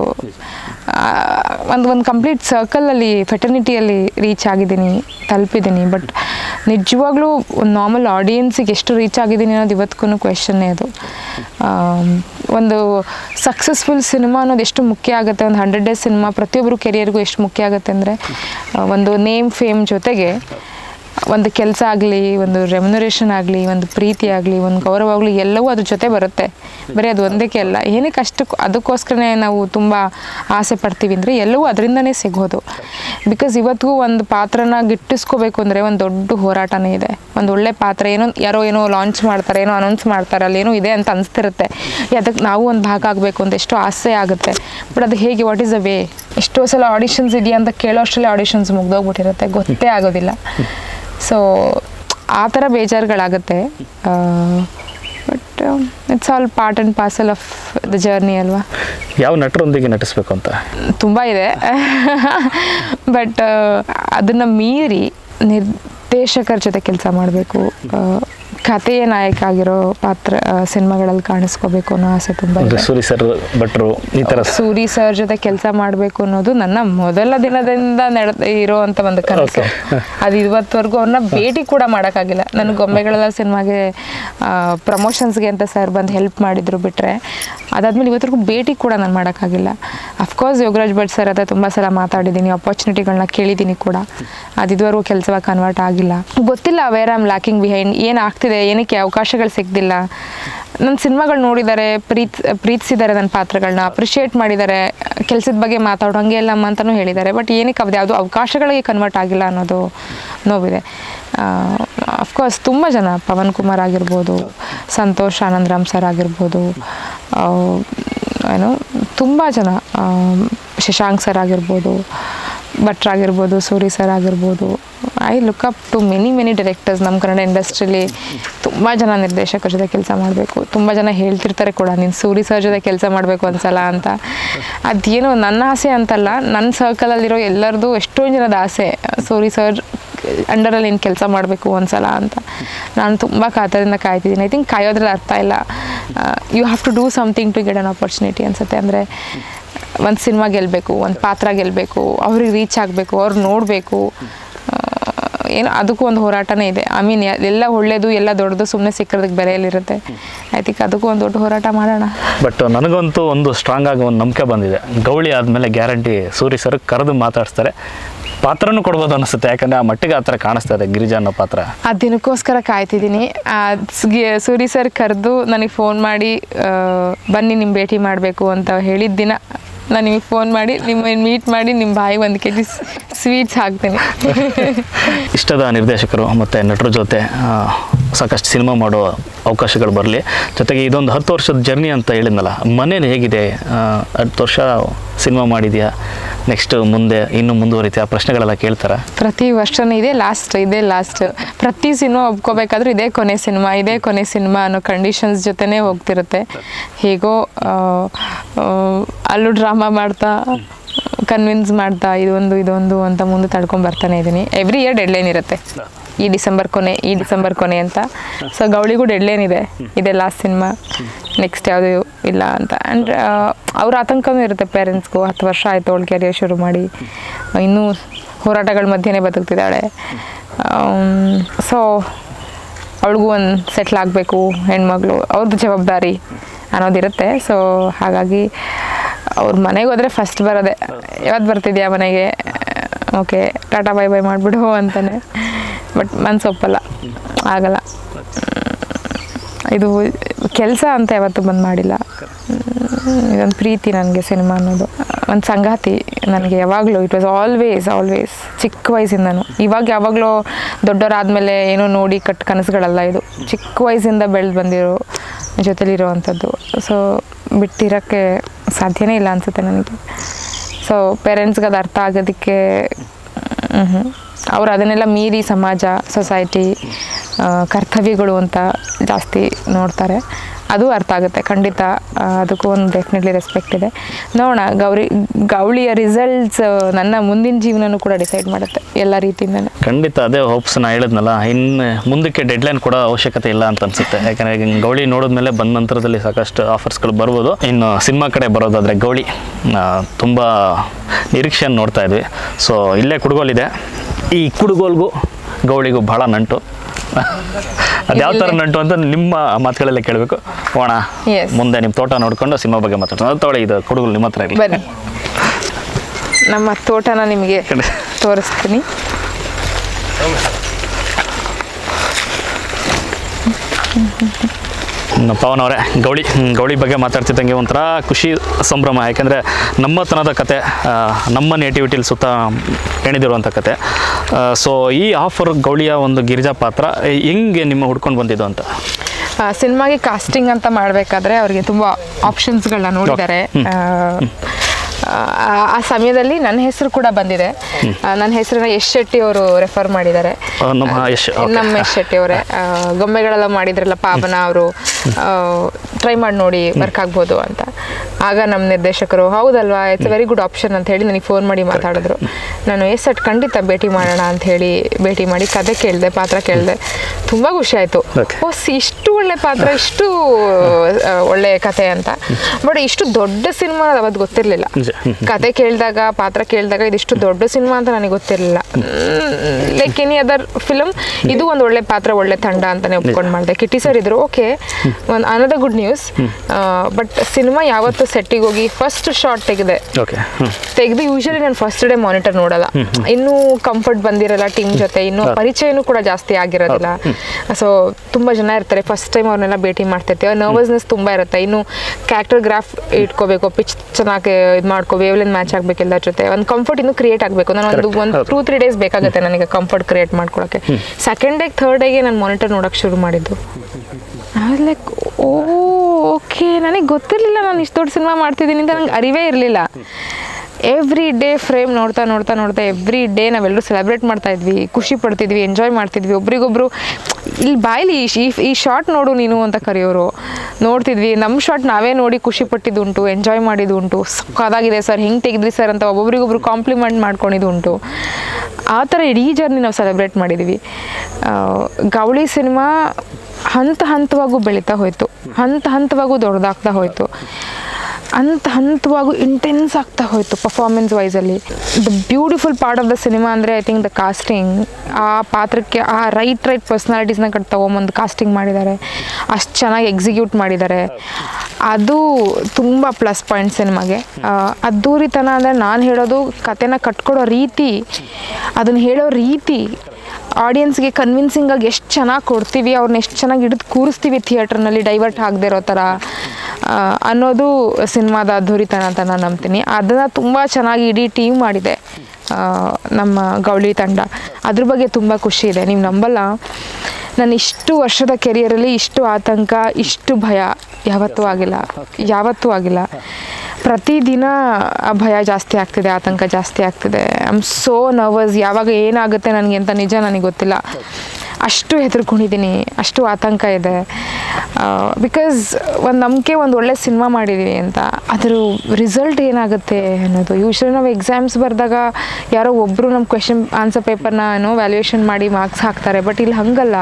ಒಂದು ಒಂದು ಕಂಪ್ಲೀಟ್ ಸರ್ಕಲಲ್ಲಿ ಫೆಟರ್ನಿಟಿಯಲ್ಲಿ ರೀಚ್ ಆಗಿದ್ದೀನಿ ತಲುಪಿದ್ದೀನಿ ಬಟ್ ನಿಜವಾಗ್ಲೂ ಒಂದು ನಾರ್ಮಲ್ ಆಡಿಯನ್ಸಿಗೆ ಎಷ್ಟು ರೀಚ್ ಆಗಿದ್ದೀನಿ ಅನ್ನೋದು ಇವತ್ತಿಗೂ ಕ್ವೆಶನ್ನೇ ಅದು ಆಮ್, ಒಂದು ಸಕ್ಸಸ್ಫುಲ್ ಸಿನಿಮಾ ಅನ್ನೋದು ಎಷ್ಟು ಮುಖ್ಯ ಆಗುತ್ತೆ ಒಂದು ಹಂಡ್ರೆಡ್ ಡೇಸ್ ಸಿನಿಮಾ ಪ್ರತಿಯೊಬ್ಬರು ಕೆರಿಯರ್ಗೂ ಎಷ್ಟು ಮುಖ್ಯ ಆಗುತ್ತೆ ಅಂದರೆ ಒಂದು ನೇಮ್ ಫೇಮ್ ಜೊತೆಗೆ ಒಂದು ಕೆಲಸ ಆಗಲಿ ಒಂದು ರೆಮ್ಯುನರೇಷನ್ ಆಗಲಿ ಒಂದು ಪ್ರೀತಿ ಆಗಲಿ ಒಂದು ಗೌರವ ಆಗಲಿ ಎಲ್ಲವೂ ಅದ್ರ ಜೊತೆ ಬರುತ್ತೆ ಬರೀ ಅದು ಒಂದಕ್ಕೆ ಅಲ್ಲ ಏನಕ್ಕೆ ಅಷ್ಟು ಅದಕ್ಕೋಸ್ಕರನೇ ನಾವು ತುಂಬ ಆಸೆ ಪಡ್ತೀವಿ ಅಂದರೆ ಎಲ್ಲವೂ ಅದರಿಂದನೇ ಸಿಗೋದು ಬಿಕಾಸ್ ಇವತ್ತಿಗೂ ಒಂದು ಪಾತ್ರನ ಗಿಟ್ಟಿಸ್ಕೋಬೇಕು ಅಂದರೆ ಒಂದು ದೊಡ್ಡ ಹೋರಾಟನೇ ಇದೆ ಒಂದು ಒಳ್ಳೆ ಪಾತ್ರ ಏನೋ ಯಾರೋ ಏನೋ ಲಾಂಚ್ ಮಾಡ್ತಾರೆ ಏನೋ ಅನೌನ್ಸ್ ಮಾಡ್ತಾರೆ ಅಲ್ಲಿ ಏನೋ ಇದೆ ಅಂತ ಅನಿಸ್ತಿರುತ್ತೆ ಅದಕ್ಕೆ ನಾವು ಒಂದು ಭಾಗ ಆಗಬೇಕು ಅಂತ ಎಷ್ಟೋ ಆಸೆ ಆಗುತ್ತೆ ಬಟ್ ಅದು ಹೇಗೆ ವಾಟ್ ಈಸ್ ಅ ವೇ ಎಷ್ಟೋ ಸಲ ಆಡಿಷನ್ಸ್ ಇದೆಯಾ ಅಂತ ಕೇಳೋ ಅಷ್ಟರಲ್ಲಿ ಆಡಿಷನ್ಸ್ ಮುಗ್ದೋಗ್ಬಿಟ್ಟಿರುತ್ತೆ ಗೊತ್ತೇ ಆಗೋದಿಲ್ಲ ಸೊ ಆ ಥರ ಬೇಜಾರುಗಳಾಗುತ್ತೆ but it's all part and parcel of the journey ಅಲ್ವಾ ಯಾವ ನಟರೊಂದಿಗೆ ನಟಿಸ್ಬೇಕು ಅಂತ ತುಂಬ ಇದೆ ಬಟ್ ಅದನ್ನು ಮೀರಿ ನಿರ್ದೇಶಕರ ಜೊತೆ ಕೆಲಸ ಮಾಡಬೇಕು ಕಥೆಯ ನಾಯಕ ಆಗಿರೋ ಪಾತ್ರ ಸಿನಿಮಾಗಳಲ್ಲಿ ಕಾಣಿಸ್ಕೋಬೇಕು ಅನ್ನೋ ಆಸೆ ತುಂಬ ಅಂದ್ರೆ ಇದೆ ಸೂರಿ ಸರ್ ಭಟ್ರು ಈ ಥರ ಸೂರಿ ಸರ್ ಜೊತೆ ಕೆಲಸ ಮಾಡಬೇಕು ಅನ್ನೋದು ನನ್ನ ಮೊದಲ ದಿನದಿಂದ ನಡೆದ ಇರೋವಂಥ ಒಂದು ಕನಸು ಅದು ಇವತ್ತವರೆಗೂ ಅವ್ರನ್ನ ಭೇಟಿ ಕೂಡ ಮಾಡೋಕ್ಕಾಗಿಲ್ಲ ನನ್ನ ಗೊಂಬೆಗಳೆಲ್ಲ ಸಿನಿಮಾಗೆ ಪ್ರಮೋಷನ್ಸ್ಗೆ ಅಂತ ಸರ್ ಬಂದು ಹೆಲ್ಪ್ ಮಾಡಿದ್ರು ಬಿಟ್ಟರೆ ಅದಾದ್ಮೇಲೆ ಇವತ್ತರೆಗೂ ಭೇಟಿ ಕೂಡ ನಾನು ಮಾಡೋಕ್ಕಾಗಿಲ್ಲ ಅಫ್ಕೋರ್ಸ್ ಯೋಗರಾಜ್ ಭಟ್ ಸರ್ ಹತ್ರ ತುಂಬ ಸಲ ಮಾತಾಡಿದ್ದೀನಿ ಅಪಾರ್ಚುನಿಟಿಗಳನ್ನ ಕೇಳಿದ್ದೀನಿ ಕೂಡ ಅದು ಇದುವರೆಗೂ ಕೆಲಸವಾಗಿ ಕನ್ವರ್ಟ್ ಆಗಿಲ್ಲ ಗೊತ್ತಿಲ್ಲ ವೇರ್ ಆಮ್ ಲ್ಯಾಕಿಂಗ್ ಬಿಹೈಂಡ್ ಏನು ಆಗ್ತಿದೆ ಏನಕ್ಕೆ ಅವಕಾಶಗಳು ಸಿಗ್ದಿಲ್ಲ ನನ್ನ ಸಿನಿಮಾಗಳು ನೋಡಿದ್ದಾರೆ ಪ್ರೀತ್ ಪ್ರೀತಿಸಿದ್ದಾರೆ ನನ್ನ ಪಾತ್ರಗಳನ್ನ ಅಪ್ರಿಷಿಯೇಟ್ ಮಾಡಿದ್ದಾರೆ ಕೆಲಸದ ಬಗ್ಗೆ ಮಾತಾಡೋ ಹಂಗೆ ಎಲ್ಲಮ್ಮ ಅಂತಲೂ ಹೇಳಿದ್ದಾರೆ ಬಟ್ ಏನಕ್ಕೆ ಅದು ಯಾವುದು ಅವಕಾಶಗಳಿಗೆ ಕನ್ವರ್ಟ್ ಆಗಿಲ್ಲ ಅನ್ನೋದು ನೋವಿದೆ ಅಫ್ಕೋರ್ಸ್ ತುಂಬ ಜನ ಪವನ್ ಕುಮಾರ್ ಆಗಿರ್ಬೋದು ಸಂತೋಷ್ ಆನಂದರಾಮ್ ಸರ್ ಆಗಿರ್ಬೋದು ಆ, ಏನು ತುಂಬ ಜನ ಆ, ಶಶಾಂಕ್ ಸರ್ ಆಗಿರ್ಬೋದು ಭಟ್ರಾಗಿರ್ಬೋದು ಸೂರಿ ಸರ್ ಆಗಿರ್ಬೋದು I look up to many many directors ನಮ್ಮ ಕನ್ನಡ ಇಂಡಸ್ಟ್ರಿಲಿ ತುಂಬ ಜನ ನಿರ್ದೇಶಕರ ಜೊತೆ ಕೆಲಸ ಮಾಡಬೇಕು ತುಂಬ ಜನ ಹೇಳ್ತಿರ್ತಾರೆ ಕೂಡ ನೀನು ಸೂರಿ ಸರ್ ಜೊತೆ ಕೆಲಸ ಮಾಡಬೇಕು ಒಂದ್ಸಲ ಅಂತ ಅದೇನೋ ನನ್ನ ಆಸೆ ಅಂತಲ್ಲ ನನ್ನ ಸರ್ಕಲಲ್ಲಿರೋ ಎಲ್ಲರದು ಎಷ್ಟೊಂದು ಜನದ ಆಸೆ ಸೂರಿ ಸರ್ ಅಂಡರಲ್ಲಿ ನೀನು ಕೆಲಸ ಮಾಡಬೇಕು ಒಂದ್ಸಲ ಅಂತ ನಾನು ತುಂಬ ಕಾತರದಿಂದ ಕಾಯ್ತಿದ್ದೀನಿ ಐ ಥಿಂಕ್ ಕಾಯೋದ್ರಲ್ಲಿ ಅರ್ಥ ಇಲ್ಲ you have to do something to get an opportunity ಅನ್ಸುತ್ತೆ ಅಂದರೆ ಒಂದು ಸಿನಿಮಾ ಗೆಲ್ಲಬೇಕು ಒಂದು ಪಾತ್ರ ಗೆಲ್ಲಬೇಕು ಅವ್ರಿಗೆ ರೀಚ್ ಆಗಬೇಕು ಅವ್ರು ನೋಡಬೇಕು ಏನು ಅದಕ್ಕೂ ಒಂದು ಹೋರಾಟನೇ ಇದೆ ಐ ಮೀನ್ ಎಲ್ಲ ಒಳ್ಳೇದು ಎಲ್ಲ ದೊಡ್ಡದು ಸುಮ್ಮನೆ ಸಿಕ್ಕಿರೋದಕ್ಕೆ ಬೆಲೆಯಲ್ಲಿರುತ್ತೆ ಐ ಥಿಂಕ್ ಅದಕ್ಕೂ ಒಂದು ದೊಡ್ಡ ಹೋರಾಟ ಮಾಡೋಣ ಬಟ್ ನನಗಂತೂ ಒಂದು ಸ್ಟ್ರಾಂಗ್ ಆಗಿ ಒಂದು ನಂಬಿಕೆ ಬಂದಿದೆ ಗೌಳಿ ಆದಮೇಲೆ ಗ್ಯಾರಂಟಿ ಸೂರಿ ಸರ್ ಕರೆದು ಮಾತಾಡಿಸ್ತಾರೆ ಪಾತ್ರನೂ ಕೊಡ್ಬೋದು ಅನಿಸುತ್ತೆ ಯಾಕಂದರೆ ಆ ಮಟ್ಟಿಗೆ ಆ ಥರ ಕಾಣಿಸ್ತಾ ಇದೆ ಗಿರಿಜಾ ಅನ್ನೋ ಪಾತ್ರ ಆ ದಿನಕ್ಕೋಸ್ಕರ ಕಾಯ್ತಿದ್ದೀನಿ ಆ ಸ್ಗಿ- ಸೂರಿ ಸರ್ ಕರೆದು ನನಗೆ ಫೋನ್ ಮಾಡಿ ಆ, ಬನ್ನಿ ನಿಮ್ಮ ಭೇಟಿ ಮಾಡಬೇಕು ಅಂತ ಹೇಳಿದ ದಿನ ನಾನು ನಿಮಗೆ ಫೋನ್ ಮಾಡಿ ನಿಮ್ಮ ಮೀಟ್ ಮಾಡಿ ನಿಮ್ಮ ಬಾಯಿ ಒಂದು ಕೆ ಜಿ ಸ್ವೀಟ್ಸ್ ಹಾಕ್ತೀನಿ ಇಷ್ಟದ ನಿರ್ದೇಶಕರು ಮತ್ತು ನಟರ ಜೊತೆ ಆ, ಸಾಕಷ್ಟು ಸಿನಿಮಾ ಮಾಡೋ ಅವಕಾಶಗಳು ಬರಲಿ ಜೊತೆಗೆ ಇದೊಂದು ಹತ್ತು ವರ್ಷದ ಜರ್ನಿ ಅಂತ ಹೇಳಿದ್ನಲ್ಲ ಮನೇಲಿ ಹೇಗಿದೆ ಆ, ಹತ್ತು ವರ್ಷ ಸಿನಿಮಾ ಮಾಡಿದ್ಯಾ ನೆಕ್ಸ್ಟ್ ಮುಂದೆ ಇನ್ನೂ ಮುಂದುವರಿತೆ ಆ ಪ್ರಶ್ನೆಗಳೆಲ್ಲ ಕೇಳ್ತಾರ ಪ್ರತಿ ವರ್ಷನೂ ಇದೇ ಲಾಸ್ಟ್ ಇದೇ ಲಾಸ್ಟ್ ಪ್ರತಿ ಸಿನಿಮಾ ಒಪ್ಕೋಬೇಕಾದ್ರೂ ಇದೇ ಕೊನೆ ಸಿನಿಮಾ ಇದೇ ಕೊನೆ ಸಿನಿಮಾ ಅನ್ನೋ ಕಂಡೀಷನ್ಸ್ ಜೊತೆನೇ ಹೋಗ್ತಿರುತ್ತೆ ಹೇಗೋ ಆ, ಆ, ಅಲ್ಲೂ ಡ್ರಾಮಾ ಮಾಡ್ತಾ ಕನ್ವಿನ್ಸ್ ಮಾಡ್ತಾ ಇದೊಂದು ಇದೊಂದು ಅಂತ ಮುಂದೆ ತಡ್ಕೊಂಡು ಬರ್ತಾನೆ ಇದ್ದೀನಿ ಎವ್ರಿ ಇಯರ್ ಡೆಡ್ಲೈನ್ ಇರುತ್ತೆ ಈ ಡಿಸೆಂಬರ್ ಕೊನೆ ಈ ಡಿಸೆಂಬರ್ ಕೊನೆ ಅಂತ ಸೊ ಗೌಳಿಗೂ ಡೆಡ್ಲೈನ್ ಇದೆ ಇದೆ ಲಾಸ್ಟ್ ಸಿನಿಮಾ ನೆಕ್ಸ್ಟ್ ಯಾವುದು ಇಲ್ಲ ಅಂತ ಆ್ಯಂಡ್ ಅವ್ರ ಆತಂಕನೂ ಇರುತ್ತೆ ಪೇರೆಂಟ್ಸ್ಗೂ ಹತ್ತು ವರ್ಷ ಆಯಿತು ಅವಳು ಕೆರಿಯರ್ ಶುರು ಮಾಡಿ ಇನ್ನೂ ಹೋರಾಟಗಳ ಮಧ್ಯೆನೇ ಬದುಕ್ತಿದ್ದಾಳೆ ಸೊ ಅವಳಿಗೂ ಒಂದು ಸೆಟ್ಲ್ ಆಗಬೇಕು ಹೆಣ್ಮಗಳು ಅವ್ರದ್ದು ಜವಾಬ್ದಾರಿ ಅನ್ನೋದಿರುತ್ತೆ ಸೊ ಹಾಗಾಗಿ ಅವ್ರ ಮನೆಗೆ ಹೋದರೆ ಫಸ್ಟ್ ಬರೋದೆ ಯಾವತ್ತು ಬರ್ತಿದ್ಯಾ ಮನೆಗೆ ಓಕೆ ಟಾಟಾ ಬೈ ಬೈ ಮಾಡಿಬಿಡು ಅಂತಾನೆ ಬಟ್ ಮನ್ಸು ಒಪ್ಪಲ್ಲ ಆಗಲ್ಲ ಇದು ಕೆಲಸ ಅಂತ ಯಾವತ್ತೂ ಬಂದು ಮಾಡಿಲ್ಲ ಹ್ಮ್, ಇದೊಂದು ಪ್ರೀತಿ ನನಗೆ ಸಿನಿಮಾ ಅನ್ನೋದು ಒಂದು ಸಂಗಾತಿ ನನಗೆ ಯಾವಾಗಲೂ ಇಟ್ ವಾಸ್ ಆಲ್ವೇಸ್ ಆಲ್ವೇಸ್ ಚಿಕ್ಕ ವಯಸ್ಸಿಂದನು ಇವಾಗ ಯಾವಾಗಲೂ ದೊಡ್ಡವರಾದ್ಮೇಲೆ ಏನೋ ನೋಡಿ ಕಟ್ ಕನಸುಗಳಲ್ಲ ಇದು ಚಿಕ್ಕ ವಯಸ್ಸಿಂದ ಬೆಳೆದು ಬಂದಿರೋ ಜೊತೆಲಿರೋವಂಥದ್ದು ಸೊ ಬಿಟ್ಟಿರೋಕ್ಕೆ ಸಾಧ್ಯನೇ ಇಲ್ಲ ಅನಿಸುತ್ತೆ ನನಗೆ ಸೊ ಪೇರೆಂಟ್ಸ್ಗೆ ಅದು ಅರ್ಥ ಆಗೋದಕ್ಕೆ ಅವ್ರು ಅದನ್ನೆಲ್ಲ ಮೀರಿ ಸಮಾಜ ಸೊಸೈಟಿ ಕರ್ತವ್ಯಗಳು ಅಂತ ಜಾಸ್ತಿ ನೋಡ್ತಾರೆ ಅದು ಅರ್ಥ ಆಗುತ್ತೆ ಖಂಡಿತ ಆ, ಅದಕ್ಕೂ ಒಂದು ಡೆಫಿನೆಟ್ಲಿ ರೆಸ್ಪೆಕ್ಟ್ ಇದೆ ನೋಡೋಣ ಗೌರಿ ಗೌಳಿಯ ರಿಸಲ್ಟ್ಸ್ ನನ್ನ ಮುಂದಿನ ಜೀವನನೂ ಕೂಡ ಡಿಸೈಡ್ ಮಾಡುತ್ತೆ ಎಲ್ಲ ರೀತಿಯಿಂದನೂ ಖಂಡಿತ ಅದೇ ಹೋಪ್ಸ್ ನಾ ಹೇಳಿದ್ನಲ್ಲ ಇನ್ನು ಮುಂದಕ್ಕೆ ಡೆಡ್ಲೈನ್ ಕೊಡೋ ಅವಶ್ಯಕತೆ ಇಲ್ಲ ಅಂತ ಅನ್ಸುತ್ತೆ ಯಾಕಂದರೆ ಈಗ ಗೌಳಿ ನೋಡಿದ್ಮೇಲೆ ಬಂದ ನಂತರದಲ್ಲಿ ಸಾಕಷ್ಟು ಆಫರ್ಸ್ಗಳು ಬರ್ಬೋದು ಇನ್ನು ಸಿನಿಮಾ ಕಡೆ ಬರೋದಾದರೆ ಗೌಳಿ ತುಂಬ ನಿರೀಕ್ಷೆಯನ್ನು ನೋಡ್ತಾ ಇದ್ವಿ ಸೊ ಇಲ್ಲೇ ಕುಡುಗೋಲಿದೆ ಈ ಕುಡುಗೋಲ್ಗೂ ಗೌಳಿಗೂ ಬಹಳ ನಂಟು ಅದು ಯಾವ ಥರ ನಂಟು ಅಂತ ನಿಮ್ಮ ಮಾತುಗಳೆಲ್ಲ ಕೇಳಬೇಕು ಹೋಣ Yes. ಮುಂದೆ ನಿಮ್ಮ ತೋಟ ನೋಡ್ಕೊಂಡು ಸಿನಿಮಾ ಬಗ್ಗೆ ಮಾತಾಡ್ತಾರೆ ಅದು ತೊಗೊಳ್ಳಿ ಇದು ಕೊಡುಗು ನಿಮ್ಮ ಹತ್ರ ಇರಲಿ ಬನ್ನಿ ನಮ್ಮ ತೋಟನ ನಿಮಗೆ ಕಡೆ. ತೋರಿಸ್ತೀನಿ ನಮ್ಮ ಪವನ್ ಅವರೇ ಗೌಳಿ ಹ್ಮ್, ಗೌಳಿ ಬಗ್ಗೆ ಮಾತಾಡ್ತಿದ್ದಂಗೆ ಒಂಥರ ಖುಷಿ ಸಂಭ್ರಮ ಯಾಕೆಂದರೆ ನಮ್ಮತನದ ಕತೆ ಆ, ನಮ್ಮ ನೇಟಿವಿಟಿಲಿ ಸುತ್ತ ಹೆಣಿದಿರುವಂಥ ಕತೆ ಸೊ ಈ ಆಫರ್ ಗೌಳಿಯ ಒಂದು ಗಿರಿಜಾ ಪಾತ್ರ ಹೆಂಗೆ ನಿಮ್ಮ ಹುಡ್ಕೊಂಡು ಬಂದಿದ್ದು ಅಂತ ಸಿನಿಮಾಗೆ ಕಾಸ್ಟಿಂಗ್ ಅಂತ ಮಾಡಬೇಕಾದ್ರೆ ಅವ್ರಿಗೆ ತುಂಬ ಆಪ್ಷನ್ಸ್ಗಳನ್ನ ನೋಡಿದ್ದಾರೆ ಆ, ಆ- ಆ ಸಮಯದಲ್ಲಿ ನನ್ನ ಹೆಸರು ಕೂಡ ಬಂದಿದೆ ಆ, ನನ್ನ ಹೆಸರನ್ನ ಯಶ್ ಶೆಟ್ಟಿ ಅವರು ರೆಫರ್ ಮಾಡಿದ್ದಾರೆ ಆ, ನಮ್ಮ ಯಶ್ okay. ನಮ್ಮ ಯಶ್ ಶೆಟ್ಟಿ ಅವರೇ ಗೊಂಬೆಗಳೆಲ್ಲ ಮಾಡಿದ್ರಲ್ಲ ಪಾವನ ಅವರು ಟ್ರೈ ಮಾಡಿ ನೋಡಿ ವರ್ಕ್ ಆಗ್ಬೋದು ಅಂತ ಆಗ ನಮ್ಮ ನಿರ್ದೇಶಕರು ಹೌದಲ್ವಾ ಇಟ್ಸ್ ವೆರಿ ಗುಡ್ ಆಪ್ಷನ್ ಅಂತ ಹೇಳಿ ನನಗೆ ಫೋನ್ ಮಾಡಿ ಮಾತಾಡಿದ್ರು ನಾನು ಎಸ್ ಸಟ್ ಖಂಡಿತ ಭೇಟಿ ಮಾಡೋಣ ಅಂತ ಹೇಳಿ ಭೇಟಿ ಮಾಡಿ ಕತೆ ಕೇಳಿದೆ ಪಾತ್ರ ಕೇಳಿದೆ ತುಂಬ ಖುಷಿ ಆಯಿತು Okay. ಓ ಸಿ- ಇಷ್ಟು ಒಳ್ಳೆ ಪಾತ್ರ ಇಷ್ಟು ಆ, ಒಳ್ಳೆ ಕತೆ ಅಂತ ಬಟ್ ಇಷ್ಟು ದೊಡ್ಡ ಸಿನಿಮಾ ಅವತ್ತು ಗೊತ್ತಿರಲಿಲ್ಲ ನಿಜ. ಹ್ಮ್, ಕತೆ ಕೇಳಿದಾಗ ಪಾತ್ರ ಕೇಳಿದಾಗ ಇದಿಷ್ಟು ದೊಡ್ಡ ಸಿನಿಮಾ ಅಂತ ನನಗೆ ಗೊತ್ತಿರಲಿಲ್ಲ ಲೈಕ್ ಎನಿ ಅದರ್ ಫಿಲಮ್ ಇದು ಒಂದು ಒಳ್ಳೆ ಪಾತ್ರ ಒಳ್ಳೆ ತಂಡ ಅಂತಾನೆ ಒಪ್ಕೊಂಡು ಮಾಡಿದೆ ಕಿಟ್ಟಿ ಸರ್ ಇದ್ರು ಓಕೆ ಒಂದು ಅನದ ಗುಡ್ ನ್ಯೂಸ್ ಬಟ್ ಸಿನಿಮಾ ಯಾವತ್ತು ಸೆಟ್ಟಿಗೆ ಹೋಗಿ ಫಸ್ಟ್ ಶಾರ್ಟ್ ತೆಗೆದೆ ಓಕೆ ಹ್ಞೂ ತೆಗೆದು ಯೂಶಲಿ ನಾನು ಫಸ್ಟ್ ಡೇ ಮಾನಿಟರ್ ನೋಡಲ್ಲ ಇನ್ನೂ ಕಂಫರ್ಟ್ ಬಂದಿರಲ್ಲ ಟೀಮ್ ಜೊತೆ ಇನ್ನೂ ಪರಿಚಯನೂ ಕೂಡ ಜಾಸ್ತಿ ಆಗಿರೋದಿಲ್ಲ ಸೊ ತುಂಬಾ ಜನ ಇರ್ತಾರೆ ಫಸ್ಟ್ ಟೈಮ್ ಅವ್ರನ್ನೆಲ್ಲ ಭೇಟಿ ಮಾಡ್ತಿರ್ತೀವಿ ನರ್ವಸ್ನೆಸ್ ತುಂಬಾ ಇರುತ್ತೆ ಇನ್ನು ಕ್ಯಾರೆಕ್ಟರ್ ಗ್ರಾಫ್ ಇಟ್ಕೋಬೇಕು ಪಿಚ್ ಚೆನ್ನಾಗಿ ಇದು ಮಾಡ್ಕೋ ವೇವ್ಲೆನ್ ಮ್ಯಾಚ್ ಆಗ್ಬೇಕು ಎಲ್ಲರ ಜೊತೆ ಒಂದು ಕಂಫರ್ಟ್ ಇನ್ನೂ ಕ್ರಿಯೇಟ್ ಆಗಬೇಕು ನಾನು ಒಂದು Correct. ಒಂದು ಹೌದು. ಟೂ ತ್ರೀ ಡೇಸ್ ಬೇಕಾಗುತ್ತೆ ನನಗೆ ಕಂಫರ್ಟ್ ಕ್ರಿಯೇಟ್ ಮಾಡ್ಕೊಳಕ್ಕೆ ಸೆಕೆಂಡ್ ಡೇ ಥರ್ಡ್ ಡೇಗೆ ನಾನು ಮಾನಿಟರ್ ನೋಡೋಕೆ ಶುರು ಮಾಡಿದ್ದು ಲೈಕ್ ಓ ಓಕೆ ನನಗೆ ಗೊತ್ತಿರಲಿಲ್ಲ ನಾನು ಇಷ್ಟು ದೊಡ್ಡ ಸಿನಿಮಾ ಮಾಡ್ತಿದ್ದೀನಿ ಅಂತ ನಂಗೆ ಅರಿವೇ ಇರಲಿಲ್ಲ ಎವ್ರಿ ಡೇ ಫ್ರೇಮ್ ನೋಡ್ತಾ ನೋಡ್ತಾ ನೋಡ್ತಾ ಎವ್ರಿ ಡೇ ನಾವೆಲ್ಲರೂ ಸೆಲೆಬ್ರೇಟ್ ಮಾಡ್ತಾ ಇದ್ವಿ ಖುಷಿ ಪಡ್ತಿದ್ವಿ ಎಂಜಾಯ್ ಮಾಡ್ತಿದ್ವಿ ಒಬ್ರಿಗೊಬ್ರು ಇಲ್ಲಿ ಬಾಯ್ಲಿ ಈ ಈ ಶಾರ್ಟ್ ನೋಡು ನೀನು ಅಂತ ಕರೆಯೋರು ನೋಡ್ತಿದ್ವಿ ನಮ್ಮ ಶಾರ್ಟ್ ನಾವೇ ನೋಡಿ ಖುಷಿ ಪಟ್ಟಿದ್ದುಂಟು ಎಂಜಾಯ್ ಮಾಡಿದ್ದುಂಟು ಸಕ್ಕದಾಗಿದೆ ಸರ್ ಹೆಂಗೆ ತೆಗೆದ್ರಿ ಸರ್ ಅಂತ ಒಬ್ಬೊಬ್ರಿಗೊಬ್ರು ಕಾಂಪ್ಲಿಮೆಂಟ್ ಮಾಡ್ಕೊಂಡಿದ್ದುಂಟು ಆ ಥರ ಇಡೀ ಜರ್ನಿ ನಾವು ಸೆಲೆಬ್ರೇಟ್ ಮಾಡಿದ್ವಿ ಆ, ಗೌಳಿ ಸಿನಿಮಾ ಹಂತ ಹಂತವಾಗೂ ಬೆಳೀತಾ ಹೋಯಿತು ಹಂತ ಹಂತವಾಗೂ ದೊಡ್ಡದಾಗ್ತಾ ಹೋಯಿತು ಹಂತ ಹಂತವಾಗೂ ಇಂಟೆನ್ಸ್ ಆಗ್ತಾ ಹೋಯಿತು ಪರ್ಫಾರ್ಮೆನ್ಸ್ ವೈಸಲ್ಲಿ the beautiful part of the cinema ಅಂದರೆ ಐ ಥಿಂಕ್ ದ ಕಾಸ್ಟಿಂಗ್ ಆ ಪಾತ್ರಕ್ಕೆ ಆ ರೈಟ್ ರೈಟ್ ಪರ್ಸ್ನಾಲಿಟೀಸ್ನ ಕಟ್ ತೊಗೊಂಬಂದು ಕಾಸ್ಟಿಂಗ್ ಮಾಡಿದ್ದಾರೆ ಅಷ್ಟು ಚೆನ್ನಾಗಿ ಎಕ್ಸಿಕ್ಯೂಟ್ ಮಾಡಿದ್ದಾರೆ ಅದು ತುಂಬ ಪ್ಲಸ್ ಪಾಯಿಂಟ್ ಸಿನಿಮಾಗೆ ಅದ್ದೂರಿತನ ಅಂದರೆ ನಾನು ಹೇಳೋದು ಕತೆನ ಕಟ್ಕೊಡೋ ರೀತಿ ಅದನ್ನು ಹೇಳೋ ರೀತಿ ಆಡಿಯನ್ಸ್ಗೆ ಕನ್ವಿನ್ಸಿಂಗ್ ಆಗಿ ಎಷ್ಟು ಚೆನ್ನಾಗಿ ಕೊಡ್ತೀವಿ ಅವ್ರನ್ನ ಎಷ್ಟು ಚೆನ್ನಾಗಿ ಹಿಡಿದು ಕೂರಿಸ್ತೀವಿ ಥಿಯೇಟ್ರ್ನಲ್ಲಿ ಡೈವರ್ಟ್ ಆಗದೆ ಇರೋ ಥರ ಆ, ಅನ್ನೋದು ಸಿನಿಮಾದ ಅದ್ಧೂರಿತನ ಅಂತ ನಾನು ನಂಬ್ತೀನಿ ಅದನ್ನು ತುಂಬ ಚೆನ್ನಾಗಿ ಇಡೀ ಟೀಮ್ ಮಾಡಿದೆ ಆ, ನಮ್ಮ ಗೌಳಿ ತಂಡ ಅದ್ರ ಬಗ್ಗೆ ತುಂಬ ಖುಷಿ ಇದೆ ನೀವು ನಂಬಲ್ಲ ನಾನು ಇಷ್ಟು ವರ್ಷದ ಕೆರಿಯರಲ್ಲಿ ಇಷ್ಟು ಆತಂಕ ಇಷ್ಟು ಭಯ ಯಾವತ್ತೂ ಆಗಿಲ್ಲ ಯಾವತ್ತೂ ಆಗಿಲ್ಲ ಪ್ರತಿದಿನ ಆ ಭಯ ಜಾಸ್ತಿ ಆಗ್ತಿದೆ ಆತಂಕ ಜಾಸ್ತಿ ಆಗ್ತಿದೆ ಐ ಆಮ್ ಸೋ ನರ್ವಸ್ ಯಾವಾಗ ಏನಾಗುತ್ತೆ ನನಗೆ ಅಂತ ನಿಜ ನನಗೆ ಗೊತ್ತಿಲ್ಲ ಅಷ್ಟು ಹೆದರ್ಕೊಂಡಿದ್ದೀನಿ ಅಷ್ಟು ಆತಂಕ ಇದೆ ಬಿಕಾಸ್ ಒಂದು ನಂಬಿಕೆ ಒಂದು ಒಳ್ಳೆ ಸಿನಿಮಾ ಮಾಡಿದ್ದೀವಿ ಅಂತ ಅದ್ರ ರಿಸಲ್ಟ್ ಏನಾಗುತ್ತೆ ಅನ್ನೋದು ಯೂಶ್ವಲಿ ನಾವು ಎಕ್ಸಾಮ್ಸ್ ಬರೆದಾಗ ಯಾರೋ ಒಬ್ಬರು ನಮ್ಮ ಕ್ವೆಶನ್ ಆನ್ಸರ್ ಪೇಪರ್ನ ಏನೋ ವ್ಯಾಲ್ಯೂಯೇಷನ್ ಮಾಡಿ ಮಾರ್ಕ್ಸ್ ಹಾಕ್ತಾರೆ ಬಟ್ ಇಲ್ಲಿ ಹಂಗಲ್ಲ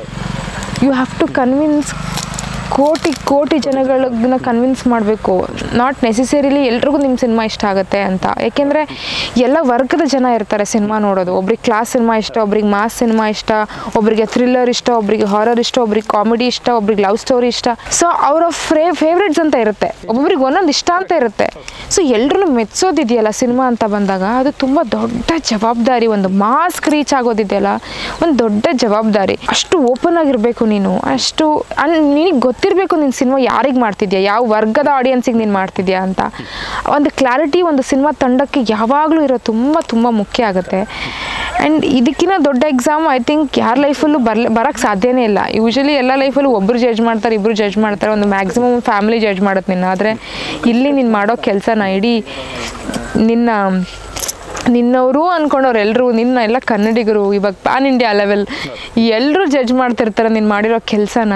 ಯು ಹ್ಯಾವ್ ಟು ಕನ್ವಿನ್ಸ್ ಕೋಟಿ ಕೋಟಿ ಜನಗಳನ್ನ ಕನ್ವಿನ್ಸ್ ಮಾಡಬೇಕು ನಾಟ್ ನೆಸೆಸರಿಲಿ ಎಲ್ರಿಗೂ ನಿಮ್ಮ ಸಿನಿಮಾ ಇಷ್ಟ ಆಗುತ್ತೆ ಅಂತ ಯಾಕೆಂದರೆ ಎಲ್ಲ ವರ್ಗದ ಜನ ಇರ್ತಾರೆ ಸಿನಿಮಾ ನೋಡೋದು ಒಬ್ರಿಗೆ ಕ್ಲಾಸ್ ಸಿನಿಮಾ ಇಷ್ಟ ಒಬ್ರಿಗೆ ಮಾಸ್ ಸಿನಿಮಾ ಇಷ್ಟ ಒಬ್ರಿಗೆ ಥ್ರಿಲ್ಲರ್ ಇಷ್ಟ ಒಬ್ರಿಗೆ ಹಾರರ್ ಇಷ್ಟ ಒಬ್ರಿಗೆ ಕಾಮಿಡಿ ಇಷ್ಟ ಒಬ್ರಿಗೆ ಲವ್ ಸ್ಟೋರಿ ಇಷ್ಟ ಸೊ ಅವರ ಫ್ರೇ ಫೇವ್ರೇಟ್ಸ್ ಅಂತ ಇರುತ್ತೆ ಒಬ್ಬೊಬ್ರಿಗೆ ಒಂದೊಂದು ಇಷ್ಟ ಅಂತ ಇರುತ್ತೆ ಸೊ ಎಲ್ರೂ ಮೆಚ್ಚೋದಿದೆಯಲ್ಲ ಸಿನಿಮಾ ಅಂತ ಬಂದಾಗ ಅದು ತುಂಬ ದೊಡ್ಡ ಜವಾಬ್ದಾರಿ ಒಂದು ಮಾಸ್ಕ್ ರೀಚ್ ಆಗೋದಿದೆಯಲ್ಲ ಒಂದು ದೊಡ್ಡ ಜವಾಬ್ದಾರಿ ಅಷ್ಟು ಓಪನ್ ಆಗಿರಬೇಕು ನೀನು ಅಷ್ಟು ನಿನಗೆ ಗೊತ್ತಿರಬೇಕು ನಿನ್ನ ಸಿನಿಮಾ ಯಾರಿಗೆ ಮಾಡ್ತಿದ್ಯಾ ಯಾವ ವರ್ಗದ ಆಡಿಯನ್ಸಿಗೆ ನೀನು ಮಾಡ್ತಿದ್ಯಾ ಅಂತ ಒಂದು ಕ್ಲಾರಿಟಿ ಒಂದು ಸಿನಿಮಾ ತಂಡಕ್ಕೆ ಯಾವಾಗಲೂ ಇರೋ ತುಂಬ ತುಂಬ ಮುಖ್ಯ ಆಗುತ್ತೆ ಆ್ಯಂಡ್ ಇದಕ್ಕಿಂತ ದೊಡ್ಡ ಎಕ್ಸಾಮ್ ಐ ಥಿಂಕ್ ಯಾರ ಲೈಫಲ್ಲೂ ಬರ್ಲ ಬರೋಕ್ಕೆ ಸಾಧ್ಯನೇ ಇಲ್ಲ ಯೂಶಲಿ ಎಲ್ಲ ಲೈಫಲ್ಲೂ ಒಬ್ಬರು ಜಡ್ಜ್ ಮಾಡ್ತಾರೆ ಇಬ್ಬರು ಜಡ್ಜ್ ಮಾಡ್ತಾರೆ ಒಂದು ಮ್ಯಾಕ್ಸಿಮಮ್ ಫ್ಯಾಮಿಲಿ ಜಡ್ಜ್ ಮಾಡುತ್ತೆ ನಿನ್ನ ಆದರೆ ಇಲ್ಲಿ ನೀನು ಮಾಡೋ ಕೆಲಸನ ಇಡೀ ನಿನ್ನ ನಿನ್ನವರು ಅನ್ಕೊಂಡವ್ರು ಎಲ್ಲರೂ ನಿನ್ನ ಎಲ್ಲ ಕನ್ನಡಿಗರು ಇವಾಗ ಪ್ಯಾನ್ ಇಂಡಿಯಾ ಲೆವೆಲ್ ಎಲ್ಲರೂ ಜಡ್ಜ್ ಮಾಡ್ತಿರ್ತಾರೆ ನೀನು ಮಾಡಿರೋ ಕೆಲಸನ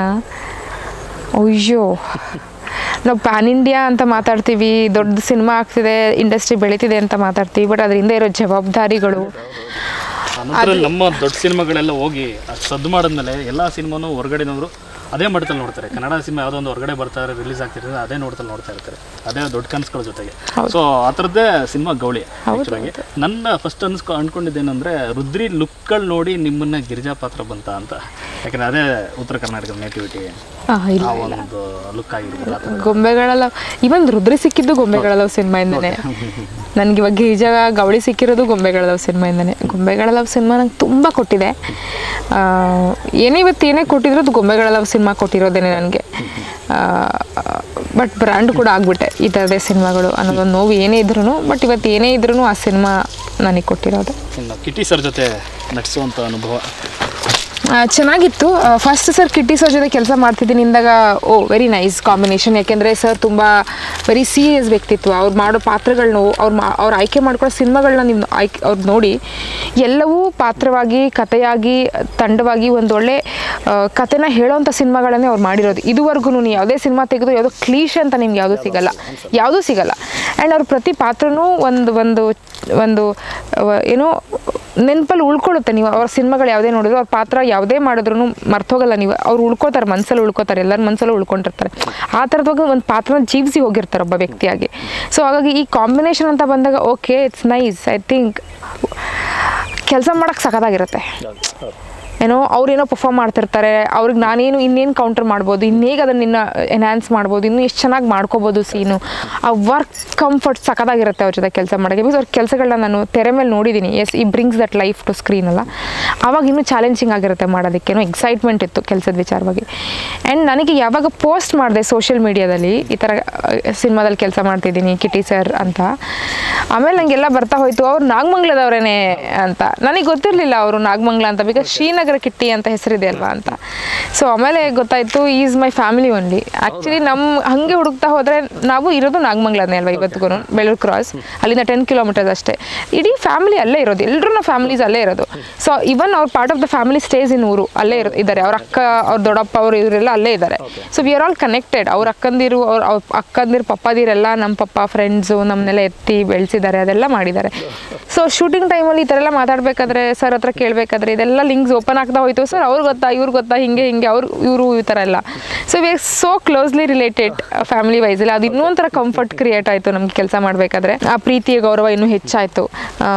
ಅಯ್ಯೋ ನಾವು ಪ್ಯಾನ್ ಇಂಡಿಯಾ ಅಂತ ಮಾತಾಡ್ತೀವಿ ದೊಡ್ಡ ಸಿನಿಮಾ ಆಗ್ತಿದೆ ಇಂಡಸ್ಟ್ರಿ ಬೆಳೀತಿದೆ ಅಂತ ಮಾತಾಡ್ತೀವಿ ಬಟ್ ಅದರಿಂದ ಇರೋ ಜವಾಬ್ದಾರಿಗಳು ನಂತರ ನಮ್ಮ ದೊಡ್ಡ ಸಿನಿಮಾಗಳೆಲ್ಲ ಹೋಗಿ ಅಷ್ಟು ಸದ್ದು ಮಾಡಿದ್ಮೇಲೆ ಎಲ್ಲ ಸಿನಿಮಾನು ಹೊರಗಡೆನವರು ಅದೇ ಮಟ್ಟದಲ್ಲಿ ನೋಡ್ತಾರೆ ಕನ್ನಡ ಸಿನಿಮಾ ಯಾವುದೋ ಒಂದು ಹೊರಗಡೆ ಬರ್ತಾರೆ ರಿಲೀಸ್ ಆಗ್ತಿರ್ತದೆ ಅದೇ ನೋಡ್ತಾ ನೋಡ್ತಾ ಇರ್ತಾರೆ ಅದೇ ದೊಡ್ಡ ಕನಸುಗಳ ಜೊತೆಗೆ ಸೊ ಆ ಥರದ್ದೇ ಸಿನಿಮಾ ಗೌಳಿ ಆ್ಯಕ್ಚುಲಾಗಿ ನನ್ನ ಫಸ್ಟ್ ಅನ್ಸ್ಕೊ ಅನ್ಕೊಂಡಿದ್ದೇನೆಂದ್ರೆ ರುದ್ರಿ ಲುಕ್ಗಳು ನೋಡಿ ನಿಮ್ಮನ್ನ ಗಿರಿಜಾ ಪಾತ್ರ ಬಂತ ಅಂತ ಯಾಕಂದ್ರೆ ಅದೇ ಉತ್ತರ ಕರ್ನಾಟಕದ ನೇಟಿವಿಟಿ ಆ, ಇಲ್ಲ ಆ ಒಂದು ಲುಕ್ ಆಗಿರ್ಬೋದು ಆ ಥರ ಗೊಂಬೆಗಳಲ್ಲ ಇವನ್ ರುದ್ರಿ ಸಿಕ್ಕಿದ್ದು ಗೊಂಬೆಗಳಲ್ಲವ್ ಸಿನಿಮಾಯಿಂದನೇ ನನಗೆ ಇವಾಗ ಗಿರಿಜಾ ಗವಳಿ ಸಿಕ್ಕಿರೋದು ಗೊಂಬೆಗಳಲ್ಲವ್ ಸಿನಿಮಾಯಿಂದನೇ ಗೊಂಬೆಗಳಲ್ಲವ್ ಸಿನಿಮಾ ನಂಗೆ ತುಂಬ ಕೊಟ್ಟಿದೆ ಆ, ಏನೇ ಇವತ್ತು ಏನೇ ಕೊಟ್ಟಿದ್ರು ಅದು ಗೊಂಬೆಗಳಲ್ಲವ್ ಸಿನಿಮಾ ಕೊಟ್ಟಿರೋದೇನೆ ನನಗೆ ಬಟ್ ಬ್ರ್ಯಾಂಡ್ ಕೂಡ ಆಗ್ಬಿಟ್ಟೆ ಈ ಥರದೇ ಸಿನಿಮಾಗಳು ಅನ್ನೋದೊಂದು ನೋವು ಏನೇ ಇದ್ರೂ ಬಟ್ ಇವತ್ತು ಏನೇ ಇದ್ರೂ ಆ ಸಿನಿಮಾ ನನಗೆ ಕೊಟ್ಟಿರೋದು ಇನ್ನು ಕಿಟಿ ಸರ್ ಜೊತೆ ನಟಿಸುವಂಥ ಅನುಭವ ಆ, ಚೆನ್ನಾಗಿತ್ತು ಫಸ್ಟ್ ಸರ್ ಕಿಟ್ಟಿ ಸರ್ ಜೊತೆ ಕೆಲಸ ಮಾಡ್ತಿದ್ದೀನಿ ಇಂದಾಗ ಓ ವೆರಿ ನೈಸ್ ಕಾಂಬಿನೇಷನ್ ಯಾಕೆಂದರೆ ಸರ್ ತುಂಬ ವೆರಿ ಸೀರಿಯಸ್ ವ್ಯಕ್ತಿತ್ವ ಅವ್ರು ಮಾಡೋ ಪಾತ್ರಗಳನ್ನ ಅವ್ರು ಮಾ ಅವ್ರು ಆಯ್ಕೆ ಮಾಡ್ಕೊಳ್ಳೋ ಸಿನಿಮಾಗಳನ್ನ ನೀವು ಆಯ್ಕೆ ಅವ್ರು ನೋಡಿ ಎಲ್ಲವೂ ಪಾತ್ರವಾಗಿ ಕಥೆಯಾಗಿ ತಂಡವಾಗಿ ಒಂದು ಒಳ್ಳೆ ಆ, ಕಥೆನ ಹೇಳೋವಂಥ ಸಿನಿಮಾಗಳನ್ನೇ ಅವ್ರು ಮಾಡಿರೋದು ಇದುವರೆಗೂ ನೀವು ಯಾವುದೇ ಸಿನಿಮಾ ತೆಗೆದು ಯಾವುದೋ ಕ್ಲೀಶೆ ಅಂತ ನಿಮ್ಗೆ ಯಾವುದೂ ಸಿಗಲ್ಲ ಯಾವುದೂ ಸಿಗಲ್ಲ ಆ್ಯಂಡ್ ಅವ್ರ ಪ್ರತಿ ಪಾತ್ರನೂ ಒಂದು ಒಂದು ಒಂದು ಅವ- ಏನೋ ನೆನಪಲ್ಲಿ ಉಳ್ಕೊಳ್ಳುತ್ತೆ ನೀವು ಅವ್ರ ಸಿನಿಮಾಗಳು ಯಾವುದೇ ನೋಡಿದ್ರು ಅವ್ರ ಪಾತ್ರ ಯಾವುದೇ ಮಾಡಿದ್ರು ಮರ್ತೋಗಲ್ಲ ನೀವು ಅವ್ರು ಉಳ್ಕೋತಾರೆ ಮನಸ್ಸಲ್ಲಿ ಉಳ್ಕೋತಾರೆ ಎಲ್ಲರ ಮನಸ್ಸಲ್ಲೂ ಉಳ್ಕೊಂಡಿರ್ತಾರೆ ಆ ಥರದಾಗ ಒಂದು ಪಾತ್ರನ ಜೀವಿಸಿ ಹೋಗಿರ್ತಾರೆ ಒಬ್ಬ ವ್ಯಕ್ತಿಯಾಗಿ ಸೊ ಹಾಗಾಗಿ ಈ ಕಾಂಬಿನೇಷನ್ ಅಂತ ಬಂದಾಗ okay it's nice I think ಕೆಲಸ ಮಾಡೋಕ್ಕೆ ಸಖತ್ತಾಗಿರುತ್ತೆ ಏನೋ ಅವ್ರೇನೋ ಪರ್ಫಾರ್ಮ್ ಮಾಡ್ತಿರ್ತಾರೆ ಅವ್ರಿಗೆ ನಾನೇನು ಇನ್ನೇನು ಕೌಂಟರ್ ಮಾಡ್ಬೋದು ಇನ್ನೇಗೆ ಅದನ್ನ ಇನ್ನು ಎನ್ಹ್ಯಾನ್ಸ್ ಮಾಡ್ಬೋದು ಇನ್ನೂ ಎಷ್ಟು ಚೆನ್ನಾಗಿ ಮಾಡ್ಕೋಬೋದು ಸೀನು ಆ ವರ್ಕ್ ಕಂಫರ್ಟ್ ಸಖತ್ತಾಗಿರುತ್ತೆ ಅವ್ರ ಜೊತೆ ಕೆಲಸ ಮಾಡೋಕ್ಕೆ ಬಿಕಾಸ್ ಅವ್ರ ಕೆಲಸಗಳನ್ನ ನಾನು ತೆರೆ ಮೇಲೆ ನೋಡಿದ್ದೀನಿ yes he brings that life to screen ಅಲ್ಲ ಆವಾಗ ಇನ್ನೂ ಚಾಲೆಂಜಿಂಗ್ ಆಗಿರುತ್ತೆ ಮಾಡೋದಕ್ಕೇನೋ ಎಕ್ಸೈಟ್ಮೆಂಟ್ ಇತ್ತು ಕೆಲಸದ ವಿಚಾರವಾಗಿ ಆ್ಯಂಡ್ ನನಗೆ ಯಾವಾಗ ಪೋಸ್ಟ್ ಮಾಡಿದೆ ಸೋಷಿಯಲ್ ಮೀಡಿಯಾದಲ್ಲಿ ಈ ಥರ ಸಿನಿಮಾದಲ್ಲಿ ಕೆಲಸ ಮಾಡ್ತಿದ್ದೀನಿ ಕಿಟಿ ಸರ್ ಅಂತ ಆಮೇಲೆ ನನಗೆಲ್ಲ ಬರ್ತಾ ಹೋಯ್ತು ಅವ್ರು ನಾಗಮಂಗ್ಲದವ್ರೇನೆ ಅಂತ ನನಗೆ ಗೊತ್ತಿರಲಿಲ್ಲ ಅವರು ನಾಗಮಂಗ್ಲ ಅಂತ ಬಿಕಾಸ್ ಶ್ರೀನಗರ ಕಿಟ್ಟಿ ಅಂತ ಹೆಸರಿದೆ ಅಲ್ವಾ ಅಂತ ಸೊ ಆಮೇಲೆ ಗೊತ್ತಾಯ್ತು is my family only actually ನಮ್ಮ ಹಾಗೆ ಹುಡುಕ್ತಾ ಹೋದರೆ ನಾವು ಇರೋದು ನಾಗಮಂಗ್ಲನೇ ಅಲ್ವಾ ಇವತ್ತಿಗೂ ಬೆಳೂರು ಕ್ರಾಸ್ ಅಲ್ಲಿಂದ ಟೆನ್ ಕಿಲೋಮೀಟರ್ಸ್ ಅಷ್ಟೇ ಇಡೀ ಫ್ಯಾಮಿಲಿ ಅಲ್ಲೇ ಇರೋದು ಎಲ್ಲರೂ ನಾವು ಫ್ಯಾಮಿಲೀಸ್ ಅಲ್ಲೇ ಇರೋದು ಸೊ ಇವನ್ ಅವ್ರ part of the family stays in ಊರು ಅಲ್ಲೇ ಇರೋ ಇದ್ದಾರೆ ಅವ್ರ ಅಕ್ಕ ಅವ್ರ ದೊಡ್ಡಪ್ಪ ಅವರು ಇವರೆಲ್ಲ ಅಲ್ಲೇ ಇದ್ದಾರೆ so we are all connected ಅವ್ರ ಅಕ್ಕಂದಿರು ಅವ್ರ ಅವ್ರ ಅಕ್ಕಂದಿರು ಪಪ್ಪದಿರೆಲ್ಲ ನಮ್ಮ ಪಪ್ಪ ಫ್ರೆಂಡ್ಸು ನಮ್ಮನ್ನೆಲ್ಲ ಎತ್ತಿ ಬೆಳೆಸಿದ್ದಾರೆ ಅದೆಲ್ಲ ಮಾಡಿದ್ದಾರೆ ಸೊ ಶೂಟಿಂಗ್ ಟೈಮಲ್ಲಿ ಈ ಥರ ಎಲ್ಲ ಮಾತಾಡಬೇಕಾದ್ರೆ ಸರ್ ಹತ್ರ ಕೇಳಬೇಕಾದ್ರೆ ಇದೆಲ್ಲ ಲಿಂಕ್ಸ್ ಓಪನ್ ಆಗ್ತಾ ಹೋಯ್ತು ಸರ್ ಅವ್ರು ಗೊತ್ತಾ ಇವ್ರು ಗೊತ್ತಾ ಹಿಂಗೆ ಹಿಂಗೆ ಅವ್ರು ಇವರು ಈ ಥರ ಎಲ್ಲ so we are so closely related family ವೈಸಲ್ಲಿ ಅದು ಇನ್ನೂ ಒಂಥರ ಕಂಫರ್ಟ್ ಕ್ರಿಯೇಟ್ ಆಯಿತು ನಮ್ಗೆ ಕೆಲಸ ಮಾಡಬೇಕಾದ್ರೆ ಆ ಪ್ರೀತಿಯ ಗೌರವ ಇನ್ನೂ ಹೆಚ್ಚಾಯಿತು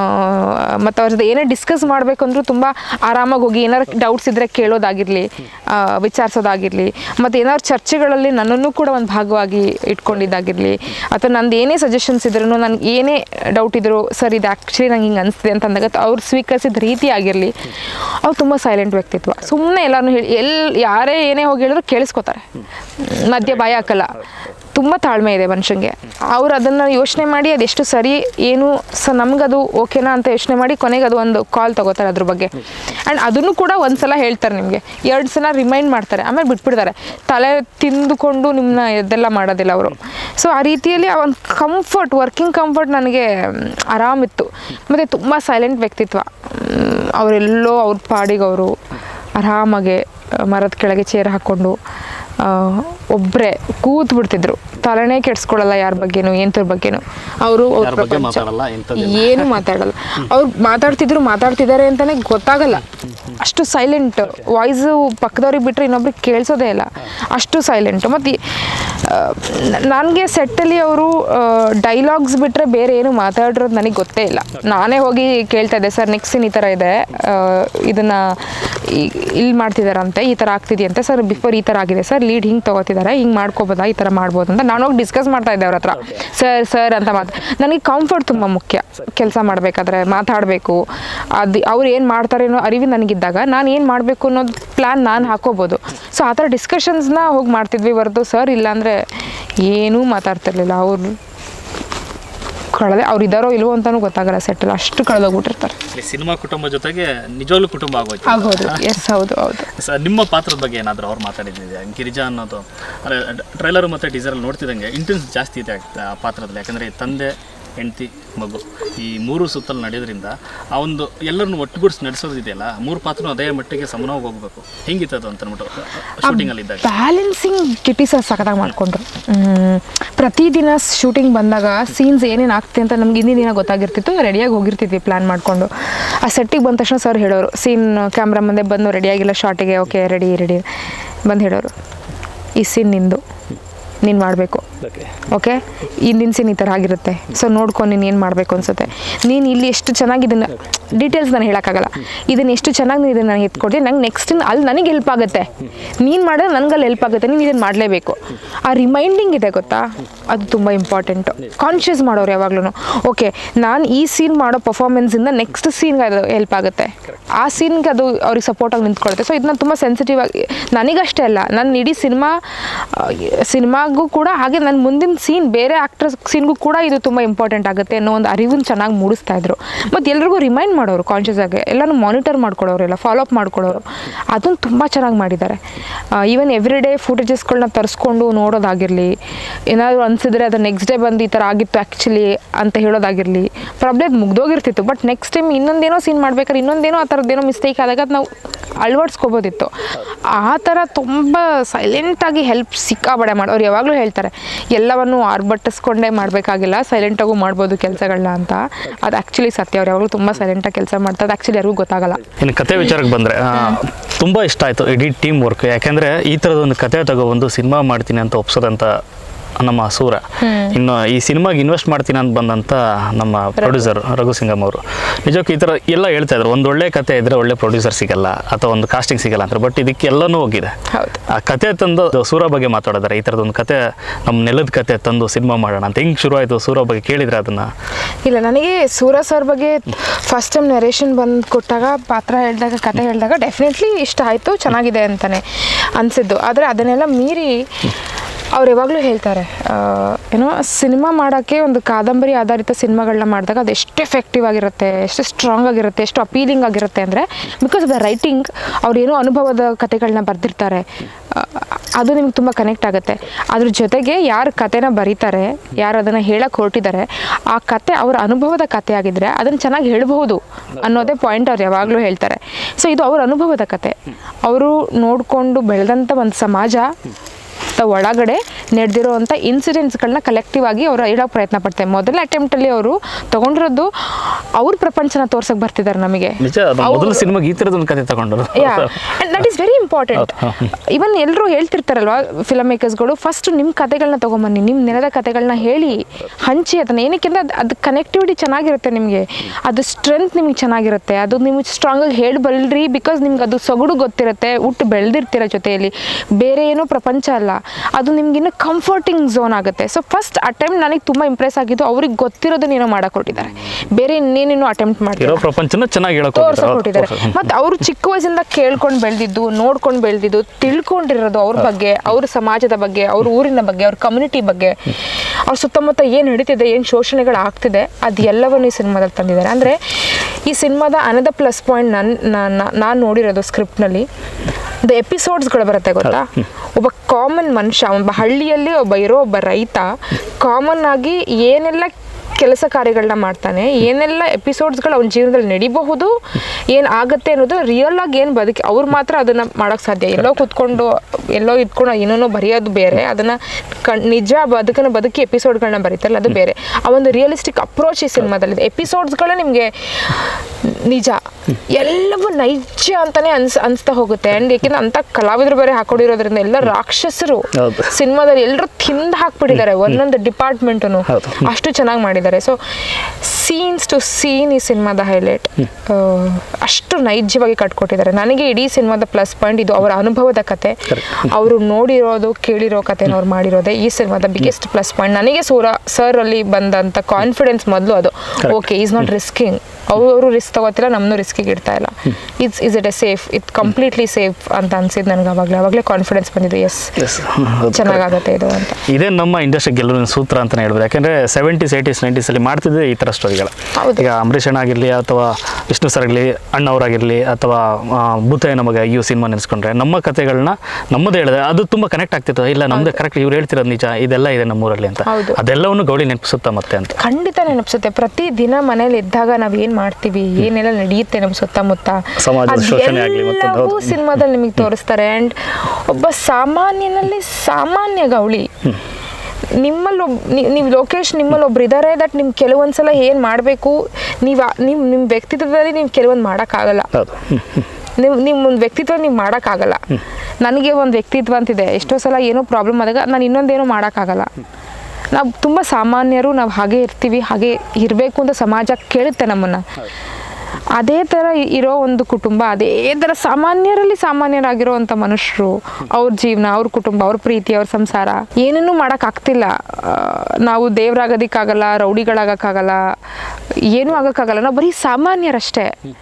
ಮತ್ತು ಅವ್ರ ಜೊತೆ ಏನೇ ಡಿಸ್ಕಸ್ ಮಾಡಬೇಕು ಅಂದರೂ ತುಂಬ ಆರಾಮಾಗಿ ಹೋಗಿ ಏನಾರು ಡೌಟ್ಸ್ ಇದ್ದರೆ ಕೇಳೋದಾಗಿರಲಿ ವಿಚಾರಿಸೋದಾಗಿರಲಿ ಮತ್ತು ಏನಾದ್ರು ಚರ್ಚೆಗಳಲ್ಲಿ ನನ್ನನ್ನು ಕೂಡ ಒಂದು ಭಾಗವಾಗಿ ಇಟ್ಕೊಂಡಿದ್ದಾಗಿರಲಿ ಅಥವಾ ನಂದು ಏನೇ ಸಜೆಷನ್ಸ್ ಇದ್ರೂ ನನಗೆ ಏನೇ ಡೌಟ್ ಇದ್ರು ಸರ್ ಇದು ಆ್ಯಕ್ಚುಲಿ ನಂಗೆ ಹಿಂಗೆ ಅನಿಸ್ತಿದೆ ಅಂತ ಅಂದಾಗ ಅವ್ರು ಸ್ವೀಕರಿಸಿದ ರೀತಿ ಆಗಿರಲಿ ಅವ್ರು ತುಂಬ ಸೈಲೆಂಟ್ ವ್ಯಕ್ತಿತ್ವ ಸುಮ್ಮನೆ ಎಲ್ಲರೂ ಹೇಳಿ ಎಲ್ಲಿ ಯಾರೇ ಏನೇ ಹೋಗಿ ಹೇಳಿದ್ರು ಕೇಳಿಸ್ಕೊತಾರೆ ಮಧ್ಯ ಭಯ ಹಾಕಲ್ಲ ತುಂಬ ತಾಳ್ಮೆ ಇದೆ ಮನುಷ್ಯಂಗೆ ಅವ್ರು ಅದನ್ನು ಯೋಚನೆ ಮಾಡಿ ಅದೆಷ್ಟು ಸರಿ ಏನು ಸ ನಮಗದು ಓಕೆನಾ ಅಂತ ಯೋಚನೆ ಮಾಡಿ ಕೊನೆಗೆ ಅದು ಒಂದು ಕಾಲ್ ತಗೋತಾರೆ ಅದ್ರ ಬಗ್ಗೆ ಆ್ಯಂಡ್ ಅದನ್ನು ಕೂಡ ಒಂದು ಸಲ ಹೇಳ್ತಾರೆ ನಿಮಗೆ ಎರಡು ಸಲ ರಿಮೈಂಡ್ ಮಾಡ್ತಾರೆ ಆಮೇಲೆ ಬಿಟ್ಬಿಡ್ತಾರೆ ತಲೆ ತಿಂದುಕೊಂಡು ನಿಮ್ಮನ್ನ ಇದೆಲ್ಲ ಮಾಡೋದಿಲ್ಲ ಅವರು ಸೊ ಆ ರೀತಿಯಲ್ಲಿ ಆ ಒಂದು ಕಂಫರ್ಟ್ ವರ್ಕಿಂಗ್ ಕಂಫರ್ಟ್ ನನಗೆ ಮ್, ಆರಾಮಿತ್ತು ಮತ್ತು ತುಂಬ ಸೈಲೆಂಟ್ ವ್ಯಕ್ತಿತ್ವ ಮ್, ಅವರೆಲ್ಲೋ ಅವ್ರ ಪಾಡಿಗೆ ಅವರು ಆರಾಮಾಗೆ ಆ, ಮರದ ಕೆಳಗೆ ಚೇರ್ ಹಾಕ್ಕೊಂಡು ಒಬ್ಬರೇ ಕೂತ್ ಬಿಡ್ತಿದ್ರು ತಲೆನೇ ಕೆಡ್ಸ್ಕೊಳ್ಳಲ್ಲ ಯಾರ ಬಗ್ಗೆನೂ ಎಂತರ ಬಗ್ಗೆನೂ ಅವರು ಯಾರ ಬಗ್ಗೆ ಮಾತಾಡಲ್ಲ ಇಂಥದ್ದು ಏನು ಮಾತಾಡಲ್ಲ ಅವ್ರು ಮಾತಾಡ್ತಿದ್ರು ಮಾತಾಡ್ತಿದ್ದಾರೆ ಅಂತಾನೆ ಗೊತ್ತಾಗಲ್ಲ ಅಷ್ಟು ಸೈಲೆಂಟ್ ವಾಯ್ಸು ಪಕ್ಕದವ್ರಿಗೆ ಬಿಟ್ಟರೆ ಇನ್ನೊಬ್ರಿಗೆ ಕೇಳಿಸೋದೇ ಇಲ್ಲ ಅಷ್ಟು ಸೈಲೆಂಟ್ ಮತ್ತು ನನಗೆ ಸೆಟ್ಟಲ್ಲಿ ಅವರು ಡೈಲಾಗ್ಸ್ ಬಿಟ್ಟರೆ ಬೇರೆ ಏನು ಮಾತಾಡಿರೋದು ನನಗೆ ಗೊತ್ತೇ ಇಲ್ಲ ನಾನೇ ಹೋಗಿ ಕೇಳ್ತಾ ಇದ್ದೆ ಸರ್ ನೆಕ್ಸ್ಟ್ ಸೀನ್ ಈ ಥರ ಇದೆ ಆ, ಇದನ್ನ ಈ- ಇಲ್ಲಿ ಮಾಡ್ತಿದಾರಂತೆ ಈ ಥರ ಆಗ್ತಿದೆಯಂತೆ ಸರ್ ಬಿಫೋರ್ ಈ ಥರ ಆಗಿದೆ ಸರ್ ಲೀಡ್ ಹಿಂಗೆ ತೊಗೋತಿದ್ದಾರೆ ಹಿಂಗೆ ಮಾಡ್ಕೋಬೋದಾ ಈ ಥರ ಮಾಡ್ಬೋದು ಅಂತ ನಾನು ಹೋಗಿ ಡಿಸ್ಕಸ್ ಮಾಡ್ತಾ ಇದ್ದೆ ಅವ್ರ ಹತ್ರ ಸರ್ ಸರ್ ಅಂತ ಮಾತು ನನಗೆ ಕಂಫರ್ಟ್ ತುಂಬ ಮುಖ್ಯ ಕೆಲಸ ಮಾಡಬೇಕಾದ್ರೆ ಮಾತಾಡಬೇಕು ಅದು ಅವ್ರು ಏನು ಮಾಡ್ತಾರೆ ಅನ್ನೋ ಅರಿವು ನನಗಿದ್ದಾಗ ನಾನು ಏನು ಮಾಡಬೇಕು ಅನ್ನೋದು ಪ್ಲ್ಯಾನ್ ನಾನು ಹಾಕೋಬೋದು ಸೊ ಆ ಥರ ಡಿಸ್ಕಷನ್ಸ್ನ ಹೋಗಿ ಮಾಡ್ತಿದ್ವಿ ಹೊರತು ಸರ್ ಇಲ್ಲಾಂದರೆ ಏನೂ ಮಾತಾಡ್ತಿರ್ಲಿಲ್ಲ ಅವ್ರು ಕಳೆದೆ ಅವ್ರು ಇದ್ದಾರೋ ಇಲ್ವೋ ಅಂತಲೂ ಗೊತ್ತಾಗಲ್ಲ ಸೆಟ್ಟಲ್ಲಿ ಅಷ್ಟು ಕಳೆದೋಗ್ಬಿಟ್ಟಿರ್ತಾರೆ ಸಿನಿಮಾ ಕುಟುಂಬ ಜೊತೆಗೆ ನಿಜವಾಗ್ಲೂ ಕುಟುಂಬ ಆಗೋಯ್ತು ಆಗೋದು ಎಸ್ ಹೌದು ಹೌದು ಸ- ನಿಮ್ಮ ಪಾತ್ರದ ಬಗ್ಗೆ ಏನಾದರೂ ಅವ್ರು ಮಾತಾಡಿದ್ದಿದೆ ಗಿರಿಜಾ ಅನ್ನೋದು ಟ್ರೈಲರ್ ಮತ್ತು ಟೀಸರಲ್ಲಿ ನೋಡ್ತಿದ್ದಂಗೆ ಇಂಟೆನ್ಸ್ ಜಾಸ್ತಿ ಇದೆ ಆ ಪಾತ್ರದಲ್ಲಿ ಯಾಕಂದರೆ ತಂದೆ ಹೆಂಡತಿ ಮಗು ಈ ಮೂರು ಸುತ್ತಲು ನಡೆಯೋದ್ರಿಂದ ಆ ಒಂದು ಎಲ್ಲರನ್ನು ಒಟ್ಟುಗೂಡಿಸಿ ನಡೆಸೋದಿದೆಯಲ್ಲ ಮೂರು ಪಾತ್ರನೂ ಅದೇ ಮಟ್ಟಿಗೆ ಸಮನವಾಗಿ ಹೋಗ್ಬೇಕು ಹೆಂಗಿತ್ತದು ಅಂತ ಅಂದ್ಬಿಟ್ಟು ಶೂಟಿಂಗಲ್ಲಿ ಇದ್ದಾಗ ಬ್ಯಾಲೆನ್ಸಿಂಗ್ ಕಿಟಿ ಸರ್ ಸಖತ್ತಾಗಿ ಮಾಡಿಕೊಂಡ್ರು ಪ್ರತಿದಿನ ಶೂಟಿಂಗ್ ಬಂದಾಗ ಸೀನ್ಸ್ ಏನೇನು ಆಗ್ತಿದೆ ಅಂತ ನಮ್ಗೆ ಹಿಂದಿನ ದಿನ ಗೊತ್ತಾಗಿರ್ತಿತ್ತು ರೆಡಿಯಾಗಿ ಹೋಗಿರ್ತಿದ್ವಿ ಪ್ಲ್ಯಾನ್ ಮಾಡಿಕೊಂಡು ಆ ಸೆಟ್ಟಿಗೆ ಬಂದ ತಕ್ಷಣ ಸರ್ ಹೇಳೋರು ಸೀನ್ ಕ್ಯಾಮ್ರಾ ಮುಂದೆ ಬಂದು ರೆಡಿಯಾಗಿಲ್ಲ ಶಾರ್ಟಿಗೆ ಓಕೆ ರೆಡಿ ರೆಡಿ ಬಂದು ಹೇಳೋರು ಈ ಸೀನ್ ನಿಂದು ನೀನು ಮಾಡಬೇಕು ಓಕೆ ಓಕೆ ಹಿಂದಿನ ಸೀನ್ ಈ ಥರ ಆಗಿರುತ್ತೆ ಸೊ ನೋಡ್ಕೊಂಡು ನೀನು ಏನು ಮಾಡಬೇಕು ಅನ್ಸುತ್ತೆ ನೀನು ಇಲ್ಲಿ ಎಷ್ಟು ಚೆನ್ನಾಗಿ ಇದನ್ನು ಡೀಟೇಲ್ಸ್ ನಾನು ಹೇಳೋಕ್ಕಾಗಲ್ಲ ಇದನ್ನು ಎಷ್ಟು ಚೆನ್ನಾಗಿ ನೀನು ಇದನ್ನು ನನಗೆ ಎತ್ಕೊಡ್ತೀನಿ ನಂಗೆ ನೆಕ್ಸ್ಟ್ ಅಲ್ಲಿ ನನಗೆ ಹೆಲ್ಪ್ ಆಗುತ್ತೆ ನೀನು ಮಾಡಿದ್ರೆ ನನಗೆ ಅಲ್ಲಿ ಹೆಲ್ಪ್ ಆಗುತ್ತೆ ನೀನು ಇದನ್ನು ಮಾಡಲೇಬೇಕು ಆ ರಿಮೈಂಡಿಂಗ್ ಇದೆ ಗೊತ್ತಾ ಅದು ತುಂಬ ಇಂಪಾರ್ಟೆಂಟು ಕಾನ್ಷಿಯಸ್ ಮಾಡೋರು ಯಾವಾಗ್ಲೂ ಓಕೆ ನಾನು ಈ ಸೀನ್ ಮಾಡೋ ಪರ್ಫಾರ್ಮೆನ್ಸಿಂದ ನೆಕ್ಸ್ಟ್ ಸೀನ್ಗೆ ಅದು ಹೆಲ್ಪ್ ಆಗುತ್ತೆ ಆ ಸೀನ್ಗೆ ಅದು ಅವ್ರಿಗೆ ಸಪೋರ್ಟಾಗಿ ನಿಂತ್ಕೊಳುತ್ತೆ ಸೊ ಇದನ್ನ ತುಂಬ ಸೆನ್ಸಿಟಿವ್ ಆಗಿ ನನಗಷ್ಟೇ ಅಲ್ಲ ನನ್ನ ಇಡೀ ಸಿನಿಮಾ ಸಿನಿಮಾಗೂ ಕೂಡ ಹಾಗೆ ನನ್ನ ಮುಂದಿನ ಸೀನ್ ಬೇರೆ ಆ್ಯಕ್ಟರ್ಸ್ ಸೀನ್ಗೂ ಕೂಡ ಇದು ತುಂಬ ಇಂಪಾರ್ಟೆಂಟ್ ಆಗುತ್ತೆ ಅನ್ನೋ ಒಂದು ಅರಿವನ್ನು ಚೆನ್ನಾಗಿ ಮೂಡಿಸ್ತಾ ಇದ್ರು ಮತ್ತು ಎಲ್ರಿಗೂ ರಿಮೈಂಡ್ ಮಾಡೋರು ಕಾನ್ಷಿಯಸ್ ಆಗಿ ಎಲ್ಲನೂ ಮಾನಿಟರ್ ಮಾಡ್ಕೊಡೋರು ಎಲ್ಲ ಫಾಲೋ ಅಪ್ ಮಾಡ್ಕೊಡೋರು ಅದನ್ನು ತುಂಬ ಚೆನ್ನಾಗಿ ಮಾಡಿದ್ದಾರೆ ಈವನ್ ಎವ್ರಿ ಡೇ ಫುಟೇಜಸ್ಗಳನ್ನ ತರಿಸ್ಕೊಂಡು ನೋಡೋದಾಗಿರಲಿ ಏನಾದರೂ ಅನಿಸಿದ್ರೆ ಅದು ನೆಕ್ಸ್ಟ್ ಡೇ ಬಂದು ಈ ಥರ ಆಗಿತ್ತು ಆ್ಯಕ್ಚುಲಿ ಅಂತ ಹೇಳೋದಾಗಿರಲಿ ಪ್ರಾಬ್ಲಮ್ ಮುಗ್ದೋಗಿರ್ತಿತ್ತು ಬಟ್ ನೆಕ್ಸ್ಟ್ ಟೈಮ್ ಇನ್ನೊಂದೇನೋ ಸೀನ್ ಮಾಡ್ಬೇಕಾದ್ರೆ ಇನ್ನೊಂದೇನೋ ಆ ಥರದ್ದೇನೋ ಮಿಸ್ಟೇಕ್ ಆದಾಗ ಅದು ನಾವು ಅಳವಡಿಸ್ಕೋಬೋದಿತ್ತು ಆ ಥರ ತುಂಬ ಸೈಲೆಂಟಾಗಿ ಹೆಲ್ಪ್ ಸಿಕ್ಕಾಬಡೆ ಮಾಡಿ ಅವ್ರು ಯಾವಾಗಲೂ ಹೇಳ್ತಾರೆ ಎಲ್ಲವನ್ನು ಆರ್ಭಟಿಸ್ಕೊಂಡೇ ಮಾಡಬೇಕಾಗಿಲ್ಲ ಸೈಲೆಂಟಾಗೂ ಮಾಡ್ಬೋದು ಕೆಲಸಗಳನ್ನ ಅಂತ ಅದು ಆ್ಯಕ್ಚುಲಿ ಸತ್ಯ ಅವ್ರು ಯಾವಾಗಲೂ ತುಂಬ ಸೈಲೆಂಟಾಗಿ ಕೆಲಸ ಮಾಡ್ತಾರೆ ಅದು ಆ್ಯಕ್ಚುಲಿ ಯಾರಿಗೂ ಗೊತ್ತಾಗಲ್ಲ ಇನ್ನು ಕತೆ ವಿಚಾರಕ್ಕೆ ಬಂದರೆ ತುಂಬ ಇಷ್ಟ ಆಯಿತು ಇಡೀ ಟೀಮ್ ವರ್ಕ್ ಯಾಕೆಂದರೆ ಈ ಥರದೊಂದು ಕತೆ ತಗೊಬಂದು ಸಿನಿಮಾ ಮಾಡ್ತೀನಿ ಅಂತ ಒಪ್ಸೋದಂತ ನಮ್ಮ ಸೂರ ಇನ್ನು ಈ ಸಿನಿಮಾಗೆ ಇನ್ವೆಸ್ಟ್ ಮಾಡ್ತೀನಿ ಅಂತ ಬಂದಂಥ ನಮ್ಮ ಪ್ರೊಡ್ಯೂಸರ್ ರಘು ಸಿಂಗಮ್ ಅವರು ನಿಜಕ್ಕೂ ಈ ಥರ ಎಲ್ಲ ಹೇಳ್ತಾ ಇದ್ರು ಒಂದು ಒಳ್ಳೆ ಕತೆ ಇದ್ದರೆ ಒಳ್ಳೆ ಪ್ರೊಡ್ಯೂಸರ್ ಸಿಗಲ್ಲ ಅಥವಾ ಒಂದು ಕಾಸ್ಟಿಂಗ್ ಸಿಗಲ್ಲ ಅಂತ ಬಟ್ ಇದಕ್ಕೆಲ್ಲನೂ ಹೋಗಿದೆ ಹೌದು ಆ ಕತೆ ತಂದು ಸೂರ ಬಗ್ಗೆ ಮಾತಾಡಿದಾರೆ ಈ ಥರದೊಂದು ಕತೆ ನಮ್ಮ ನೆಲದ ಕತೆ ತಂದು ಸಿನಿಮಾ ಮಾಡೋಣ ಅಂತ ಹೆಂಗೆ ಶುರು ಆಯಿತು ಸೂರ ಬಗ್ಗೆ ಕೇಳಿದ್ರೆ ಅದನ್ನು ಇಲ್ಲ ನನಗೆ ಸೂರ ಸರ್ ಬಗ್ಗೆ ಫಸ್ಟ್ ಟೈಮ್ ನರೇಷನ್ ಬಂದು ಕೊಟ್ಟಾಗ ಪಾತ್ರ ಹೇಳಿದಾಗ ಕತೆ ಹೇಳಿದಾಗ ಡೆಫಿನೆಟ್ಲಿ ಇಷ್ಟ ಆಯಿತು ಚೆನ್ನಾಗಿದೆ ಅಂತಲೇ ಅನಿಸಿದ್ದು ಆದರೆ ಅದನ್ನೆಲ್ಲ ಮೀರಿ ಅವ್ರು ಯಾವಾಗಲೂ ಹೇಳ್ತಾರೆ ಆ, ಏನೋ ಸಿನಿಮಾ ಮಾಡೋಕ್ಕೆ ಒಂದು ಕಾದಂಬರಿ ಆಧಾರಿತ ಸಿನಿಮಾಗಳನ್ನ ಮಾಡಿದಾಗ ಅದು ಎಷ್ಟು ಎಫೆಕ್ಟಿವ್ ಆಗಿರುತ್ತೆ ಎಷ್ಟು ಸ್ಟ್ರಾಂಗ್ ಆಗಿರುತ್ತೆ ಎಷ್ಟು ಅಪೀಲಿಂಗ್ ಆಗಿರುತ್ತೆ ಅಂದರೆ ಬಿಕಾಸ್ ಆಫ್ ದ ರೈಟಿಂಗ್ ಅವ್ರು ಏನೋ ಅನುಭವದ ಕತೆಗಳನ್ನ ಬರೆದಿರ್ತಾರೆ ಅದು ನಿಮ್ಗೆ ತುಂಬ ಕನೆಕ್ಟ್ ಆಗುತ್ತೆ ಅದ್ರ ಜೊತೆಗೆ ಯಾರು ಕತೆನ ಬರೀತಾರೆ ಯಾರು ಅದನ್ನು ಹೇಳಕ್ಕೆ ಹೊರಟಿದ್ದಾರೆ ಆ ಕತೆ ಅವರ ಅನುಭವದ ಕತೆ ಆಗಿದ್ರೆ ಅದನ್ನು ಚೆನ್ನಾಗಿ ಹೇಳ್ಬಹುದು ಅನ್ನೋದೇ ಪಾಯಿಂಟ್ ಅವ್ರು ಯಾವಾಗಲೂ ಹೇಳ್ತಾರೆ ಸೊ ಇದು ಅವ್ರ ಅನುಭವದ ಕತೆ ಅವರು ನೋಡಿಕೊಂಡು ಬೆಳೆದಂಥ ಒಂದು ಸಮಾಜ ತ ಒಳಗಡೆ ನಡೆದಿರೋವಂಥ ಇನ್ಸಿಡೆಂಟ್ಸ್ಗಳನ್ನ ಕಲೆಕ್ಟಿವ್ ಆಗಿ ಅವರು ಹೇಳೋಕೆ ಪ್ರಯತ್ನ ಪಡ್ತಾರೆ ಮೊದಲ ಅಟೆಂಪ್ಟಲ್ಲಿ ಅವರು ತಗೊಂಡಿರೋದು ಅವ್ರ ಪ್ರಪಂಚನ ತೋರ್ಸಕ್ಕೆ ಬರ್ತಿದ್ದಾರೆ ನಮಗೆ ನಿಜ ಅದು ಮೊದಲ ಸಿನಿಮಾಗೆ ಈ ಥರದೊಂದು ಕತೆ ತಗೊಂಡರು yeah and that is very important even ಎಲ್ಲರೂ ಹೇಳ್ತಿರ್ತಾರಲ್ವ ಫಿಲಮ್ ಮೇಕರ್ಸ್ಗಳು ಫಸ್ಟ್ ನಿಮ್ಮ ಕತೆಗಳನ್ನ ತೊಗೊಂಬನ್ನಿ ನಿಮ್ಮ ನೆಲದ ಕತೆಗಳನ್ನ ಹೇಳಿ ಹಂಚಿ ಅದನ್ನ ಏನಕ್ಕೆ ಅಂದ್ರೆ ಅದು ಅದು ಕನೆಕ್ಟಿವಿಟಿ ಚೆನ್ನಾಗಿರುತ್ತೆ ನಿಮಗೆ ಅದು ಸ್ಟ್ರೆಂತ್ ನಿಮಗೆ ಚೆನ್ನಾಗಿರುತ್ತೆ ಅದು ನೀವು ಸ್ಟ್ರಾಂಗಾಗಿ ಹೇಳಬಲ್ರಿ ಬಿಕಾಸ್ ನಿಮ್ಗೆ ಅದು ಸೊಗಡು ಗೊತ್ತಿರುತ್ತೆ ಹುಟ್ಟು ಬೆಳೆದಿರ್ತೀರ ಜೊತೆಯಲ್ಲಿ ಬೇರೆ ಏನೋ ಪ್ರಪಂಚ ಅಲ್ಲ ಅದು ನಿಮ್ಗೆ ಇನ್ನೂ ಕಂಫರ್ಟಿಂಗ್ ಝೋನ್ ಆಗುತ್ತೆ ಸೊ ಫಸ್ಟ್ ಅಟೆಂಪ್ಟ್ ನನಗೆ ತುಂಬ ಇಂಪ್ರೆಸ್ ಆಗಿದ್ದು ಅವ್ರಿಗೆ ಗೊತ್ತಿರೋದನ್ನ ಏನೋ ಮಾಡಕ್ಕೆ ಕೊಟ್ಟಿದ್ದಾರೆ ಬೇರೆ ಇನ್ನೇನೇನೋ ಅಟೆಂಪ್ಟ್ ಮಾಡ್ತಾರೆ ಇರೋ ಪ್ರಪಂಚನ ಚೆನ್ನಾಗಿ ಹೇಳಕ್ ತೋರ್ಸಕ್ ಕೊಟ್ಟಿದ್ದಾರೆ ಮತ್ತೆ ಅವರು ಚಿಕ್ಕ ವಯಸ್ಸಿಂದ ಕೇಳ್ಕೊಂಡು ಬೆಳೆದಿದ್ದು ನೋಡ್ಕೊಂಡು ಬೆಳೆದಿದ್ದು ತಿಳ್ಕೊಂಡಿರೋದು ಅವ್ರ ಬಗ್ಗೆ ಅವ್ರ ಸಮಾಜದ ಬಗ್ಗೆ ಅವ್ರ ಊರಿನ ಬಗ್ಗೆ ಅವ್ರ ಕಮ್ಯುನಿಟಿ ಬಗ್ಗೆ ಅವ್ರ ಸುತ್ತಮುತ್ತ ಏನು ನಡೀತಿದೆ ಏನು ಶೋಷಣೆಗಳು ಆಗ್ತಿದೆ ಅದು ಎಲ್ಲವನ್ನು ಈ ಸಿನಿಮಾದಲ್ಲಿ ತಂದಿದ್ದಾರೆ ಅಂದರೆ ಈ ಸಿನಿಮಾದ ಅನದ ಪ್ಲಸ್ ಪಾಯಿಂಟ್ ನನ್ನ ನಾನು ನೋಡಿರೋದು ಸ್ಕ್ರಿಪ್ಟ್ನಲ್ಲಿ ದ ಎಪಿಸೋಡ್ಸ್ಗಳು ಬರುತ್ತೆ ಗೊತ್ತಾ ಒಬ್ಬ ಕಾಮನ್ ಮನುಷ್ಯ ಒಬ್ಬ ಹಳ್ಳಿಯಲ್ಲಿ ಒಬ್ಬ ಇರೋ ಒಬ್ಬ ರೈತ ಕಾಮನ್ ಆಗಿ ಏನೆಲ್ಲ ಕೆಲಸ ಕಾರ್ಯಗಳನ್ನ ಮಾಡ್ತಾನೆ ಏನೆಲ್ಲ ಎಪಿಸೋಡ್ಸ್ಗಳು ಅವನ ಜೀವನದಲ್ಲಿ ನಡಿಬಹುದು ಏನು ಆಗುತ್ತೆ ಅನ್ನೋದು ರಿಯಲ್ ಆಗಿ ಏನು ಬದುಕಿ ಅವ್ರು ಮಾತ್ರ ಅದನ್ನ ಮಾಡೋಕ್ಕೆ ಸಾಧ್ಯ ಎಲ್ಲೋ ಕೂತ್ಕೊಂಡು ಎಲ್ಲೋ ಇದ್ಕೊಂಡು ಏನೇನೋ ಬರೆಯೋದು ಬೇರೆ ಅದನ್ನ ಕಣ್ ನಿಜ ಬದುಕನ್ನ ಬದುಕಿ ಎಪಿಸೋಡ್ಗಳನ್ನ ಬರೀತಾರಲ್ಲ ಅದು ಬೇರೆ ಆ ಒಂದು ರಿಯಲಿಸ್ಟಿಕ್ ಅಪ್ರೋಚ್ ಈ ಸಿನಿಮಾದಲ್ಲಿದೆ ಎಪಿಸೋಡ್ಸ್ಗಳೇ ನಿಮಗೆ ನಿಜ ಎಲ್ಲವೂ ನೈಜ ಅಂತಾನೆ ಅನ್ಸ್ ಅನ್ಸ್ತಾ ಹೋಗುತ್ತೆ ಆ್ಯಂಡ್ ಯಾಕೆಂದ್ರೆ ಅಂತ ಕಲಾವಿದರು ಬೇರೆ ಹಾಕೊಂಡಿರೋದ್ರಿಂದ ಎಲ್ಲ ರಾಕ್ಷಸರು ಹೌದು. ಸಿನಿಮಾದಲ್ಲಿ ಎಲ್ಲರೂ ತಿಂದು ಹಾಕ್ಬಿಟ್ಟಿದ್ದಾರೆ ಒಂದೊಂದು ಡಿಪಾರ್ಟ್ಮೆಂಟನು ಹೌದು. ಅಷ್ಟು ಚೆನ್ನಾಗಿ ಮಾಡಿದ್ದಾರೆ ಸೊ ಸೀನ್ಸ್ ಟು ಸೀನ್ ಈ ಸಿನಿಮಾದ ಹೈಲೈಟ್ ಅಷ್ಟು ನೈಜವಾಗಿ ಕಟ್ಕೊಟ್ಟಿದ್ದಾರೆ ನನಗೆ ಇಡೀ ಸಿನಿಮಾದ ಪ್ಲಸ್ ಪಾಯಿಂಟ್ ಇದು ಅವರ ಅನುಭವದ ಕತೆ ಅವರು ನೋಡಿರೋದು ಕೇಳಿರೋ ಕತೆನ ಅವ್ರು ಮಾಡಿರೋದೇ ಈ ಸಿನಿಮಾದ ಬಿಗ್ಗೆಸ್ಟ್ ಪ್ಲಸ್ ಪಾಯಿಂಟ್ ನನಗೆ ಸೂರ ಸರ್ ಅಲ್ಲಿ ಬಂದಂಥ ಕಾನ್ಫಿಡೆನ್ಸ್ ಮೊದಲು ಅದು ಓಕೆ ಈಸ್ ನಾಟ್ ರಿಸ್ಕಿಂಗ್ ಅವರು ರಿಸ್ಕ್ ತಗೋತಿಲ್ಲ ನಮ್ಮನ್ನು ರಿಸ್ಕಿಗೆ ಇಡ್ತಾ ಇಲ್ಲ it's is it a safe it completely safe ಅಂತ ಅನ್ಸಿದ್ದು ನನಗೆ ಅವಾಗಲೇ ಅವಾಗಲೇ ಕಾನ್ಫಿಡೆನ್ಸ್ ಬಂದಿದೆ ಎಸ್ ಚೆನ್ನಾಗಾಗತ್ತೆ ಇದು ಅಂತ ಇದೇ ನಮ್ಮ ಇಂಡಸ್ಟ್ರಿ ಗೆಲುವಿನ ಸೂತ್ರ ಅಂತಲೇ ಹೇಳ್ಬೋದು ಯಾಕಂದರೆ ಸೆವೆಂಟೀಸ್ ಏಯ್ಟೀಸ್ ನೈಂಟೀಸಲ್ಲಿ ಮಾಡ್ತಿದ್ದೆ ಈ ಥರ ಸ್ಟೋರಿಗಳು ಹೌದು. ಈಗ ಅಂಬರೀಷ್ ಅಣ್ಣ ಆಗಿರಲಿ ಅಥವಾ ವಿಷ್ಣು ಸರ್ ಆಗಲಿ ಅಣ್ಣವರಾಗಿರಲಿ ಅಥವಾ ಆ, ಭೂತಯ್ಯ ನಮಗೆ ಈ ಸಿನಿಮಾ ನೆನೆಸ್ಕೊಂಡ್ರೆ ನಮ್ಮ ಕತೆಗಳನ್ನ ನಮ್ಮದೇ ಹೇಳಿದೆ ಅದು ತುಂಬ ಕನೆಕ್ಟ್ ಆಗ್ತಿತ್ತು ಇಲ್ಲ ನಮ್ಮದೇ ಕರೆಕ್ಟ್ ಇವ್ರು ಹೇಳ್ತಿರೋದು ನಿಜ ಇದೆಲ್ಲ ಇದೆ ನಮ್ಮೂರಲ್ಲಿ ಅಂತ ಹೌದು. ಅದೆಲ್ಲವನ್ನು ಗೌಳಿ ನೆನಪಿಸುತ್ತಾ ಮತ್ತೆ ಅಂತ ಖಂಡಿತ ನೆನಪಿಸುತ್ತೆ ಪ್ರತಿ ದಿನ ಮನೇಲಿ ಇದ್ದಾಗ ನಾವ್ ಏನ್ ಮಾಡ್ತೀವಿ ಏನೆಲ್ಲ ನಡೆಯುತ್ತೆ ನಮ್ಮ ಸುತ್ತಮುತ್ತ ಸಮಾಜದ ಶೋಷಣೆ ಆಗ್ಲಿ ಮತ್ತೊಂದು ಹೌದು. ಸಿನಿಮಾದಲ್ಲಿ ನಿಮಗೆ ತೋರಿಸ್ತಾರೆ ಅಂಡ್ ಒಬ್ಬ ಸಾಮಾನ್ಯನಲ್ಲಿ ಸಾಮಾನ್ಯ ಗೌಳಿ ನಿಮ್ಮಲ್ಲಿ ಒಬ್ ನೀವು ಲೋಕೇಶ್ ನಿಮ್ಮಲ್ಲಿ ಒಬ್ರು ಇದ್ದಾರೆ ದಟ್ ನಿಮ್ ಕೆಲವೊಂದ್ಸಲ ಏನ್ ಮಾಡಬೇಕು ನೀವು ನೀವು ನಿಮ್ಮ ವ್ಯಕ್ತಿತ್ವದಲ್ಲಿ ನೀವು ಕೆಲವೊಂದು ಮಾಡೋಕ್ಕಾಗಲ್ಲ ಹೌದು ಹ್ಮ್, ಹ್ಮ್. ನೀವು ನಿಮ್ಮ ಒಂದು ವ್ಯಕ್ತಿತ್ವ ನೀವು ಮಾಡೋಕ್ಕಾಗಲ್ಲ ನನಗೆ ಒಂದು ವ್ಯಕ್ತಿತ್ವ ಅಂತಿದೆ ಎಷ್ಟೋ ಸಲ ಏನೋ ಪ್ರಾಬ್ಲಮ್ ಆದಾಗ ನಾನು ಇನ್ನೊಂದೇನೋ ಮಾಡೋಕ್ಕಾಗಲ್ಲ ನಾವು ತುಂಬ ಸಾಮಾನ್ಯರು ನಾವು ಹಾಗೆ ಇರ್ತೀವಿ ಹಾಗೆ ಇರಬೇಕು ಅಂತ ಸಮಾಜ ಕೇಳುತ್ತೆ ನಮ್ಮನ್ನು ಅದೇ ಥರ ಇ- ಇರೋ ಒಂದು ಕುಟುಂಬ ಅದೇ ಥರ ಸಾಮಾನ್ಯರಲ್ಲಿ ಸಾಮಾನ್ಯರಾಗಿರೋವಂಥ ಮನುಷ್ಯರು ಅವ್ರ ಜೀವನ ಅವ್ರ ಕುಟುಂಬ ಅವ್ರ ಪ್ರೀತಿ ಅವ್ರ ಸಂಸಾರ ಏನನ್ನೂ ಮಾಡೋಕ್ಕಾಗ್ತಿಲ್ಲ ಆ, ನಾವು ದೇವರಾಗೋದಕ್ಕಾಗಲ್ಲ ರೌಡಿಗಳಾಗಕ್ಕಾಗಲ್ಲ ಏನೂ ಆಗೋಕ್ಕಾಗಲ್ಲ ನಾವು ಬರೀ ಸಾಮಾನ್ಯರಷ್ಟೇ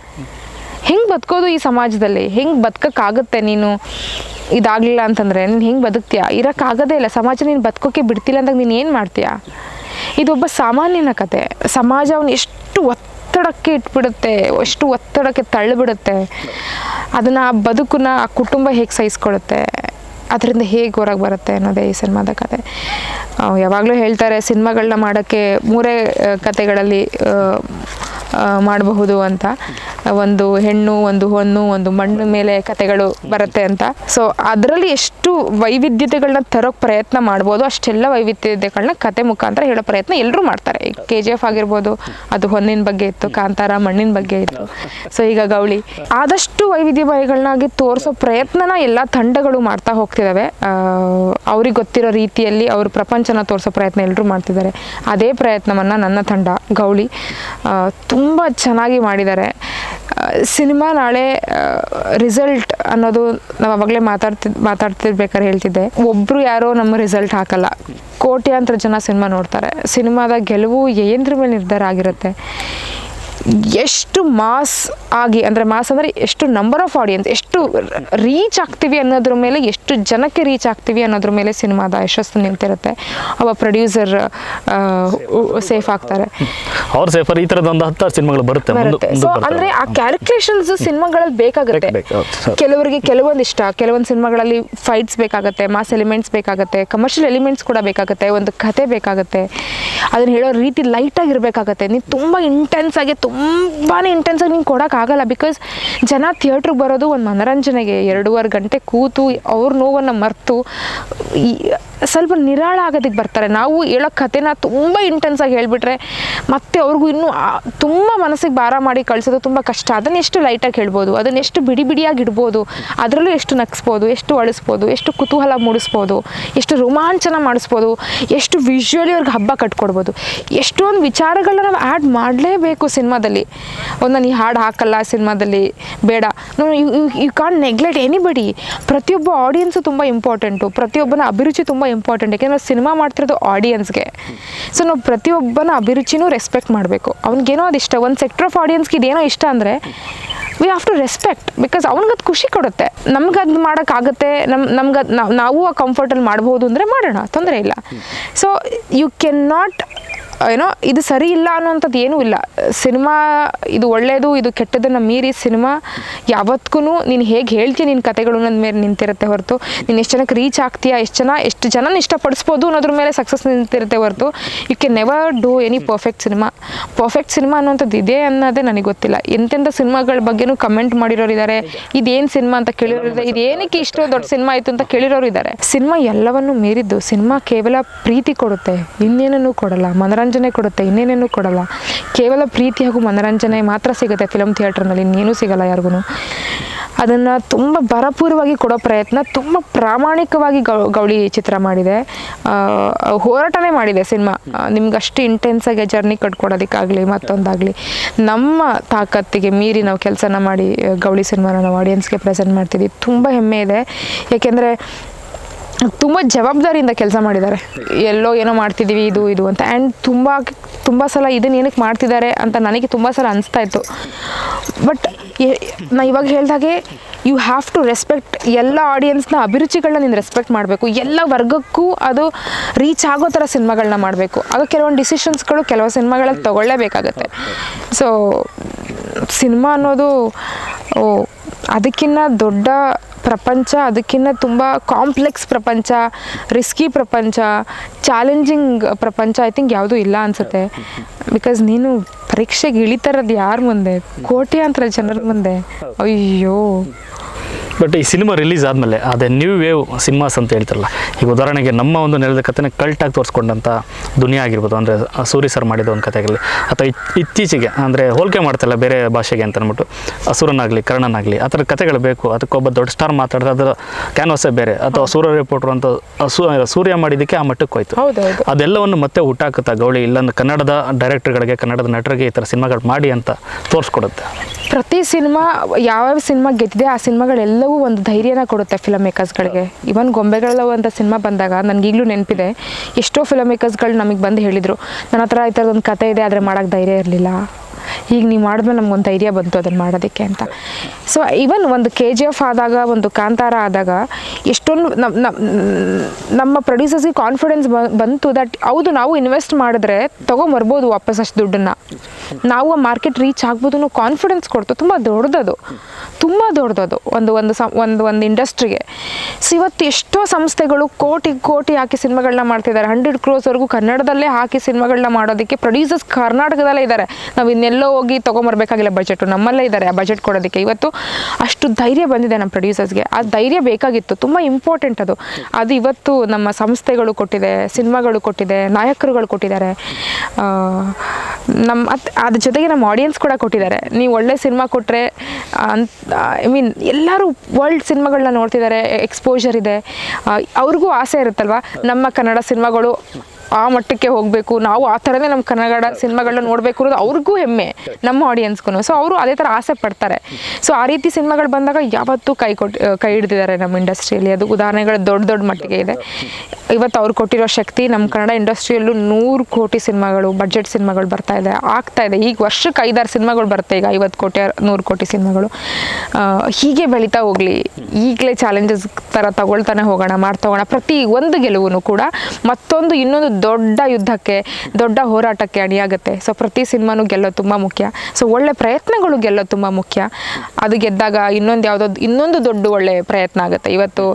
ಹೆಂಗೆ ಬದುಕೋದು ಈ ಸಮಾಜದಲ್ಲಿ ಹೆಂಗೆ ಬದುಕಕ್ಕಾಗುತ್ತೆ ನೀನು ಇದಾಗಲಿಲ್ಲ ಅಂತಂದರೆ ನೀನು ಹೆಂಗೆ ಬದುಕ್ತೀಯಾ ಇರೋಕ್ಕಾಗೋದೇ ಇಲ್ಲ ಸಮಾಜ ನೀನು ಬದುಕೋಕೆ ಬಿಡ್ತಿಲ್ಲ ಅಂದಾಗ ನೀನು ಏನು ಮಾಡ್ತೀಯಾ ಇದೊಬ್ಬ ಸಾಮಾನ್ಯನ ಕತೆ ಸಮಾಜ ಅವನು ಎಷ್ಟು ಒತ್ತಡಕ್ಕೆ ಇಟ್ಬಿಡುತ್ತೆ ಎಷ್ಟು ಒತ್ತಡಕ್ಕೆ ತಳ್ಳಿಬಿಡುತ್ತೆ ಅದನ್ನು ಆ ಬದುಕನ್ನ ಆ ಕುಟುಂಬ ಹೇಗೆ ಸಹಿಸ್ಕೊಳ್ಳುತ್ತೆ ಅದರಿಂದ ಹೇಗೆ ಹೊರಗೆ ಬರುತ್ತೆ ಅನ್ನೋದೇ ಈ ಸಿನಿಮಾದ ಕತೆ ಆ, ಯಾವಾಗಲೂ ಹೇಳ್ತಾರೆ ಸಿನಿಮಾಗಳನ್ನ ಮಾಡೋಕ್ಕೆ ಮೂರೇ ಆ, ಕತೆಗಳಲ್ಲಿ ಆ, ಆ, ಮಾಡಬಹುದು ಅಂತ ಒಂದು ಹೆಣ್ಣು ಒಂದು ಹೊನ್ನು ಒಂದು ಮಣ್ಣು ಮೇಲೆ ಕತೆಗಳು ಬರುತ್ತೆ ಅಂತ ಸೊ ಅದರಲ್ಲಿ ಎಷ್ಟು ವೈವಿಧ್ಯತೆಗಳನ್ನ ತರೋಕ್ಕೆ ಪ್ರಯತ್ನ ಮಾಡ್ಬೋದು ಅಷ್ಟೆಲ್ಲ ವೈವಿಧ್ಯತೆಗಳನ್ನ ಕತೆ ಮುಖಾಂತರ ಹೇಳೋ ಪ್ರಯತ್ನ ಎಲ್ಲರೂ ಮಾಡ್ತಾರೆ ಈಗ ಕೆ ಜಿ ಎಫ್ ಆಗಿರ್ಬೋದು ಅದು ಹೊನ್ನಿನ ಬಗ್ಗೆ ಇತ್ತು ಕಾಂತಾರ ಮಣ್ಣಿನ ಬಗ್ಗೆ ಇತ್ತು ಸೊ ಈಗ ಗೌಳಿ ಆದಷ್ಟು ವೈವಿಧ್ಯಮಯಗಳನ್ನಾಗಿ ತೋರಿಸೋ ಪ್ರಯತ್ನನ ಎಲ್ಲ ತಂಡಗಳು ಮಾಡ್ತಾ ಹೋಗ್ತಿದ್ದಾವೆ ಅವ್ರಿಗೆ ಗೊತ್ತಿರೋ ರೀತಿಯಲ್ಲಿ ಅವ್ರ ಪ್ರಪಂಚನ ತೋರಿಸೋ ಪ್ರಯತ್ನ ಎಲ್ಲರೂ ಮಾಡ್ತಿದ್ದಾರೆ ಅದೇ ಪ್ರಯತ್ನವನ್ನು ನನ್ನ ತಂಡ ಗೌಳಿ ತುಂಬ ಚೆನ್ನಾಗಿ ಮಾಡಿದ್ದಾರೆ ಸಿನಿಮಾ ನಾಳೆ ರಿಸಲ್ಟ್ ಅನ್ನೋದು ನಾವು ಅವಾಗಲೇ ಮಾತಾಡ್ತಿದ್ ಮಾತಾಡ್ತಿರ್ಬೇಕಾದ್ರೆ ಹೇಳ್ತಿದ್ದೆ ಒಬ್ಬರು ಯಾರೋ ನಮ್ಮ ರಿಸಲ್ಟ್ ಹಾಕಲ್ಲ ಕೋಟ್ಯಾಂತರ ಜನ ಸಿನಿಮಾ ನೋಡ್ತಾರೆ ಸಿನಿಮಾದ ಗೆಲುವು ಏನ್ರ ಮೇಲೆ ನಿರ್ಧಾರ ಆಗಿರುತ್ತೆ ಎಷ್ಟು ಮಾಸ್ ಆಗಿ ಅಂದರೆ ಮಾಸ್ ಅಂದರೆ ಎಷ್ಟು ನಂಬರ್ ಆಫ್ ಆಡಿಯನ್ಸ್ ಎಷ್ಟು ರೀಚ್ ಆಗ್ತೀವಿ ಅನ್ನೋದ್ರ ಮೇಲೆ ಎಷ್ಟು ಜನಕ್ಕೆ ರೀಚ್ ಆಗ್ತೀವಿ ಅನ್ನೋದ್ರ ಮೇಲೆ ಸಿನಿಮಾದ ಯಶಸ್ಸು ನಿಂತಿರುತ್ತೆ ಅವ ಪ್ರೊಡ್ಯೂಸರ್ ಸೇಫ್ ಆಗ್ತಾರೆ ಅವ್ರು ಸೇಫರ್ ಈ ಥರದ ಒಂದು ಹತ್ತಾರು ಸಿನಿಮಾಗಳು ಬರುತ್ತೆ ಮುಂದೆ ಬರುತ್ತೆ ಮುಂದೆ ಸೊ ಬರ್ತಾರೆ. ಅಂದ್ರೆ ಆ ಕ್ಯಾಲ್ಕುಲೇಷನ್ಸ್ ಸಿನಿಮಾಗಳಲ್ಲಿ ಬೇಕಾಗುತ್ತೆ ಬೇಕು, ಬೇಕು, ಹೌದು, ಹೌದು. ಕೆಲವರಿಗೆ ಕೆಲವೊಂದು ಇಷ್ಟ ಕೆಲವೊಂದು ಸಿನಿಮಾಗಳಲ್ಲಿ ಫೈಟ್ಸ್ ಬೇಕಾಗುತ್ತೆ ಮಾಸ್ ಎಲಿಮೆಂಟ್ಸ್ ಬೇಕಾಗುತ್ತೆ ಕಮರ್ಷಿಯಲ್ ಎಲಿಮೆಂಟ್ಸ್ ಕೂಡ ಬೇಕಾಗುತ್ತೆ ಒಂದು ಕತೆ ಬೇಕಾಗುತ್ತೆ ಅದನ್ನ ಹೇಳೋ ರೀತಿ ಲೈಟ್ ಆಗಿರ್ಬೇಕಾಗತ್ತೆ ನೀವು ತುಂಬ ಇಂಟೆನ್ಸ್ ಆಗಿ ತುಂಬಾ ಇಂಟೆನ್ಸ್ ಆಗಿ ನಿಂಗೆ ಕೊಡೋಕ್ಕಾಗಲ್ಲ ಬಿಕಾಸ್ ಜನ ಥಿಯೇಟ್ರಿಗೆ ಬರೋದು ಒಂದು ಮನರಂಜನೆಗೆ ಎರಡೂವರೆ ಗಂಟೆ ಕೂತು ಅವ್ರ ನೋವನ್ನು ಮರೆತು ಸ್ವಲ್ಪ ನಿರಾಳ ಆಗೋದಕ್ಕೆ ಬರ್ತಾರೆ ನಾವು ಹೇಳೋ ಕತೆನ ತುಂಬ ಇಂಟೆನ್ಸ್ ಆಗಿ ಹೇಳ್ಬಿಟ್ರೆ ಮತ್ತೆ ಅವ್ರಿಗೂ ಇನ್ನೂ ಆ- ತುಂಬ ಮನಸ್ಸಿಗೆ ಭಾರ ಮಾಡಿ ಕಳಿಸೋದು ತುಂಬ ಕಷ್ಟ ಅದನ್ನ ಎಷ್ಟು ಲೈಟಾಗಿ ಹೇಳ್ಬೋದು ಅದನ್ನ ಎಷ್ಟು ಬಿಡಿ ಬಿಡಿಯಾಗಿ ಇಡ್ಬೋದು ಅದರಲ್ಲೂ ಎಷ್ಟು ನಗಿಸ್ಬೋದು ಎಷ್ಟು ಅಳಿಸ್ಬೋದು ಎಷ್ಟು ಕುತೂಹಲ ಮೂಡಿಸ್ಬೋದು ಎಷ್ಟು ರೋಮಾಂಚನ ಮಾಡಿಸ್ಬೋದು ಎಷ್ಟು ವಿಜುವಲಿ ಅವ್ರಿಗೆ ಹಬ್ಬ ಕಟ್ಕೊಡ್ಬೋದು ಎಷ್ಟೊಂದು ವಿಚಾರಗಳನ್ನ ನಾವು ಆ್ಯಡ್ ಮಾಡಲೇಬೇಕು ಸಿನಿಮಾದಲ್ಲಿ ಒಂದು ನಾನು ಈ ಹಾಡು ಹಾಕಲ್ಲ ಸಿನಿಮಾದಲ್ಲಿ ಬೇಡ ಯು ಕಾನ್ ನೆಗ್ಲೆಕ್ಟ್ ಎನಿಬಡಿ ಪ್ರತಿಯೊಬ್ಬ ಆಡಿಯನ್ಸು ತುಂಬ ಇಂಪಾರ್ಟೆಂಟು ಪ್ರತಿಯೊಬ್ಬನ ಅಭಿರುಚಿ ತುಂಬ ಇಂಪಾರ್ಟೆಂಟ್ ಯಾಕೆಂದ್ರೆ ನಾವು ಸಿನಿಮಾ ಮಾಡ್ತಿರೋದು ಆಡಿಯನ್ಸ್ಗೆ ಸೊ ನಾವು ಪ್ರತಿಯೊಬ್ಬನ ಅಭಿರುಚಿನೂ ರೆಸ್ಪೆಕ್ಟ್ ಮಾಡಬೇಕು ಅವ್ನಿಗೇನೋ ಅದು ಇಷ್ಟ ಒಂದು ಸೆಕ್ಟರ್ ಆಫ್ ಆಡಿಯನ್ಸ್ಗೆ ಇದೇನೋ ಇಷ್ಟ ಅಂದರೆ we have to respect because ಅವ್ನಿಗದು ಖುಷಿ ಕೊಡುತ್ತೆ ನಮ್ಗೆ ಅದು ಮಾಡೋಕ್ಕಾಗುತ್ತೆ ನಮ್ಮ ನಮ್ಗೆ ಅದು ನಾವು ಆ ಕಂಫರ್ಟಲ್ಲಿ ಮಾಡ್ಬೋದು ಅಂದರೆ ಮಾಡೋಣ ತೊಂದರೆ ಇಲ್ಲ ಸೊ ಯು ಕೆನ್ ನಾಟ್ ಏನೋ ಇದು ಸರಿ ಇಲ್ಲ ಅನ್ನೋಂಥದ್ದು ಏನೂ ಇಲ್ಲ ಸಿನಿಮಾ ಇದು ಒಳ್ಳೆಯದು ಇದು ಕೆಟ್ಟದನ್ನು ಮೀರಿ ಸಿನಿಮಾ ಯಾವತ್ತೂ ನೀನು ಹೇಗೆ ಹೇಳ್ತೀಯ ನಿನ್ನ ಕತೆಗಳು ಅನ್ನೋದ್ ಮೇಲೆ ನಿಂತಿರುತ್ತೆ ಹೊರತು ನೀನು ಎಷ್ಟು ಜನಕ್ಕೆ ರೀಚ್ ಆಗ್ತೀಯಾ ಎಷ್ಟು ಜನ ಎಷ್ಟು ಜನನ ಇಷ್ಟಪಡಿಸ್ಬೋದು ಅನ್ನೋದ್ರ ಮೇಲೆ ಸಕ್ಸಸ್ ನಿಂತಿರುತ್ತೆ ಹೊರತು you can never do any perfect cinema perfect cinema ಅನ್ನೋಂಥದ್ದು ಇದೆ ಅನ್ನೋದೇ ನನಗೆ ಗೊತ್ತಿಲ್ಲ ಎಂತೆಂಥ ಸಿನಿಮಾಗಳ ಬಗ್ಗೆನೂ ಕಮೆಂಟ್ ಮಾಡಿರೋರು ಇದ್ದಾರೆ ಇದೇನು ಸಿನಿಮಾ ಅಂತ ಕೇಳಿರೋರು ಇದ್ದಾರೆ ಇದೇನಕ್ಕೆ ಇಷ್ಟು ದೊಡ್ಡ ಸಿನಿಮಾ ಆಯಿತು ಅಂತ ಕೇಳಿರೋರು ಇದ್ದಾರೆ ಸಿನಿಮಾ ಎಲ್ಲವನ್ನೂ ಮೀರಿದ್ದು ಸಿನಿಮಾ ಕೇವಲ ಪ್ರೀತಿ ಕೊಡುತ್ತೆ ಇನ್ನೇನನ್ನೂ ಕೊಡಲ್ಲ ಮನರಂಜನೆ ಕೊಡುತ್ತೆ ಇನ್ನೇನೇನೂ ಕೊಡಲ್ಲ ಕೇವಲ ಪ್ರೀತಿ ಹಾಗೂ ಮನರಂಜನೆ ಮಾತ್ರ ಸಿಗುತ್ತೆ ಫಿಲಮ್ ಥಿಯೇಟ್ರ್ನಲ್ಲಿ ಇನ್ನೇನೂ ಸಿಗಲ್ಲ ಯಾರಿಗೂ ಅದನ್ನು ತುಂಬ ಭರಪೂರವಾಗಿ ಕೊಡೋ ಪ್ರಯತ್ನ ತುಂಬ ಪ್ರಾಮಾಣಿಕವಾಗಿ ಗೌ ಗೌಳಿ ಚಿತ್ರ ಮಾಡಿದೆ ಆ, ಹೋರಾಟನೇ ಮಾಡಿದೆ ಸಿನಿಮಾ ನಿಮ್ಗೆ ಅಷ್ಟು ಇಂಟೆನ್ಸಾಗಿ ಜರ್ನಿ ಕಟ್ಕೊಡೋದಕ್ಕಾಗಲಿ ಮತ್ತೊಂದಾಗಲಿ ನಮ್ಮ ತಾಕತ್ತಿಗೆ ಮೀರಿ ನಾವು ಕೆಲಸನ ಮಾಡಿ ಆ, ಗೌಳಿ ಸಿನಿಮಾನ ನಾವು ಆಡಿಯನ್ಸ್ಗೆ ಪ್ರೆಸೆಂಟ್ ಮಾಡ್ತಿದ್ದೀವಿ ತುಂಬ ಹೆಮ್ಮೆ ಇದೆ ಯಾಕೆಂದರೆ ತುಂಬ ಜವಾಬ್ದಾರಿಯಿಂದ ಕೆಲಸ ಮಾಡಿದ್ದಾರೆ ಎಲ್ಲೋ ಏನೋ ಮಾಡ್ತಿದ್ದೀವಿ ಇದು ಇದು ಅಂತ ಆ್ಯಂಡ್ ತುಂಬ ತುಂಬ ಸಲ ಇದನ್ನ ಏನಕ್ಕೆ ಮಾಡ್ತಿದ್ದಾರೆ ಅಂತ ನನಗೆ ತುಂಬ ಸಲ ಅನಿಸ್ತಾ ಇತ್ತು ಬಟ್ ನಾ ಇವಾಗ ಹೇಳ್ದಾಗೆ ಯು ಹ್ಯಾವ್ ಟು ರೆಸ್ಪೆಕ್ಟ್ ಎಲ್ಲ ಆಡಿಯನ್ಸ್ನ ಅಭಿರುಚಿಗಳನ್ನ ನೀನು ರೆಸ್ಪೆಕ್ಟ್ ಮಾಡಬೇಕು ಎಲ್ಲ ವರ್ಗಕ್ಕೂ ಅದು ರೀಚ್ ಆಗೋ ಥರ ಸಿನಿಮಾಗಳನ್ನ ಮಾಡಬೇಕು ಆಗ ಕೆಲವೊಂದು ಡಿಸಿಷನ್ಸ್ಗಳು ಕೆಲವು ಸಿನಿಮಾಗಳಲ್ಲಿ ತಗೊಳ್ಳೇಬೇಕಾಗತ್ತೆ ಸೊ ಸಿನಿಮಾ ಅನ್ನೋದು ಓ, ಅದಕ್ಕಿಂತ ದೊಡ್ಡ ಪ್ರಪಂಚ ಅದಕ್ಕಿಂತ ತುಂಬ ಕಾಂಪ್ಲೆಕ್ಸ್ ಪ್ರಪಂಚ ರಿಸ್ಕಿ ಪ್ರಪಂಚ ಚಾಲೆಂಜಿಂಗ್ ಪ್ರಪಂಚ ಐ ಥಿಂಕ್ ಯಾವುದೂ ಇಲ್ಲ ಅನಿಸುತ್ತೆ ಬಿಕಾಸ್ ನೀನು ಪರೀಕ್ಷೆಗೆ ಇಳಿತಾರದು ಯಾರ ಮುಂದೆ ಕೋಟ್ಯಾಂತರ ಜನರ ಮುಂದೆ ಅಯ್ಯೋ ಬಟ್ ಈ ಸಿನಿಮಾ ರಿಲೀಸ್ ಆದಮೇಲೆ ಅದೇ ನ್ಯೂ ವೇವ್ ಸಿನಿಮಾಸ್ ಅಂತ ಹೇಳ್ತಾರಲ್ಲ ಈಗ ಉದಾಹರಣೆಗೆ ನಮ್ಮ ಒಂದು ನೆಲದ ಕಥೆನ ಕಲ್ಟಾಗಿ ತೋರಿಸ್ಕೊಂಡಂಥ ದುನಿಯಾ ಆಗಿರ್ಬೋದು ಅಂದರೆ ಸೂರಿ ಸರ್ ಮಾಡಿದ ಒಂದು ಕಥೆಗಳಲ್ಲಿ ಅಥವಾ ಇತ್- ಇತ್ತೀಚೆಗೆ ಅಂದರೆ ಹೋಲಿಕೆ ಮಾಡ್ತಲ್ಲ ಬೇರೆ ಭಾಷೆಗೆ ಅಂತ ಅಂದ್ಬಿಟ್ಟು ಅಸುರನಾಗಲಿ ಕರ್ಣನಾಗಲಿ ಆ ಥರ ಕಥೆಗಳು ಬೇಕು ಅದಕ್ಕೊಬ್ಬ ದೊಡ್ಡ ಸ್ಟಾರ್ ಮಾತಾಡಿದ್ರೆ ಅದರ ಕ್ಯಾನ್ವಾಸೇ ಬೇರೆ ಅಥವಾ ಸೂರ್ಯ ರಿಪೋರ್ಟ್ರು ಅಂತ ಸೂ- ಸೂರ್ಯ ಮಾಡಿದ್ದಕ್ಕೆ ಆ ಮಟ್ಟಕ್ಕೆ ಹೋಯ್ತು ಹೌದೌದು ಅದೆಲ್ಲವನ್ನು ಮತ್ತೆ ಹುಟ್ಟಾಕುತ್ತಾ ಗೌಳಿ ಇಲ್ಲಂದ್ರೆ ಕನ್ನಡದ ಡೈರೆಕ್ಟರ್ಗಳಿಗೆ ಕನ್ನಡದ ನಟರಿಗೆ ಈ ಥರ ಸಿನಿಮಾಗಳು ಮಾಡಿ ಅಂತ ತೋರಿಸ್ಕೊಡುತ್ತೆ ಪ್ರತಿ ಸಿನಿಮಾ ಯಾವ್ಯಾವ ಸಿನಿಮಾ ಗೆದ್ದಿದೆ ಆ ಸಿನಿಮಾಗಳೆಲ್ಲವೂ ಒಂದು ಧೈರ್ಯನ ಕೊಡುತ್ತೆ ಫಿಲಮ್ ಮೇಕರ್ಸ್ಗಳಿಗೆ ಇವನ್ ಗೊಂಬೆಗಳವು ಅಂತ ಸಿನಿಮಾ ಬಂದಾಗ ನನಗೆ ಈಗಲೂ ನೆನಪಿದೆ ಎಷ್ಟೋ ಫಿಲಮ್ ಮೇಕರ್ಸ್ಗಳು ನಮಗೆ ಬಂದು ಹೇಳಿದರು ನನ್ನ ಹತ್ರ ಈ ಥರದೊಂದು ಕತೆ ಇದೆ ಆದರೆ ಮಾಡೋಕ್ಕೆ ಧೈರ್ಯ ಇರಲಿಲ್ಲ ಈಗ ನೀವು ಮಾಡಿದ್ಮೇಲೆ ನಮ್ಗೊಂದು ಧೈರ್ಯ ಬಂತು ಅದನ್ನು ಮಾಡೋದಕ್ಕೆ ಅಂತ ಸೊ ಇವನ್ ಒಂದು ಕೆ ಜಿ ಎಫ್ ಆದಾಗ ಒಂದು ಕಾಂತಾರ ಆದಾಗ ಎಷ್ಟೊಂದು ನಮ್ಮ ನಮ್ಮ ನಮ್ಮ ಪ್ರೊಡ್ಯೂಸರ್ಸ್ಗೆ ಕಾನ್ಫಿಡೆನ್ಸ್ ಬಂತು ದಟ್ ಹೌದು ನಾವು ಇನ್ವೆಸ್ಟ್ ಮಾಡಿದ್ರೆ ತೊಗೊಂಬರ್ಬೋದು ವಾಪಸ್ ಅಷ್ಟು ದುಡ್ಡನ್ನು ನಾವು ಆ ಮಾರ್ಕೆಟ್ ರೀಚ್ ಆಗ್ಬೋದು ಅನ್ನೋ ಕಾನ್ಫಿಡೆನ್ಸ್ ಕೊಡ್ತು ತುಂಬ ದೊಡ್ಡದದು ತುಂಬ ದೊಡ್ಡದದು ಒಂದು ಒಂದು ಸ ಒಂದು ಒಂದು ಇಂಡಸ್ಟ್ರಿಗೆ ಸೊ ಇವತ್ತು ಎಷ್ಟೋ ಸಂಸ್ಥೆಗಳು ಕೋಟಿ ಕೋಟಿ ಹಾಕಿ ಸಿನಿಮಾಗಳನ್ನ ಮಾಡ್ತಿದ್ದಾರೆ ಹಂಡ್ರೆಡ್ ಕ್ರೋಸ್ವರೆಗೂ ಕನ್ನಡದಲ್ಲೇ ಹಾಕಿ ಸಿನಿಮಾಗಳನ್ನ ಮಾಡೋದಕ್ಕೆ ಪ್ರೊಡ್ಯೂಸರ್ಸ್ ಕರ್ನಾಟಕದಲ್ಲೇ ಇದ್ದಾರೆ ನಾವು ಇನ್ನೆಲ್ಲೋ ಹೋಗಿ ತೊಗೊಂಬರ್ಬೇಕಾಗಿಲ್ಲ ಬಜೆಟು ನಮ್ಮಲ್ಲೇ ಇದ್ದಾರೆ ಆ ಬಜೆಟ್ ಕೊಡೋದಕ್ಕೆ ಇವತ್ತು ಅಷ್ಟು ಧೈರ್ಯ ಬಂದಿದೆ ನಮ್ಮ ಪ್ರೊಡ್ಯೂಸರ್ಸ್ಗೆ ಆ ಧೈರ್ಯ ಬೇಕಾಗಿತ್ತು ತುಂಬ ಇಂಪಾರ್ಟೆಂಟ್ ಅದು ಅದು ಇವತ್ತು ನಮ್ಮ ಸಂಸ್ಥೆಗಳು ಕೊಟ್ಟಿದೆ ಸಿನಿಮಾಗಳು ಕೊಟ್ಟಿದೆ ನಾಯಕರುಗಳು ಕೊಟ್ಟಿದ್ದಾರೆ ಆ, ನಮ್ಮ ಅತ್ ಅದ್ರ ಜೊತೆಗೆ ನಮ್ಮ ಆಡಿಯನ್ಸ್ ಕೂಡ ಕೊಟ್ಟಿದ್ದಾರೆ ನೀವು ಒಳ್ಳೆ ಸಿನಿಮಾ ಕೊಟ್ಟರೆ ಅಂತ ಐ ಮೀನ್ ಎಲ್ಲರೂ ವರ್ಲ್ಡ್ ಸಿನಿಮಾಗಳನ್ನ ನೋಡ್ತಿದ್ದಾರೆ ಎಕ್ಸ್ಪೋಜರ್ ಇದೆ ಆ, ಅವ್ರಿಗೂ ಆಸೆ ಇರುತ್ತಲ್ವಾ ನಮ್ಮ ಕನ್ನಡ ಸಿನಿಮಾಗಳು ಆ ಮಟ್ಟಕ್ಕೆ ಹೋಗಬೇಕು ನಾವು ಆ ಥರನೇ ನಮ್ಮ ಕನ್ನಡ ಸಿನಿಮಾಗಳನ್ನ ನೋಡಬೇಕು ಅನ್ನೋದು ಅವ್ರಿಗೂ ಹೆಮ್ಮೆ ನಮ್ಮ ಆಡಿಯನ್ಸ್ಗೂ ಸೊ ಅವರು ಅದೇ ಥರ ಆಸೆ ಪಡ್ತಾರೆ ಸೊ ಆ ರೀತಿ ಸಿನಿಮಾಗಳು ಬಂದಾಗ ಯಾವತ್ತೂ ಕೈ ಕೊಟ್ಟು ಕೈ ಹಿಡ್ದಿದ್ದಾರೆ ನಮ್ಮ ಇಂಡಸ್ಟ್ರಿಯಲ್ಲಿ ಅದು ಉದಾಹರಣೆಗಳು ದೊಡ್ಡ ದೊಡ್ಡ ಮಟ್ಟಿಗೆ ಇದೆ ಇವತ್ತು ಅವ್ರು ಕೊಟ್ಟಿರೋ ಶಕ್ತಿ ನಮ್ಮ ಕನ್ನಡ ಇಂಡಸ್ಟ್ರಿಯಲ್ಲೂ ನೂರು ಕೋಟಿ ಸಿನಿಮಾಗಳು ಬಡ್ಜೆಟ್ ಸಿನಿಮಾಗಳು ಬರ್ತಾ ಇದೆ ಆಗ್ತಾ ಇದೆ ಈಗ ವರ್ಷಕ್ಕೆ ಐದಾರು ಸಿನಿಮಾಗಳು ಬರುತ್ತೆ ಈಗ ಐವತ್ತು ಕೋಟಿ ನೂರು ಕೋಟಿ ಸಿನಿಮಾಗಳು ಆ, ಹೀಗೆ ಬೆಳೀತಾ ಹೋಗಲಿ ಈಗಲೇ ಚಾಲೆಂಜಸ್ ಥರ ತಗೊಳ್ತಾನೆ ಹೋಗೋಣ ಮಾಡ್ತಾ ಹೋಗೋಣ ಪ್ರತಿ ಒಂದು ಗೆಲುವು ಕೂಡ ಮತ್ತೊಂದು ಇನ್ನೊಂದು ದೊಡ್ಡ ಯುದ್ಧಕ್ಕೆ ದೊಡ್ಡ ಹೋರಾಟಕ್ಕೆ ಅಣಿಯಾಗುತ್ತೆ ಸೊ ಪ್ರತಿ ಸಿನಿಮಾನು ಗೆಲ್ಲೋದು ತುಂಬ ಮುಖ್ಯ ಸೊ ಒಳ್ಳೆ ಪ್ರಯತ್ನಗಳು ಗೆಲ್ಲೋದು ತುಂಬ ಮುಖ್ಯ ಅದು ಗೆದ್ದಾಗ ಇನ್ನೊಂದು ಯಾವುದೋ ಇನ್ನೊಂದು ದೊಡ್ಡ ಒಳ್ಳೆ ಪ್ರಯತ್ನ ಆಗುತ್ತೆ ಇವತ್ತು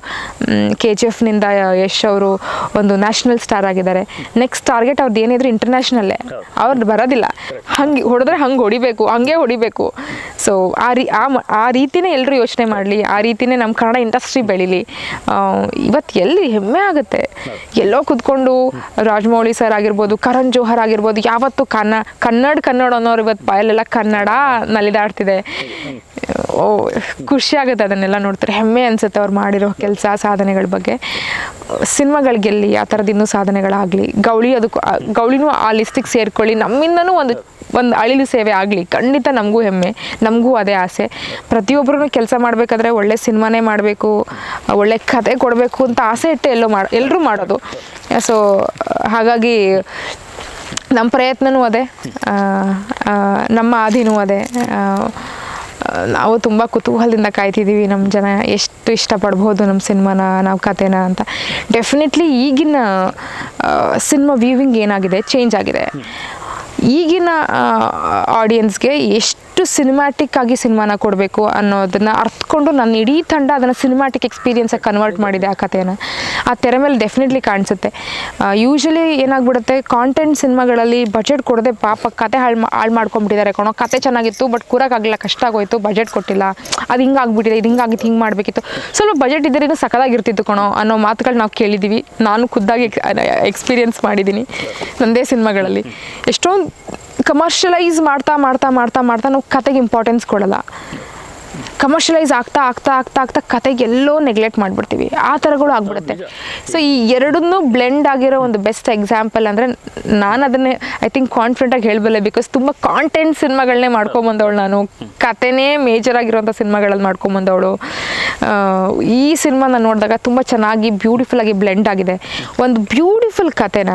ಕೆ ಜಿ ಎಫ್ನಿಂದ ಯಶ್ ಅವರು ಒಂದು ನ್ಯಾಷನಲ್ ಸ್ಟಾರ್ ಆಗಿದ್ದಾರೆ ನೆಕ್ಸ್ಟ್ ಟಾರ್ಗೆಟ್ ಅವ್ರದ್ದು ಏನಿದ್ರು ಇಂಟರ್ನ್ಯಾಷನಲ್ಲೇ ಅವ್ರದ್ದು ಬರೋದಿಲ್ಲ ಹಂಗೆ ಹೊಡೆದ್ರೆ ಹಂಗೆ ಹೊಡಿಬೇಕು ಹಂಗೆ ಹೊಡಿಬೇಕು ಸೊ ಆ ರೀ ಆ ಮ- ಆ ರೀತಿನೇ ಎಲ್ಲರೂ ಯೋಚನೆ ಮಾಡಲಿ ಆ ರೀತಿನೇ ನಮ್ಮ ಕನ್ನಡ ಇಂಡಸ್ಟ್ರಿ ಬೆಳೀಲಿ ಇವತ್ತು ಎಲ್ಲಿ ಹೆಮ್ಮೆ ಆಗುತ್ತೆ ಎಲ್ಲೋ ಕುತ್ಕೊಂಡು ರಾಜಮೌಳಿ ಸರ್ ಆಗಿರ್ಬೋದು ಕರಣ್ ಜೋಹರ್ ಆಗಿರ್ಬೋದು ಯಾವತ್ತು ಕನ್ನ ಕನ್ನಡ ಕನ್ನಡ ಅನ್ನೋರು ಇವತ್ತು ಬಾಯಲ್ಲೆಲ್ಲ ಕನ್ನಡ ನಲಿದಾಡ್ತಿದೆ ಓ ಖುಷಿ ಆಗುತ್ತೆ ಅದನ್ನೆಲ್ಲ ನೋಡ್ತಾರೆ ಹೆಮ್ಮೆ ಅನ್ಸುತ್ತೆ ಅವ್ರು ಮಾಡಿರೋ ಕೆಲಸ ಸಾಧನೆಗಳ ಬಗ್ಗೆ ಸಿನಿಮಾಗಳು ಗೆಲ್ಲಿ ಆ ಥರದ್ದು ಇನ್ನೂ ಸಾಧನೆಗಳಾಗಲಿ ಗೌಳಿ ಅದಕ್ಕೂ ಆ ಗೌಳಿನೂ ಆ ಲಿಸ್ಟಿಗೆ ಸೇರ್ಕೊಳ್ಳಿ ನಮ್ಮಿಂದನೂ ಒಂದು ಒಂದು ಅಳಿಲು ಸೇವೆ ಆಗಲಿ ಖಂಡಿತ ನಮಗೂ ಹೆಮ್ಮೆ ನಮಗೂ ಅದೇ ಆಸೆ ಪ್ರತಿಯೊಬ್ಬರೂ ಕೆಲಸ ಮಾಡಬೇಕಾದ್ರೆ ಒಳ್ಳೆ ಸಿನಿಮಾನೇ ಮಾಡಬೇಕು ಒಳ್ಳೆ ಕತೆ ಕೊಡಬೇಕು ಅಂತ ಆಸೆ ಇಟ್ಟು ಎಲ್ಲೋ ಮಾಡಿ ಎಲ್ಲರೂ ಮಾಡೋದು ಸೊ ಹಾಗಾಗಿ ನಮ್ಮ ಪ್ರಯತ್ನವೂ ಅದೇ ಆ, ಆ, ನಮ್ಮ ಆದಿನೂ ಅದೇ ಆ, ನಾವು ತುಂಬ ಕುತೂಹಲದಿಂದ ಕಾಯ್ತಿದ್ದೀವಿ ನಮ್ಮ ಜನ ಎಷ್ಟು ಇಷ್ಟಪಡ್ಬೋದು ನಮ್ಮ ಸಿನಿಮಾನ ನಾವು ಕತೆನ ಅಂತ ಡೆಫಿನೆಟ್ಲಿ ಈಗಿನ ಸಿನಿಮಾ ವ್ಯೂವಿಂಗ್ ಏನಾಗಿದೆ ಚೇಂಜ್ ಆಗಿದೆ ಈಗಿನ ಆಡಿಯನ್ಸ್ಗೆ ಎಷ್ಟು ಸಿನಿಮ್ಯಾಟಿಕ್ ಆಗಿ ಸಿನಿಮಾನ ಕೊಡಬೇಕು ಅನ್ನೋದನ್ನ ಅರ್ಥಕೊಂಡು ನನ್ನ ಇಡೀ ತಂಡ ಅದನ್ನು ಸಿನಿಮ್ಯಾಟಿಕ್ ಎಕ್ಸ್ಪೀರಿಯನ್ಸಾಗಿ ಕನ್ವರ್ಟ್ ಮಾಡಿದೆ ಆ ಕಥೆನ ಆ ತೆರೆ ಮೇಲೆ ಡೆಫಿನೆಟ್ಲಿ ಕಾಣಿಸುತ್ತೆ ಯೂಶಲಿ ಏನಾಗ್ಬಿಡುತ್ತೆ ಕಾಂಟೆಂಟ್ ಸಿನಿಮಾಗಳಲ್ಲಿ ಬಜೆಟ್ ಕೊಡದೆ ಪಾಪ ಕತೆ ಹಾಳು ಹಾಳು ಮಾಡ್ಕೊಂಬಿಟ್ಟಿದ್ದಾರೆ ಕಣೋ ಕತೆ ಚೆನ್ನಾಗಿತ್ತು ಬಟ್ ಕೂರಕ್ಕಾಗಲಿಲ್ಲ ಕಷ್ಟ ಆಗೋಯ್ತು ಬಜೆಟ್ ಕೊಟ್ಟಿಲ್ಲ ಅದು ಹಿಂಗಾಗ್ಬಿಟ್ಟಿದೆ ಇದು ಹಿಂಗಾಗಿತ್ತು ಹಿಂಗೆ ಮಾಡಬೇಕಿತ್ತು ಸ್ವಲ್ಪ ಬಜೆಟ್ ಇದ್ದರೆ ಇನ್ನೂ ಸಖತ್ತಾಗಿರ್ತಿತ್ತು ಕಣೋ ಅನ್ನೋ ಮಾತುಗಳು ನಾವು ಕೇಳಿದ್ದೀವಿ ನಾನು ಖುದ್ದಾಗಿ ಎಕ್ಸ್ಪೀರಿಯನ್ಸ್ ಮಾಡಿದ್ದೀನಿ ನನ್ನದೇ ಸಿನಿಮಾಗಳಲ್ಲಿ ಎಷ್ಟೊಂದು ಕಮರ್ಷಿಯಲೈಸ್ ಮಾಡ್ತಾ ಮಾಡ್ತಾ ಮಾಡ್ತಾ ಮಾಡ್ತಾ ನಾವು ಕತೆಗೆ ಇಂಪಾರ್ಟೆನ್ಸ್ ಕೊಡಲ್ಲ ಕಮರ್ಷಿಯಲೈಸ್ ಆಗ್ತಾ ಆಗ್ತಾ ಆಗ್ತಾ ಆಗ್ತಾ ಕತೆಗೆ ಎಲ್ಲೋ ನೆಗ್ಲೆಕ್ಟ್ ಮಾಡಿಬಿಡ್ತೀವಿ ಆ ಥರಗಳು ಆಗ್ಬಿಡುತ್ತೆ ಸೊ ಈ ಎರಡನ್ನೂ ಬ್ಲೆಂಡ್ ಆಗಿರೋ ಒಂದು ಬೆಸ್ಟ್ ಎಕ್ಸಾಂಪಲ್ ಅಂದರೆ ನಾನು ಅದನ್ನೇ ಐ ಥಿಂಕ್ ಕಾನ್ಫಿಡೆಂಟಾಗಿ ಹೇಳಬಲ್ಲೆ ಬಿಕಾಸ್ ತುಂಬ ಕಾಂಟೆಂಟ್ ಸಿನಿಮಾಗಳನ್ನೇ ಮಾಡ್ಕೊಂಬಂದವಳು ನಾನು ಕತೆನೇ ಮೇಜರ್ ಆಗಿರೋಂಥ ಸಿನಿಮಾಗಳಲ್ಲಿ ಮಾಡ್ಕೊಂಬಂದವಳು ಆ, ಈ ಸಿನಿಮಾ ನಾನು ನೋಡಿದಾಗ ತುಂಬ ಚೆನ್ನಾಗಿ ಬ್ಯೂಟಿಫುಲ್ ಆಗಿ ಬ್ಲೆಂಡ್ ಆಗಿದೆ ಒಂದು ಬ್ಯೂಟಿಫುಲ್ ಕತೆನ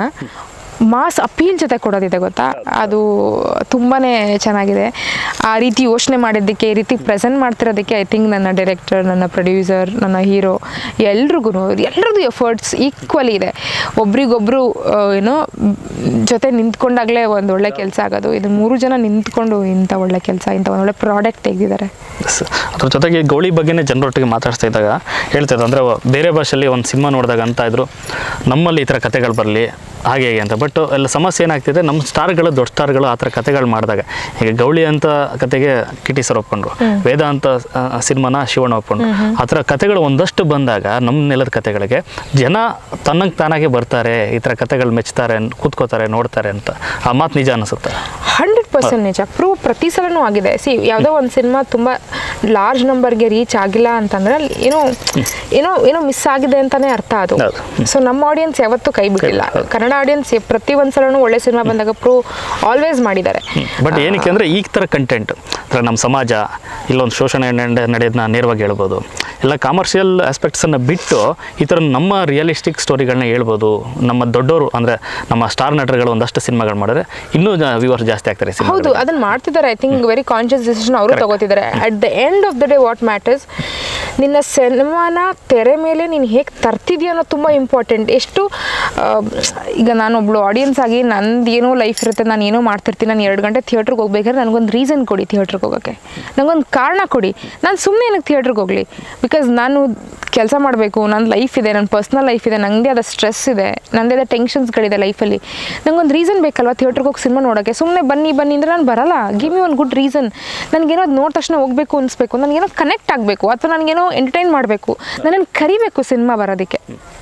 ಮಾಸ್ ಅಪೀಲ್ ಜೊತೆ ಕೊಡೋದಿದೆ ಗೊತ್ತಾ ಅದು ತುಂಬಾ ಚೆನ್ನಾಗಿದೆ ಆ ರೀತಿ ಯೋಚನೆ ಮಾಡಿದ್ದಕ್ಕೆ ಈ ರೀತಿ ಪ್ರೆಸೆಂಟ್ ಮಾಡ್ತಿರೋದಕ್ಕೆ ಐ ಥಿಂಕ್ ನನ್ನ ಡೈರೆಕ್ಟರ್ ನನ್ನ ಪ್ರೊಡ್ಯೂಸರ್ ನನ್ನ ಹೀರೋ ಎಲ್ರಿಗೂ ಎಲ್ಲರದ್ದು ಎಫರ್ಟ್ಸ್ ಈಕ್ವಲಿ ಇದೆ ಒಬ್ರಿಗೊಬ್ರು ಆ, ಏನೋ ಜೊತೆ ನಿಂತ್ಕೊಂಡಾಗಲೇ ಒಂದು ಒಳ್ಳೆ ಕೆಲಸ ಆಗೋದು ಇದು ಮೂರು ಜನ ನಿಂತ್ಕೊಂಡು ಇಂಥ ಒಳ್ಳೆ ಕೆಲಸ ಇಂಥ ಒಂದು ಒಳ್ಳೆ ಪ್ರಾಡಕ್ಟ್ ತೆಗೆದಿದ್ದಾರೆ ಎಸ್. ಅದ್ರ ಜೊತೆಗೆ ಗೌಳಿ ಬಗ್ಗೆನೇ ಜನರೊಟ್ಟಿಗೆ ಮಾತಾಡ್ತಾ ಇದ್ದಾಗ ಹೇಳ್ತಿದ್ರು ಅಂದರೆ ಬೇರೆ ಭಾಷೆಯಲ್ಲಿ ಒಂದು ಸಿನಿಮಾ ನೋಡಿದಾಗ ಅಂತ ಇದ್ರು ನಮ್ಮಲ್ಲಿ ಈ ಥರ ಕತೆಗಳು ಬರಲಿ ಹಾಗೆ ಹೀಗೆ ಅಂತ ಬಟ್ ಎಲ್ಲ ಸಮಸ್ಯೆ ಏನಾಗ್ತಿದೆ ನಮ್ಮ ಸ್ಟಾರ್ಗಳು ದೊಡ್ಡ ಸ್ಟಾರ್ಗಳು ಆ ಥರ ಕತೆಗಳು ಮಾಡಿದಾಗ ಈಗ ಗೌಳಿ ಅಂತ ಕತೆಗೆ ಕಿಟಿ ಸರ್ ಒಪ್ಕೊಂಡ್ರು ವೇದ ಅಂತ ಆ, ಸಿನಿಮಾನ ಶಿವಣ್ಣ ಒಪ್ಕೊಂಡ್ರು ಆ ಥರ ಕತೆಗಳು ಒಂದಷ್ಟು ಬಂದಾಗ ನಮ್ಮ ನೆಲದ ಕತೆಗಳಿಗೆ ಜನ ತನ್ನಂಗೆ ತಾನಾಗೆ ಬರ್ತಾರೆ ಈ ಥರ ಕತೆಗಳು ಮೆಚ್ತಾರೆ ಕೂತ್ಕೋತಾರೆ ನೋಡ್ತಾರೆ ಅಂತ ಆ ಮಾತು ನಿಜ ಅನಿಸುತ್ತೆ ಹಂಡ್ರೆಡ್ ಪರ್ಸೆಂಟ್ ನಿಜ ಪ್ರೂವ್ ಪ್ರತಿ ಸಲನೂ ಆಗಿದೆ ಸಿ ಯಾವುದೋ ಒಂದು ಸಿನಿಮಾ ತುಂಬ ಲಾರ್ಜ್ ನಂಬರ್ಗೆ ರೀಚ್ ಆಗಿಲ್ಲ ಅಂತಂದ್ರೆ ಅಲ್ಲಿ ಏನೋ ಏನೋ ಏನೋ ಮಿಸ್ ಆಗಿದೆ ಅಂತಾನೆ ಅರ್ಥ ಅದು ಹೌದು. ಸೊ ನಮ್ಮ ಆಡಿಯನ್ಸ್ ಯಾವತ್ತೂ ಕೈ ಬಿಟ್ಟಿಲ್ಲ ಕನ್ನಡ ಆಡಿಯನ್ಸ್ ಪ್ರತಿ ಒಂದು ಸಲನೂ ಒಳ್ಳೆ ಸಿನಿಮಾ ಬಂದಾಗ ಪ್ರೂವ್ ಆಲ್ವೇಸ್ ಮಾಡಿದ್ದಾರೆ ಬಟ್ ಏನಕ್ಕೆ ಅಂದರೆ ಈ ಥರ ಕಂಟೆಂಟ್ ಅಂದರೆ ನಮ್ಮ ಸಮಾಜ ಇಲ್ಲೊಂದು ಶೋಷಣೆ ನಡೆ- ನಡೆಯೋದನ್ನ ನೇರವಾಗಿ ಹೇಳ್ಬೋದು ಎಲ್ಲ ಕಾಮರ್ಷಿಯಲ್ ಆಸ್ಪೆಕ್ಟ್ಸನ್ನು ಬಿಟ್ಟು ಈ ಥರ ನಮ್ಮ ರಿಯಲಿಸ್ಟಿಕ್ ಸ್ಟೋರಿಗಳನ್ನ ಹೇಳ್ಬೋದು ನಮ್ಮ ದೊಡ್ಡವರು ಅಂದರೆ ನಮ್ಮ ಸ್ಟಾರ್ ನಟರುಗಳು ಒಂದಷ್ಟು ಸಿನಿಮಾಗಳು ಮಾಡಿದ್ರೆ ಇನ್ನೂ ವ್ಯೂವರ್ಸ್ ಜಾಸ್ತಿ ಆಗ್ತಾರೆ ಹೌದು ಸಿನಿಮಾ ಅದನ್ನ ಮಾಡ್ತಿದ್ದಾರೆ I think very conscious decision ಅವರು ತಗೋತಿದ್ದಾರೆ at the end of the day what matters ನಿನ್ನ ಸಿನಿಮಾನ ತೆರೆ ಮೇಲೆ ನೀನು ಹೇಗೆ ತರ್ತಿದ್ಯಾ ಅನ್ನೋದು ತುಂಬ ಇಂಪಾರ್ಟೆಂಟ್ ಎಷ್ಟು ಆ, ಈಗ ನಾನೊಬ್ಳು ಆಡಿಯನ್ಸ್ ಆಗಿ ನಂದು ಏನೋ ಲೈಫ್ ಇರುತ್ತೆ ನಾನು ಏನೋ ಮಾಡ್ತಿರ್ತೀನಿ ನಾನು ಎರಡು ಗಂಟೆ ಥಿಯೇಟ್ರಿಗೆ ಹೋಗ್ಬೇಕಾದ್ರೆ ನನಗೊಂದು ರೀಸನ್ ಕೊಡಿ ಥಿಯೇಟ್ರಿಗೆ ಹೋಗೋಕ್ಕೆ ನನಗೊಂದು ಕಾರಣ ಕೊಡಿ ನಾನು ಸುಮ್ಮನೆ ಏನಕ್ಕೆ ಥಿಯೇಟ್ರಿಗೆ ಹೋಗಲಿ ಬಿಕಾಸ್ ನಾನು ಕೆಲಸ ಮಾಡಬೇಕು ನನ್ನ ಲೈಫ್ ಇದೆ ನನ್ನ ಪರ್ಸ್ನಲ್ ಲೈಫ್ ಇದೆ ನನಗೆ ಆದ ಸ್ಟ್ರೆಸ್ ಇದೆ ನನ್ನದೇ ಆದ ಟೆನ್ಷನ್ಸ್ಗಳಿದೆ ಲೈಫಲ್ಲಿ ನಂಗೊಂದು ರೀಸನ್ ಬೇಕಲ್ವಾ ಥಿಯೇಟ್ರಿಗೆ ಹೋಗಿ ಸಿನಿಮಾ ನೋಡೋಕ್ಕೆ ಸುಮ್ಮನೆ ಬನ್ನಿ ಬನ್ನಿ ಅಂದರೆ ನಾನು ಬರಲ್ಲ ಗಿವ್ ಮಿ ಒಂದು ಗುಡ್ ರೀಸನ್ ನನಗೇನೋ ಅದು ನೋಡಿದ ತಕ್ಷಣ ಹೋಗಬೇಕು ಅನಿಸ್ಬೇಕು ನನಗೇನೋ ಕನೆಕ್ಟ್ ಆಗಬೇಕು ಅಥವಾ ನನಗೇನೋ ಎಂಟರ್ಟೈನ್ ಮಾಡಬೇಕು ನನ್ನನ್ನು ಕರಿಬೇಕು ಸಿನಿಮಾ ಬರೋದಕ್ಕೆ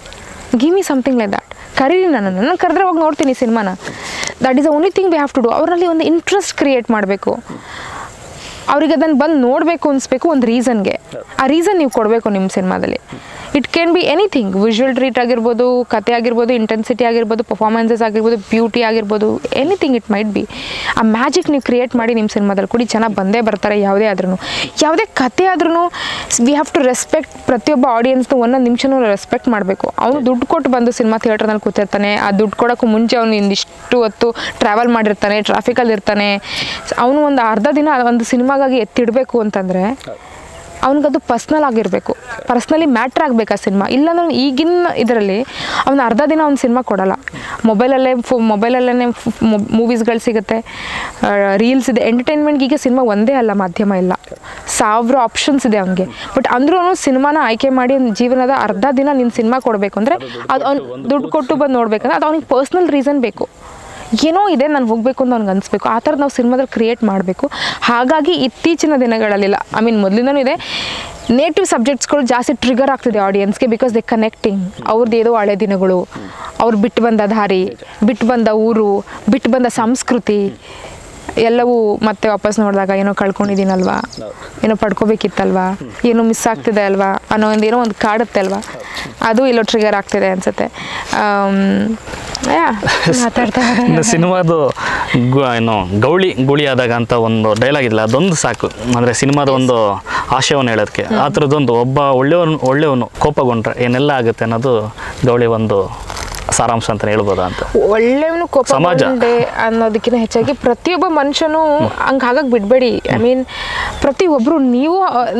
give me something like that ಕರೀರಿ ನನ್ನನ್ನು ನಾನು ಕರೆದ್ರೆ ಹೋಗಿ ನೋಡ್ತೀನಿ ಸಿನಿಮಾನ that is the only thing we have to do ಅವರಲ್ಲಿ ಒಂದು ಇಂಟ್ರೆಸ್ಟ್ ಕ್ರಿಯೇಟ್ ಮಾಡಬೇಕು ಅವ್ರಿಗೆ ಅದನ್ನು ಬಂದು ನೋಡಬೇಕು ಅನಿಸ್ಬೇಕು ಒಂದು ರೀಸನ್ಗೆ ಆ ರೀಸನ್ ನೀವು ಕೊಡಬೇಕು ನಿಮ್ಮ ಸಿನಿಮಾದಲ್ಲಿ it can be anything visual treat ಆಗಿರ್ಬೋದು ಕತೆ ಆಗಿರ್ಬೋದು ಇಂಟೆನ್ಸಿಟಿ ಆಗಿರ್ಬೋದು ಪರ್ಫಾರ್ಮೆನ್ಸಸ್ ಆಗಿರ್ಬೋದು ಬ್ಯೂಟಿ ಆಗಿರ್ಬೋದು anything it might be a magic ನೀವು ಕ್ರಿಯೇಟ್ ಮಾಡಿ ನಿಮ್ಮ ಸಿನಿಮಾದಲ್ಲಿ ಕೂಡಿ ಚೆನ್ನಾಗಿ ಬಂದೇ ಬರ್ತಾರೆ ಯಾವುದೇ ಆದ್ರೂ ಯಾವುದೇ ಕತೆ ಆದ್ರೂ ವಿ ಹ್ಯಾವ್ ಟು ರೆಸ್ಪೆಕ್ಟ್ ಪ್ರತಿಯೊಬ್ಬ ಆಡಿಯನ್ಸ್ನ ಒಂದೊಂದು ನಿಮಿಷನೂ ರೆಸ್ಪೆಕ್ಟ್ ಮಾಡಬೇಕು ಅವನು ದುಡ್ಡು ಕೊಟ್ಟು ಬಂದು ಸಿನಿಮಾ ಥಿಯೇಟರ್ನಲ್ಲಿ ಕೂತಿರ್ತಾನೆ ಆ ದುಡ್ಡು ಕೊಡೋಕ್ಕೂ ಮುಂಚೆ ಅವನು ಇಂದಿಷ್ಟು ಹೊತ್ತು ಟ್ರಾವೆಲ್ ಮಾಡಿರ್ತಾನೆ ಟ್ರಾಫಿಕಲ್ಲಿ ಇರ್ತಾನೆ ಅವನು ಒಂದು ಅರ್ಧ ದಿನ ಒಂದು ಸಿನಿಮಾಗಾಗಿ ಎತ್ತಿಡಬೇಕು ಅಂತಂದರೆ ಅವ್ನಿಗದು ಪರ್ಸ್ನಲ್ ಆಗಿರಬೇಕು ಪರ್ಸ್ನಲಿ ಮ್ಯಾಟ್ರ್ ಆಗಬೇಕು ಆ ಸಿನಿಮಾ ಇಲ್ಲಾಂದ್ರೆ ಈಗಿನ ಇದರಲ್ಲಿ ಅವ್ನು ಅರ್ಧ ದಿನ ಅವ್ನು ಸಿನಿಮಾ ಕೊಡಲ್ಲ ಮೊಬೈಲಲ್ಲೇ ಫೋ ಮೊಬೈಲಲ್ಲೇ ಮೂವೀಸ್ಗಳು ಸಿಗುತ್ತೆ ರೀಲ್ಸ್ ಇದೆ ಎಂಟರ್ಟೈನ್ಮೆಂಟ್ಗೆ ಈಗ ಸಿನಿಮಾ ಒಂದೇ ಅಲ್ಲ ಮಾಧ್ಯಮ ಇಲ್ಲ ಸಾವಿರ ಆಪ್ಷನ್ಸ್ ಇದೆ ಅವನಿಗೆ ಬಟ್ ಅಂದ್ರೂ ಅವನು ಸಿನಿಮಾನ ಆಯ್ಕೆ ಮಾಡಿ ಅವ್ನ ಜೀವನದ ಅರ್ಧ ದಿನ ನೀನು ಸಿನಿಮಾ ಕೊಡಬೇಕು ಅಂದರೆ ಅದು ಅವ್ನು ದುಡ್ಡು ಕೊಟ್ಟು ಬಂದು ನೋಡ್ಬೇಕಂದ್ರೆ ಅದು ಅವ್ನಿಗೆ ಪರ್ಸ್ನಲ್ ರೀಸನ್ ಬೇಕು ಏನೋ ಇದೆ ನಾನು ಹೋಗಬೇಕು ಅಂತ ಅವ್ನಿಗೆ ಅನಿಸ್ಬೇಕು ಆ ಥರದ್ದು ನಾವು ಸಿನಿಮಾದಲ್ಲಿ ಕ್ರಿಯೇಟ್ ಮಾಡಬೇಕು ಹಾಗಾಗಿ ಇತ್ತೀಚಿನ ದಿನಗಳಲ್ಲಿಲ್ಲ ಐ ಮೀನ್ ಮೊದಲಿಂದನೂ ಇದೆ ನೇಟಿವ್ ಸಬ್ಜೆಕ್ಟ್ಸ್ಗಳು ಜಾಸ್ತಿ ಟ್ರಿಗರ್ ಆಗ್ತಿದೆ ಆಡಿಯನ್ಸ್ಗೆ ಬಿಕಾಸ್ ದೆ ಕನೆಕ್ಟಿಂಗ್ ಅವ್ರದ್ದು ಏನೋ ಹಳೆ ದಿನಗಳು ಅವ್ರು ಬಿಟ್ಟು ಬಂದ ದಾರಿ ಬಿಟ್ಟು ಬಂದ ಊರು ಬಿಟ್ಟು ಬಂದ ಸಂಸ್ಕೃತಿ ಎಲ್ಲವೂ ಮತ್ತೆ ವಾಪಸ್ ನೋಡಿದಾಗ ಏನೋ ಕಳ್ಕೊಂಡಿದ್ದೀನಲ್ವಾ ಏನೋ ಪಡ್ಕೋಬೇಕಿತ್ತಲ್ವಾ ಏನೋ ಮಿಸ್ ಆಗ್ತಿದೆ ಅಲ್ವಾ ಅನ್ನೋ ಒಂದು ಏನೋ ಒಂದು ಕಾಡುತ್ತೆ ಅಲ್ವಾ ಅದು ಇಲ್ಲೋ ಟ್ರಿಗರ್ ಆಗ್ತಿದೆ ಅನ್ಸುತ್ತೆ ಆಮ್, ಯಾ, ಮಾತಾಡ್ತಾ ಇನ್ನು ಸಿನಿಮಾದು ಗು- ಏನು ಗೌಳಿ ಗುಳಿ ಆದಾಗ ಅಂತ ಒಂದು ಡೈಲಾಗ್ ಇಲ್ಲ ಅದೊಂದು ಸಾಕು ಅಂದರೆ ಸಿನಿಮಾದ ಒಂದು ಆಶಯವನ್ನು ಹೇಳೋದಕ್ಕೆ ಆ ಥರದ್ದೊಂದು ಒಬ್ಬ ಒಳ್ಳೆಯವನು ಒಳ್ಳೆಯವನು ಕೋಪಗೊಂಡ್ರೆ ಏನೆಲ್ಲ ಆಗುತ್ತೆ ಅನ್ನೋದು ಗೌಳಿ ಒಂದು ಸಾರಾಂಶ ಅಂತ ಹೇಳ್ಬೋದಾ ಅಂತ ಒಳ್ಳೆಯವನು ಕೋಪ ಸಮಾಜ. ಬಂದೆ ಅನ್ನೋದಕ್ಕಿಂತ ಹೆಚ್ಚಾಗಿ ಪ್ರತಿಯೊಬ್ಬ ಮನುಷ್ಯನು ಹಂಗೆ ಹಾಗಾಗಿ ಬಿಡಬೇಡಿ ಐ ಮೀನ್ ಪ್ರತಿಯೊಬ್ಬರು ನೀವು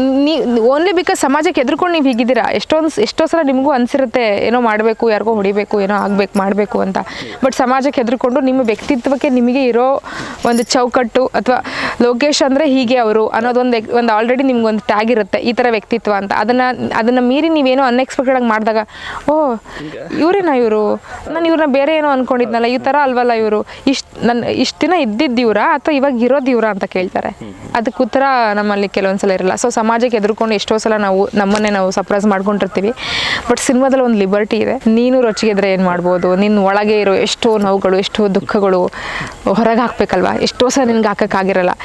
ಓನ್ಲಿ ಬಿಕಾಸ್ ಸಮಾಜಕ್ಕೆ ಎದ್ರುಕೊಂಡು ನೀವು ಹೀಗಿದ್ದೀರಾ ಎಷ್ಟೊಂದು ಎಷ್ಟೋ ಸಲ ನಿಮಗೂ ಅನಿಸಿರುತ್ತೆ ಏನೋ ಮಾಡಬೇಕು ಯಾರಿಗೋ ಹೊಡಿಬೇಕು ಏನೋ ಆಗಬೇಕು ಮಾಡಬೇಕು ಅಂತ ಬಟ್ ಸಮಾಜಕ್ಕೆ ಎದ್ರುಕೊಂಡು ನಿಮ್ಮ ವ್ಯಕ್ತಿತ್ವಕ್ಕೆ ನಿಮಗೆ ಇರೋ ಒಂದು ಚೌಕಟ್ಟು ಅಥವಾ ಲೋಕೇಶ್ ಅಂದರೆ ಹೀಗೆ ಅವರು ಅನ್ನೋದೊಂದು ಒಂದು ಆಲ್ರೆಡಿ ನಿಮ್ಗೊಂದು ಟ್ಯಾಗ್ ಇರುತ್ತೆ ಈ ಥರ ವ್ಯಕ್ತಿತ್ವ ಅಂತ ಅದನ್ನು ಅದನ್ನು ಮೀರಿ ನೀವೇನೋ ಅನ್ಎಕ್ಸ್ಪೆಕ್ಟೆಡ್ ಆಗಿ ಮಾಡಿದಾಗ ಓ ಇವರೇನಾ ಇವರು ನಾನು ಇವ್ರನ್ನ ಬೇರೆ ಏನೋ ಅನ್ಕೊಂಡಿದ್ನಲ್ಲ ಈ ಥರ ಅಲ್ವಲ್ಲ ಇವರು ಇಷ್ಟು ನನ್ನ ಇಷ್ಟು ದಿನ ಇದ್ದಿದ್ದು ಇವ್ರ ಅಥವಾ ಇವಾಗ ಇರೋದು ಇವ್ರ ಅಂತ ಕೇಳ್ತಾರೆ ಅದಕ್ಕೆ ಉತ್ತರ ನಮ್ಮಲ್ಲಿ ಕೆಲವೊಂದ್ಸಲ ಇರಲ್ಲ ಸೊ ಸಮಾಜಕ್ಕೆ ಎದುರ್ಕೊಂಡು ಎಷ್ಟೋ ಸಲ ನಾವು ನಮ್ಮನ್ನೇ ನಾವು ಸರ್ಪ್ರೈಸ್ ಮಾಡ್ಕೊಂಡಿರ್ತೀವಿ ಬಟ್ ಸಿನಿಮಾದಲ್ಲಿ ಒಂದು ಲಿಬರ್ಟಿ ಇದೆ ನೀನು ರೊಚ್ಚಿಗೆದ್ರೆ ಏನು ಮಾಡ್ಬೋದು ನಿನ್ನ ಒಳಗೆ ಇರೋ ಎಷ್ಟೋ ನೋವುಗಳು ಎಷ್ಟೋ ದುಃಖಗಳು ಹೊರಗೆ ಹಾಕ್ಬೇಕಲ್ವಾ ಎಷ್ಟೋ ಸಲ ನಿನ್ಗೆ ಹಾಕೋಕ್ಕಾಗಿರಲ್ಲ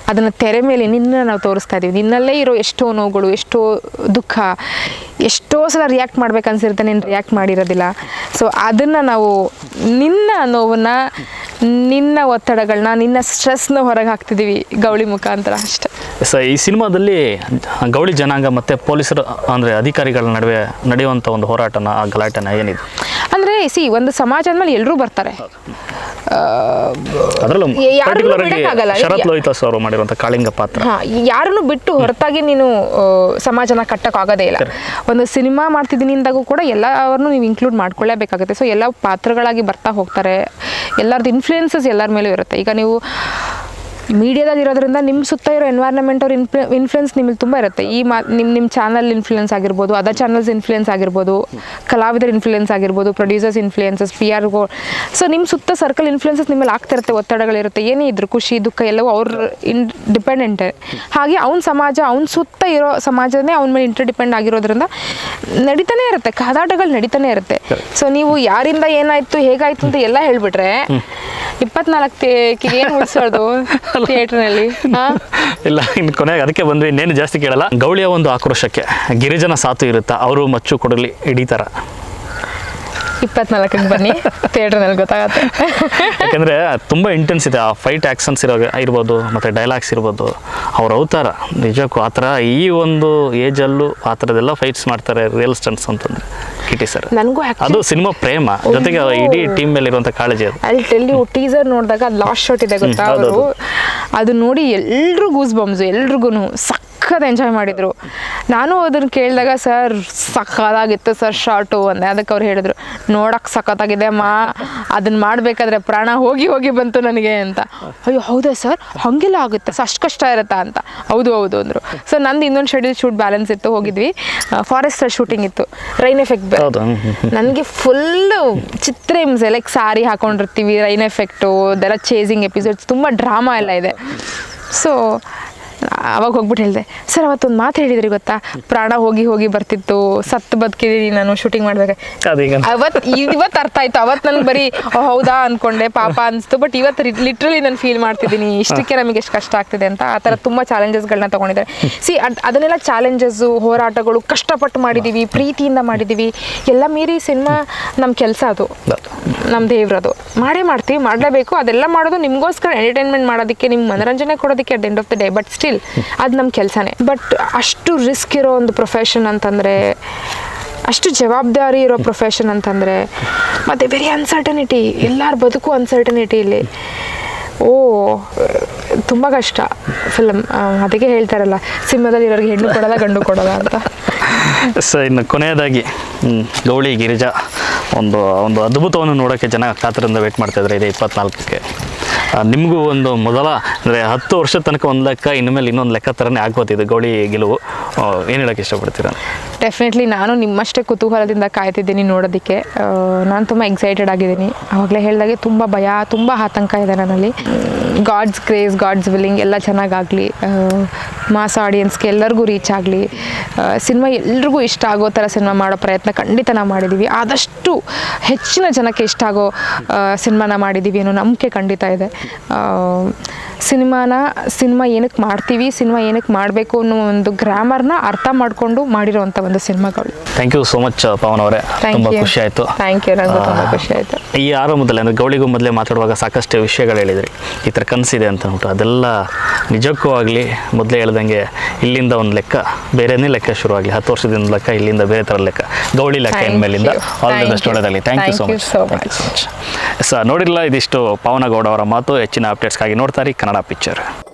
ಅದನ್ನು ತೆರೆ ಮೇಲೆ ನಿನ್ನ ನಾವು ತೋರಿಸ್ತಾ ಇದ್ದೀವಿ ನಿನ್ನಲ್ಲೇ ಇರೋ ಎಷ್ಟೋ ನೋವುಗಳು ಎಷ್ಟೋ ದುಃಖ ಎಷ್ಟೋ ಸಲ ರಿಯಾಕ್ಟ್ ಮಾಡ್ಬೇಕು ಅನ್ಸಿರುತ್ತೆ ನೀನು ರಿಯಾಕ್ಟ್ ಮಾಡಿರೋದಿಲ್ಲ ಸೊ ಅದನ್ನು ನಾವು ನಿನ್ನ ನೋವನ್ನು ನಿನ್ನ ಒತ್ತಡಗಳನ್ನ ನಿನ್ನ ಸ್ಟ್ರೆಸ್ನ ಹೊರಗೆ ಹಾಕ್ತಿದ್ದೀವಿ ಗೌಳಿ ಮುಖಾಂತರ ಅಷ್ಟೆ ಸೊ ಈ ಸಿನಿಮಾದಲ್ಲಿ ಗೌಳಿ ಜನಾಂಗ ಮತ್ತು ಪೊಲೀಸರು ಅಂದರೆ ಅಧಿಕಾರಿಗಳ ನಡುವೆ ನಡೆಯುವಂಥ ಒಂದು ಹೋರಾಟನ ಆ ಗಲಾಟೆನ ಏನಿದೆ ಅಂದರೆ ಸಿ ಒಂದು ಸಮಾಜ ಅಂದಮೇಲೆ ಎಲ್ಲರೂ ಬರ್ತಾರೆ ಆ, ಅದರಲ್ಲೂ ಯಾರನ್ನೂ ಪರ್ಟಿಕ್ಯುಲರ್ ಆಗಿ ಬಿಡಕ್ಕಾಗಲ್ಲ. ಶರತ್ ಲೋಹಿತಾಸ್ ಅವರು ಮಾಡಿರುವಂಥ ಕಾಳಿಂಗ ಪಾತ್ರ ಹಾ ಯಾರನ್ನು ಬಿಟ್ಟು ಹೊರತಾಗಿ ನೀನು ಆ, ಸಮಾಜನ ಕಟ್ಟಕ್ಕಾಗೋದೇ ಇಲ್ಲ ಒಂದು ಸಿನಿಮಾ ಮಾಡ್ತಿದ್ದೀನಿ ಅಂದಾಗೂ ಕೂಡ ಎಲ್ಲರನ್ನು ನೀವು ಇನ್ಕ್ಲೂಡ್ ಮಾಡ್ಕೊಳ್ಳೇಬೇಕಾಗುತ್ತೆ ಸೊ ಎಲ್ಲ ಪಾತ್ರಗಳಾಗಿ ಬರ್ತಾ ಹೋಗ್ತಾರೆ ಎಲ್ಲರದ್ದು ಇನ್ಫ್ಲೂಯೆನ್ಸಸ್ ಎಲ್ಲರ ಮೇಲೂ ಇರುತ್ತೆ ಈಗ ನೀವು ಮೀಡಿಯಾದಲ್ಲಿ ಇರೋದ್ರಿಂದ ನಿಮ್ಮ ಸುತ್ತ ಇರೋ ಎನ್ವೈರ್ನಮೆಂಟ್ ಅವ್ರ ಇನ್ಫ್ಲು ಇನ್ಫ್ಲುಯೆನ್ಸ್ ನಿಮಗೆ ತುಂಬ ಇರುತ್ತೆ ಈ ಮಾ ನಿಮ್ಮ ನಿಮ್ಮ ಚಾನಲ್ ಇನ್ಫ್ಲುಯೆನ್ಸ್ ಆಗಿರ್ಬೋದು ಅದರ್ ಚಾನಲ್ಸ್ ಇನ್ಫ್ಲುಯೆನ್ಸ್ ಆಗಿರ್ಬೋದು ಕಲಾವಿದರ ಇನ್ಫ್ಲುಯೆನ್ಸ್ ಆಗಿರ್ಬೋದು ಪ್ರೊಡ್ಯೂಸರ್ಸ್ ಇನ್ಫ್ಲುಯೆನ್ಸಸ್ ಪಿ ಆರ್ಗೋ ಸೊ ನಿಮ್ಮ ಸುತ್ತ ಸರ್ಕಲ್ ಇನ್ಫ್ಲುಯೆನ್ಸಸ್ ನಿಮ್ಮಲ್ಲಿ ಆಗ್ತಿರುತ್ತೆ ಒತ್ತಡಗಳಿರುತ್ತೆ ಏನೇ ಇದ್ರು ಖುಷಿ ದುಃಖ ಎಲ್ಲವೂ ಅವ್ರ ಇನ್ ಡಿಪೆಂಡೆಂಟ್ ಹಾಗೆ ಅವ್ನ ಸಮಾಜ ಅವ್ನ ಸುತ್ತ ಇರೋ ಸಮಾಜನೇ ಅವ್ನ ಮೇಲೆ ಇಂಟರ್ ಡಿಪೆಂಡ್ ಆಗಿರೋದ್ರಿಂದ ನಡೀತಾನೆ ಇರುತ್ತೆ ಕಾದಾಟಗಳು ನಡೀತಾನೆ ಇರುತ್ತೆ ಸೊ ನೀವು ಯಾರಿಂದ ಏನಾಯ್ತು ಹೇಗಾಯ್ತು ಅಂತ ಎಲ್ಲ ಹೇಳ್ಬಿಟ್ರೆ ಇಪ್ಪತ್ನಾಲ್ಕು ಏನು ಉಳಿಸೋದು ಥಿಯೇಟ್ರ್ನಲ್ಲಿ ಹಾಂ ಇಲ್ಲ ಇನ್ನು ಕೊನೆಗೆ ಅದಕ್ಕೆ ಬಂದ್ವಿ ಇನ್ನೇನು ಜಾಸ್ತಿ ಕೇಳಲ್ಲ ಗೌಳಿಯ ಒಂದು ಆಕ್ರೋಶಕ್ಕೆ ಗಿರಿಜನ ಸಾತು ಇರುತ್ತಾ ಅವರು ಮಚ್ಚು ಕೊಡಲಿ ಹಿಡಿತಾರ ಇಪ್ಪತ್ನಾಲ್ಕಕ್ಕೆ ಬನ್ನಿ ಥಿಯೇಟ್ರ್ನಲ್ಲಿ ಗೊತ್ತಾಗತ್ತೆ ಯಾಕಂದರೆ ತುಂಬ ಇಂಟೆನ್ಸ್ ಇದೆ ಆ ಫೈಟ್ ಆ್ಯಕ್ಷನ್ಸ್ ಇರೋ ಇರ್ಬೋದು ಮತ್ತು ಡೈಲಾಗ್ಸ್ ಇರ್ಬೋದು ಅವ್ರ ಅವತಾರ ನಿಜಕ್ಕೂ ಆ ಥರ ಈ ಒಂದು ಏಜಲ್ಲೂ ಆ ಥರದ್ದೆಲ್ಲ ಫೈಟ್ಸ್ ಮಾಡ್ತಾರೆ ರಿಯಲ್ ಸ್ಟಂಟ್ಸ್ ಅಂತಂದ್ರೆ ಕಿಟಿ ಸರ್ ನನಗೂ ಅದು ಸಿನಿಮಾ ಪ್ರೇಮ ಜೊತೆಗೆ ಅಯ್ಯೋ. ಇಡೀ ಟೀಮ್ ಮೇಲೆ ಇರುವಂಥ ಕಾಳಜಿ ಅದು ಅಲ್ಲಿ ಟೆಲ್ ಯು ಟೀಸರ್ ನೋಡಿದಾಗ ಲಾಸ್ಟ್ ಶಾಟ್ ಇದೆ ಗೊತ್ತಾ ಹ್ಮ್, ಹೌದು, ಅವರು ಅದು ನೋಡಿ ಎಲ್ರೂ ಗೂಸ್ ಬಂಬ್ಸು ಎಲ್ರಿಗೂ ಸಖತ್ ಎಂಜಾಯ್ ಮಾಡಿದ್ರು ನಾನು ಅದನ್ನು ಕೇಳಿದಾಗ ಸರ್ ಸಖತ್ತಾಗಿತ್ತು ಸರ್ ಶಾರ್ಟು ಅಂದೆ ಅದಕ್ಕೆ ಅವ್ರು ಹೇಳಿದ್ರು ನೋಡಕ್ಕೆ ಸಖತ್ತಾಗಿದೆ ಅಮ್ಮ ಅದನ್ನ ಮಾಡಬೇಕಾದ್ರೆ ಪ್ರಾಣ ಹೋಗಿ ಹೋಗಿ ಬಂತು ನನಗೆ ಅಂತ ಅಯ್ಯೋ ಹೌದಾ ಸರ್ ಹಂಗೆಲ್ಲ ಆಗುತ್ತೆ ಸರ್ ಅಷ್ಟು ಕಷ್ಟ ಇರುತ್ತಾ ಅಂತ ಹೌದು ಹೌದು ಅಂದರು ಸೊ ನಂದು ಇನ್ನೊಂದು ಶೆಡ್ಯೂಲ್ ಶೂಟ್ ಬ್ಯಾಲೆನ್ಸ್ ಇತ್ತು ಹೋಗಿದ್ವಿ ಫಾರೆಸ್ಟ್ ಶೂಟಿಂಗ್ ಇತ್ತು ರೈನ್ ಎಫೆಕ್ಟ್ ಹೌದು ಹ್ಮ್, ಹ್ಮ್, ಹ್ಮ್. ನನಗೆ ಫುಲ್ಲು ಚಿತ್ರ ಹಿಂಸೆ ಲೈಕ್ ಸಾರಿ ಹಾಕೊಂಡಿರ್ತೀವಿ ರೈನ್ ಎಫೆಕ್ಟು ಅದೆಲ್ಲ ಚೇಸಿಂಗ್ ಎಪಿಸೋಡ್ಸ್ ತುಂಬ ಡ್ರಾಮಾ ಎಲ್ಲ ಇದೆ ಸೊ ಅವಾಗ ಹೋಗ್ಬಿಟ್ಟು ಹೇಳಿದೆ ಸರ್ ಅವತ್ತೊಂದು ಮಾತು ಹೇಳಿದ್ರಿ ಗೊತ್ತಾ ಪ್ರಾಣ ಹೋಗಿ ಹೋಗಿ ಬರ್ತಿತ್ತು ಸತ್ತು ಬದುಕಿದ್ದೀನಿ ನಾನು ಶೂಟಿಂಗ್ ಮಾಡ್ಬೇಕು ಅದೀಗ ಅವತ್ತು ಇವತ್ತು ಅರ್ಥ ಆಯ್ತು ಅವತ್ತು ನನಗೆ ಬರೀ ಓ, ಹೌದಾ ಅನ್ಕೊಂಡೆ ಪಾಪ ಅನಿಸ್ತು ಬಟ್ ಇವತ್ತು ಲಿಟ್ರಲಿ ನಾನು ಫೀಲ್ ಮಾಡ್ತಿದ್ದೀನಿ ಇಷ್ಟಕ್ಕೆ ನಮಗೆ ಎಷ್ಟು ಕಷ್ಟ ಆಗ್ತಿದೆ ಅಂತ ಆ ಥರ ತುಂಬ ಚಾಲೆಂಜಸ್ಗಳನ್ನ ತೊಗೊಂಡಿದ್ದಾರೆ ಸಿ ಅದ್ ಅದನ್ನೆಲ್ಲ ಚಾಲೆಂಜಸ್ಸು ಹೋರಾಟಗಳು ಕಷ್ಟಪಟ್ಟು ಮಾಡಿದ್ದೀವಿ ಪ್ರೀತಿಯಿಂದ ಮಾಡಿದ್ದೀವಿ ಎಲ್ಲ ಮೀರಿ ಸಿನಿಮಾ ನಮ್ಮ ಕೆಲಸ ಅದು ನಮ್ಮ ದೇವ್ರದು ಮಾಡೇ ಮಾಡ್ತೀವಿ ಮಾಡಲೇಬೇಕು ಅದೆಲ್ಲ ಮಾಡೋದು ನಿಮಗೋಸ್ಕರ ಎಂಟರ್ಟೈನ್ಮೆಂಟ್ ಮಾಡೋದಕ್ಕೆ ನಿಮ್ಗೆ ಮನೋರಂಜನೆ ಕೊಡೋದಕ್ಕೆ at end of the day but still ಅದು ನಮ್ಮ ಕೆಲಸನೇ ಬಟ್ ಅಷ್ಟು ರಿಸ್ಕ್ ಇರೋ ಒಂದು ಪ್ರೊಫೆಷನ್ ಅಂತಂದರೆ ಅಷ್ಟು ಜವಾಬ್ದಾರಿ ಇರೋ ಪ್ರೊಫೆಷನ್ ಅಂತಂದರೆ ಮತ್ತು ವೆರಿ ಅನ್ಸರ್ಟನಿಟಿ ಎಲ್ಲರ ಬದುಕು ಅನ್ಸರ್ಟನಿಟಿ ಇಲ್ಲಿ ಓ ತುಂಬ ಕಷ್ಟ ಫಿಲಮ್ ಅದಕ್ಕೆ ಹೇಳ್ತಾರಲ್ಲ ಸಿನಿಮಾದಲ್ಲಿ ಇರೋರಿಗೆ ಹೆಣ್ಣು ಕೊಡಲ್ಲ ಗಂಡು ಕೊಡಲ್ಲ ಅಂತ ಸೊ ಇನ್ನು ಕೊನೆಯದಾಗಿ ಹ್ಮ್, ಗೌಳಿ ಗಿರಿಜಾ ಒಂದು ಒಂದು ಅದ್ಭುತವನ್ನು ನೋಡೋಕ್ಕೆ ಜನ ಕಾತರಿಂದ ವೇಟ್ ಮಾಡ್ತಾ ಇದ್ದಾರೆ ಇದೆ ಇಪ್ಪತ್ನಾಲ್ಕಕ್ಕೆ ಆ, ನಿಮಗೂ ಒಂದು ಮೊದಲ ಅಂದರೆ ಹತ್ತು ವರ್ಷದ ತನಕ ಒಂದು ಲೆಕ್ಕ ಇನ್ಮೇಲೆ ಇನ್ನೊಂದು ಲೆಕ್ಕ ಥರನೇ ಆಗ್ಬೋದು ಇದು ಗೌಳಿ ಗೆಲುವು ಏನು ಹೇಳೋಕ್ಕೆ ಇಷ್ಟಪಡ್ತೀರಾ ಡೆಫಿನೆಟ್ಲಿ ನಾನು ನಿಮ್ಮಷ್ಟೇ ಕುತೂಹಲದಿಂದ ಕಾಯ್ತಿದ್ದೀನಿ ನೋಡೋದಕ್ಕೆ ನಾನು ತುಂಬ ಎಕ್ಸೈಟೆಡ್ ಆಗಿದ್ದೀನಿ ಆವಾಗಲೇ ಹೇಳಿದಾಗೆ ತುಂಬ ಭಯ ತುಂಬ ಆತಂಕ ಇದೆ ನನ್ನಲ್ಲಿ ಗಾಡ್ಸ್ ಕ್ರೇಸ್ ಗಾಡ್ಸ್ ವಿಲ್ಲಿಂಗ್ ಎಲ್ಲ ಚೆನ್ನಾಗಾಗಲಿ ಮಾಸ್ ಆಡಿಯನ್ಸ್ಗೆ ಎಲ್ಲರಿಗೂ ರೀಚ್ ಆಗಲಿ ಸಿನಿಮಾ ಎಲ್ರಿಗೂ ಇಷ್ಟ ಆಗೋ ಥರ ಸಿನಿಮಾ ಮಾಡೋ ಪ್ರಯತ್ನ ಖಂಡಿತ ನಾವು ಮಾಡಿದ್ದೀವಿ ಆದಷ್ಟು ಹೆಚ್ಚಿನ ಜನಕ್ಕೆ ಇಷ್ಟ ಆಗೋ ಸಿನಿಮಾನ ಮಾಡಿದ್ದೀವಿ ಅನ್ನೋ ನಂಬಿಕೆ ಖಂಡಿತ ಇದೆ ಸಿನಿಮಾನ ಸಿನಿಮಾ ಏನಕ್ಕೆ ಮಾಡ್ತೀವಿ ಸಿನಿಮಾ ಏನಕ್ಕೆ ಮಾಡಬೇಕು ಅನ್ನೋ ಒಂದು ಗ್ರಾಮರ್ನ ಅರ್ಥ ಮಾಡಿಕೊಂಡು ಮಾಡಿರೋವಂಥ ಒಂದು ಸಿನಿಮಾಗಳು thank you so much Pavan ಅವರೇ ಥ್ಯಾಂಕ್ ತುಂಬ ಯು ಖುಷಿ ಆಯಿತು ಥ್ಯಾಂಕ್ ಯು ನನಗೂ ತುಂಬ ಖುಷಿ ಆಯಿತು ಈ ಆರಂಭದಲ್ಲಿ ಅಂದರೆ ಗೌಳಿಗೂ ಮೊದಲೇ ಮಾತಾಡುವಾಗ ಸಾಕಷ್ಟು ವಿಷಯಗಳು ಹೇಳಿದ್ರಿ ಈ ಥರ ಕನಸಿದೆ ಅಂತ ಅಂದ್ಬಿಟ್ಟು ಅದೆಲ್ಲ ನಿಜಕ್ಕೂ ಆಗಲಿ ಮೊದಲೇ ಹೇಳ್ದಂಗೆ ಇಲ್ಲಿಂದ ಒಂದು ಲೆಕ್ಕ ಬೇರೆನೇ ಲೆಕ್ಕ ಶುರುವಾಗಲಿ ಹತ್ತು ವರ್ಷದಿಂದ ಲೆಕ್ಕ ಇಲ್ಲಿಂದ ಬೇರೆ ಥರ ಲೆಕ್ಕ ಗೌಳಿ ಲೆಕ್ಕ Thank ಇನ್ಮೇಲಿಂದ you. All the Thank best you. ಒಳ್ಳೆಯದಾಗಲಿ thank you so Thank you much so thank you so much sir ನೋಡಿರಲ್ಲ ಇದಿಷ್ಟು ಪವನಗೌಡ ಅವರ ಮಾತು ಹೆಚ್ಚಿನ ಅಪ್ಡೇಟ್ಸ್ಗಾಗಿ ನೋಡ್ತಾರೆ ಕನ್ನಡ ಪಿಕ್ಚರ್